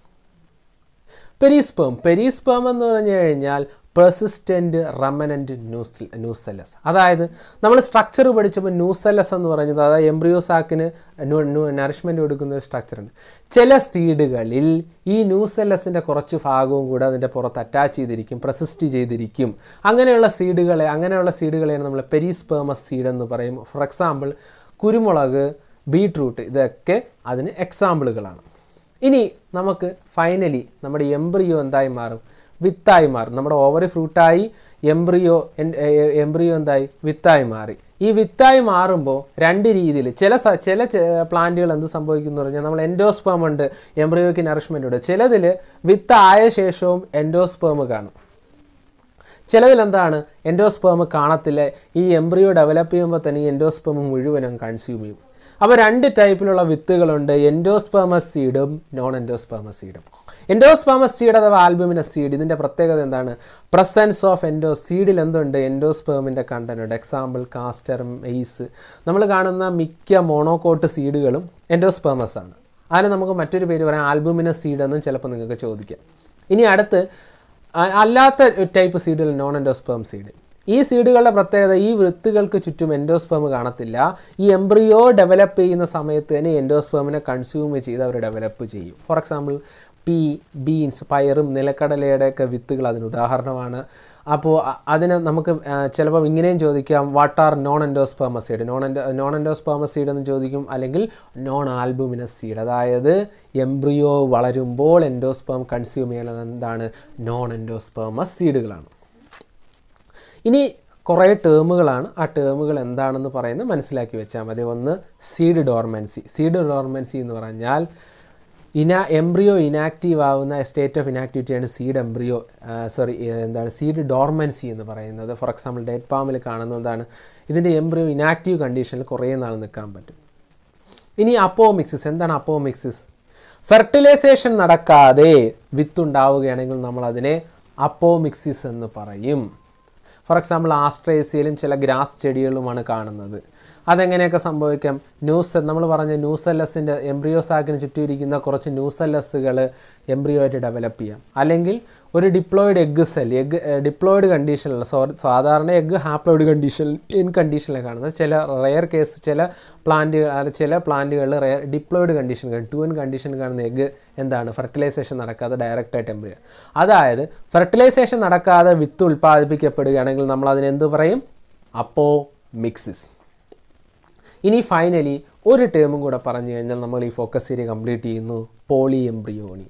പെരിസ്പേം പെരിസ്പേം എന്ന് പറഞ്ഞു കഴിഞ്ഞാൽ പെർസിസ്റ്റൻറ്റ് റമനൻറ്റ് ന്യൂസ് ന്യൂസെല്ലസ് അതായത് നമ്മൾ സ്ട്രക്ചർ പഠിച്ചപ്പോൾ ന്യൂസെല്ലസ് എന്ന് പറയുന്നത് അതായത് എംബ്രിയോസാക്കിന് നറിഷ്മെൻറ്റ് കൊടുക്കുന്ന ഒരു സ്ട്രക്ചറുണ്ട് ചില സീഡുകളിൽ ഈ ന്യൂസെല്ലസിൻ്റെ കുറച്ച് ഭാഗവും കൂടെ അതിൻ്റെ പുറത്ത് അറ്റാച്ച് ചെയ്തിരിക്കും പ്രസിസ്റ്റ് ചെയ്തിരിക്കും അങ്ങനെയുള്ള സീഡുകളെ അങ്ങനെയുള്ള സീഡുകളെയാണ് നമ്മൾ പെരിസ്പേമസ് സീഡ് എന്ന് പറയും ഫോർ എക്സാമ്പിൾ കുരുമുളക് ബീട്രൂട്ട് ഇതൊക്കെ അതിന് എക്സാമ്പിളുകളാണ് ഇനി നമുക്ക് ഫൈനലി നമ്മുടെ എംബ്രിയോ എന്തായി മാറും വിത്തായി മാറും നമ്മുടെ ഓവറി ഫ്രൂട്ടായി എംബ്രിയോ എംബ്രിയോ എന്തായി വിത്തായി മാറി ഈ വിത്തായി മാറുമ്പോൾ രണ്ട് രീതിയിൽ ചില സ- ചില പ്ലാന്റുകൾ എന്ത് സംഭവിക്കുന്നു പറഞ്ഞാൽ നമ്മൾ എൻഡോസ്പേം ഉണ്ട് എംബ്രിയോയ്ക്ക് നറിഷ്മെൻ്റ് ഉണ്ട് ചിലതിൽ വിത്തായ ശേഷവും എൻഡോസ്പേം കാണും ചിലതിൽ എന്താണ് എൻഡോസ്പേം കാണത്തില്ല ഈ എംബ്രിയോ ഡെവലപ്പ് ചെയ്യുമ്പോൾ തന്നെ ഈ എൻഡോസ്പേം മുഴുവനും കൺസ്യൂം ചെയ്യും അപ്പോൾ രണ്ട് ടൈപ്പിലുള്ള വിത്തുകളുണ്ട് എൻഡോസ്പേമസ് സീഡും നോൺ എൻഡോസ്പേമസ് സീഡും എൻഡോസ്പേമസ് സീഡ് അഥവാ ആൽബുമിനസ് സീഡ് ഇതിൻ്റെ പ്രത്യേകത എന്താണ് പ്രസൻസ് ഓഫ് എൻഡോ സീഡിൽ എന്തുണ്ട് എൻഡോസ്പേമിൻ്റെ കണ്ടന്റ് ഉണ്ട് എക്സാമ്പിൾ കാസ്റ്റർ മെയ്സ് നമ്മൾ കാണുന്ന മിക്ക മോണോകോട്ട് സീഡുകളും എൻഡോസ്പേമസ് ആണ് അതിന് നമുക്ക് മറ്റൊരു പേര് പറയാം ആൽബുമിനസ് സീഡ് എന്നും ചിലപ്പോൾ നിങ്ങൾക്ക് ചോദിക്കാം ഇനി അടുത്ത് അ- അല്ലാത്ത ടൈപ്പ് സീഡുകൾ നോൺ എൻഡോസ്പേം സീഡ് ഈ സീഡുകളുടെ പ്രത്യേകത ഈ വൃത്തുകൾക്ക് ചുറ്റും എൻഡോസ്പേം കാണത്തില്ല ഈ എംബ്രിയോ ഡെവലപ്പ് ചെയ്യുന്ന സമയത്ത് തന്നെ എൻഡോസ്പേമിനെ കൺസ്യൂം ചെയ്ത് അവർ ഡെവലപ്പ് ചെയ്യും ഫോർ എക്സാമ്പിൾ പീ ബീൻസ് പയറും നിലക്കടലയുടെയൊക്കെ വിത്തുകൾ അതിന് ഉദാഹരണമാണ് അപ്പോൾ അ- അതിന് നമുക്ക് ആ, ചിലപ്പോൾ ഇങ്ങനെയും ചോദിക്കാം what are non endospermous seed non endo non endospermous seed എന്ന് ചോദിക്കും അല്ലെങ്കിൽ നോൺ ആൽബുമിനസ് സീഡ് അതായത് എംബ്രിയോ വളരുമ്പോൾ എൻഡോസ്പേം കൺസ്യൂം ചെയ്യുന്നത് എന്താണ് നോൺ എൻഡോസ്പേമസ് സീഡുകളാണ് ഇനി കുറേ ടേമുകളാണ് ആ ടേമുകൾ എന്താണെന്ന് പറയുന്നത് മനസ്സിലാക്കി വെച്ചാൽ മതി ഒന്ന് സീഡ് ഡോർമൻസി സീഡ് ഡോർമൻസി എന്ന് പറഞ്ഞാൽ ഇന എംബ്രിയോ ഇനാക്റ്റീവ് ആവുന്ന സ്റ്റേറ്റ് ഓഫ് ഇനാക്ടിവിറ്റിയാണ് സീഡ് എംബ്രിയോ സോറി എന്താണ് സീഡ് ഡോർമൻസി എന്ന് പറയുന്നത് ഫോർ എക്സാമ്പിൾ ഡെഡ് പാമിൽ കാണുന്ന എന്താണ് ഇതിൻ്റെ എംബ്രിയോ ഇനാക്റ്റീവ് കണ്ടീഷനിൽ കുറേ നാൾ നിൽക്കാൻ പറ്റും ഇനി അപ്പോമിക്സിസ് എന്താണ് അപ്പോമിക്സിസ് ഫെർട്ടിലൈസേഷൻ നടക്കാതെ വിത്തുണ്ടാവുകയാണെങ്കിൽ നമ്മൾ അതിനെ അപ്പോമിക്സിസ് എന്ന് പറയും ഫോർ എക്സാമ്പിൾ ആസ്ട്രേസിയയിലും ചില ഗ്രാസ് ചെടികളുമാണ് കാണുന്നത് അതെങ്ങനെയൊക്കെ സംഭവിക്കാം ന്യൂസ് നമ്മൾ പറഞ്ഞ ന്യൂസെല്ലസിൻ്റെ എംബ്രിയോസാക്കിന് ചുറ്റും ഇരിക്കുന്ന കുറച്ച് ന്യൂസെല്ലസുകൾ എംബ്രിയോ ആയിട്ട് ഡെവലപ്പ് ചെയ്യാം അല്ലെങ്കിൽ ഒരു diploid egg cell egg diploid കണ്ടീഷനിലുള്ള സോ സാധാരണ എഗ്ഗ് ഹാപ്ലോയിഡ് കണ്ടീഷൻ ഇൻ കണ്ടീഷനിലാണ് കാണുന്നത് ചില റെയർ കേസ് ചില പ്ലാന്റുകൾ അല്ല ചില പ്ലാന്റുകളിൽ റെയർ ഡിപ്ലോയിഡ് കണ്ടീഷൻ കാണും ടു എൻ കണ്ടീഷൻ കാണുന്ന എഗ്ഗ് എന്താണ് ഫെർട്ടിലൈസേഷൻ നടക്കാതെ ഡയറക്റ്റായിട്ട് എംബ്രിയോ അതായത് ഫെർട്ടിലൈസേഷൻ നടക്കാതെ വിത്ത് ഉൽപ്പാദിപ്പിക്കപ്പെടുകയാണെങ്കിൽ നമ്മൾ അതിന് എന്ത് പറയും അപ്പോ മിക്സിസ് ഇനി ഫൈനലി ഒരു ടേമും കൂടെ പറഞ്ഞു കഴിഞ്ഞാൽ നമ്മൾ ഈ ഫോക്കസ് ഏരിയ കംപ്ലീറ്റ് ചെയ്യുന്നു പോളി എംബ്രിയോണി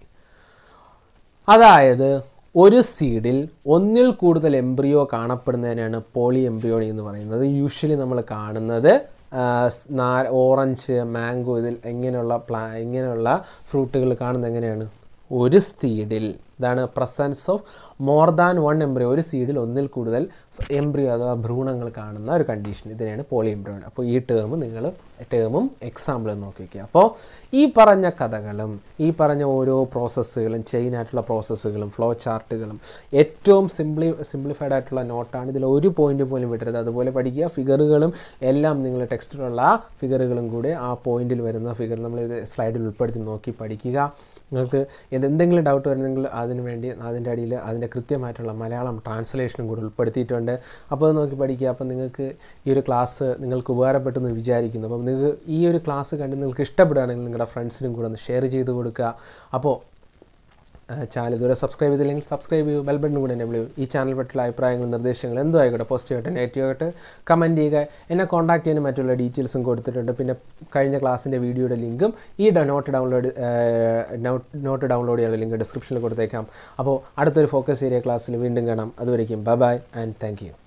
അതായത് ഒരു സീഡിൽ ഒന്നിൽ കൂടുതൽ എംബ്രിയോ കാണപ്പെടുന്നതിനാണ് പോളി എംബ്രിയോണി എന്ന് പറയുന്നത് യൂഷ്വലി നമ്മൾ കാണുന്നത് ആ, സ് നാ- ഓറഞ്ച് മാംഗോ ഇതിൽ ഇങ്ങനെയുള്ള പ്ലാ ഇങ്ങനെയുള്ള ഫ്രൂട്ടുകൾ കാണുന്നത് എങ്ങനെയാണ് ഒരു സീഡിൽ ഇതാണ് presence of more than one embryo ഒരു സീഡിൽ ഒന്നിൽ കൂടുതൽ എംബ്രിയോ അഥവാ ഭ്രൂണങ്ങൾ കാണുന്ന ഒരു കണ്ടീഷൻ ഇതിനെയാണ് പോളി എംബ്രിയോ അപ്പോൾ ഈ ടേം നിങ്ങൾ ടേമും എക്സാമ്പിളും നോക്കി വയ്ക്കുക അപ്പോൾ ഈ പറഞ്ഞ കഥകളും ഈ പറഞ്ഞ ഓരോ പ്രോസസ്സുകളും ചെയിൻ ആയിട്ടുള്ള പ്രോസസ്സുകളും ഫ്ലോ ചാർട്ടുകളും ഏറ്റവും സിംപ്ലി സിംപ്ലിഫൈഡ് ആയിട്ടുള്ള നോട്ടാണ് ഇതിൽ ഒരു പോയിന്റ് പോലും വിടരുത് അതുപോലെ പഠിക്കുക ഫിഗറുകളും എല്ലാം നിങ്ങൾ ടെക്സ്റ്റിലുള്ള ഫിഗറുകളും കൂടെ ആ പോയിന്റിൽ വരുന്ന ഫിഗർ നമ്മൾ ഇത് സ്ലൈഡിൽ ഉൾപ്പെടുത്തി നോക്കി പഠിക്കുക നിങ്ങൾക്ക് എന്തെങ്കിലും ഡൗട്ട് വരുന്നെങ്കിൽ അതിന് വേണ്ടി അതിൻ്റെ അടിയിൽ അതിൻ്റെ കൃത്യമായിട്ടുള്ള മലയാളം ട്രാൻസ്ലേഷനും കൂടി ഉൾപ്പെടുത്തിയിട്ടുണ്ട് അപ്പോൾ അത് നോക്കി പഠിക്കുക അപ്പോൾ നിങ്ങൾക്ക് ഈ ഒരു ക്ലാസ് നിങ്ങൾക്ക് ഉപകാരപ്പെട്ടു എന്ന് വിചാരിക്കുന്നു അപ്പോൾ നിങ്ങൾക്ക് ഈ ഒരു ക്ലാസ് കണ്ട് നിങ്ങൾക്ക് ഇഷ്ടപ്പെടുകയാണെങ്കിൽ നിങ്ങളുടെ ഫ്രണ്ട്സിനും കൂടെ ഒന്ന് ഷെയർ ചെയ്ത് കൊടുക്കുക അപ്പോൾ ചാനൽ ഇതുവരെ സബ്സ്ക്രൈബ് ചെയ്തില്ലെങ്കിൽ സബ്സ്ക്രൈബ് ചെയ്യൂ ബെൽ ബട്ടൺ കൂടെ എനേബിൾ ചെയ്യൂ ഈ ചാനൽ പറ്റുള്ള അഭിപ്രായങ്ങളും നിർദ്ദേശങ്ങളും എന്തോ ആയിക്കോട്ടെ പോസിറ്റീവ് ആയിട്ട് നെഗറ്റീവ് ആയിട്ട് കമൻറ്റ് ചെയ്യുക എന്നെ കോൺടാക്ട് ചെയ്യാൻ മറ്റുള്ള ഡീറ്റെയിൽസും കൊടുത്തിട്ടുണ്ട് പിന്നെ കഴിഞ്ഞ ക്ലാസ്സിൻ്റെ വീഡിയോയുടെ ലിങ്കും ഈ ഡ- note download note note download ചെയ്യാനുള്ള ലിങ്ക് ഡിസ്ക്രിപ്ഷനിൽ കൊടുത്തേക്കാം അപ്പോൾ അടുത്തൊരു ഫോക്കസ് ഏരിയ ക്ലാസ്സിൽ വീണ്ടും കാണാം അതുവരേക്കും bye bye and thank U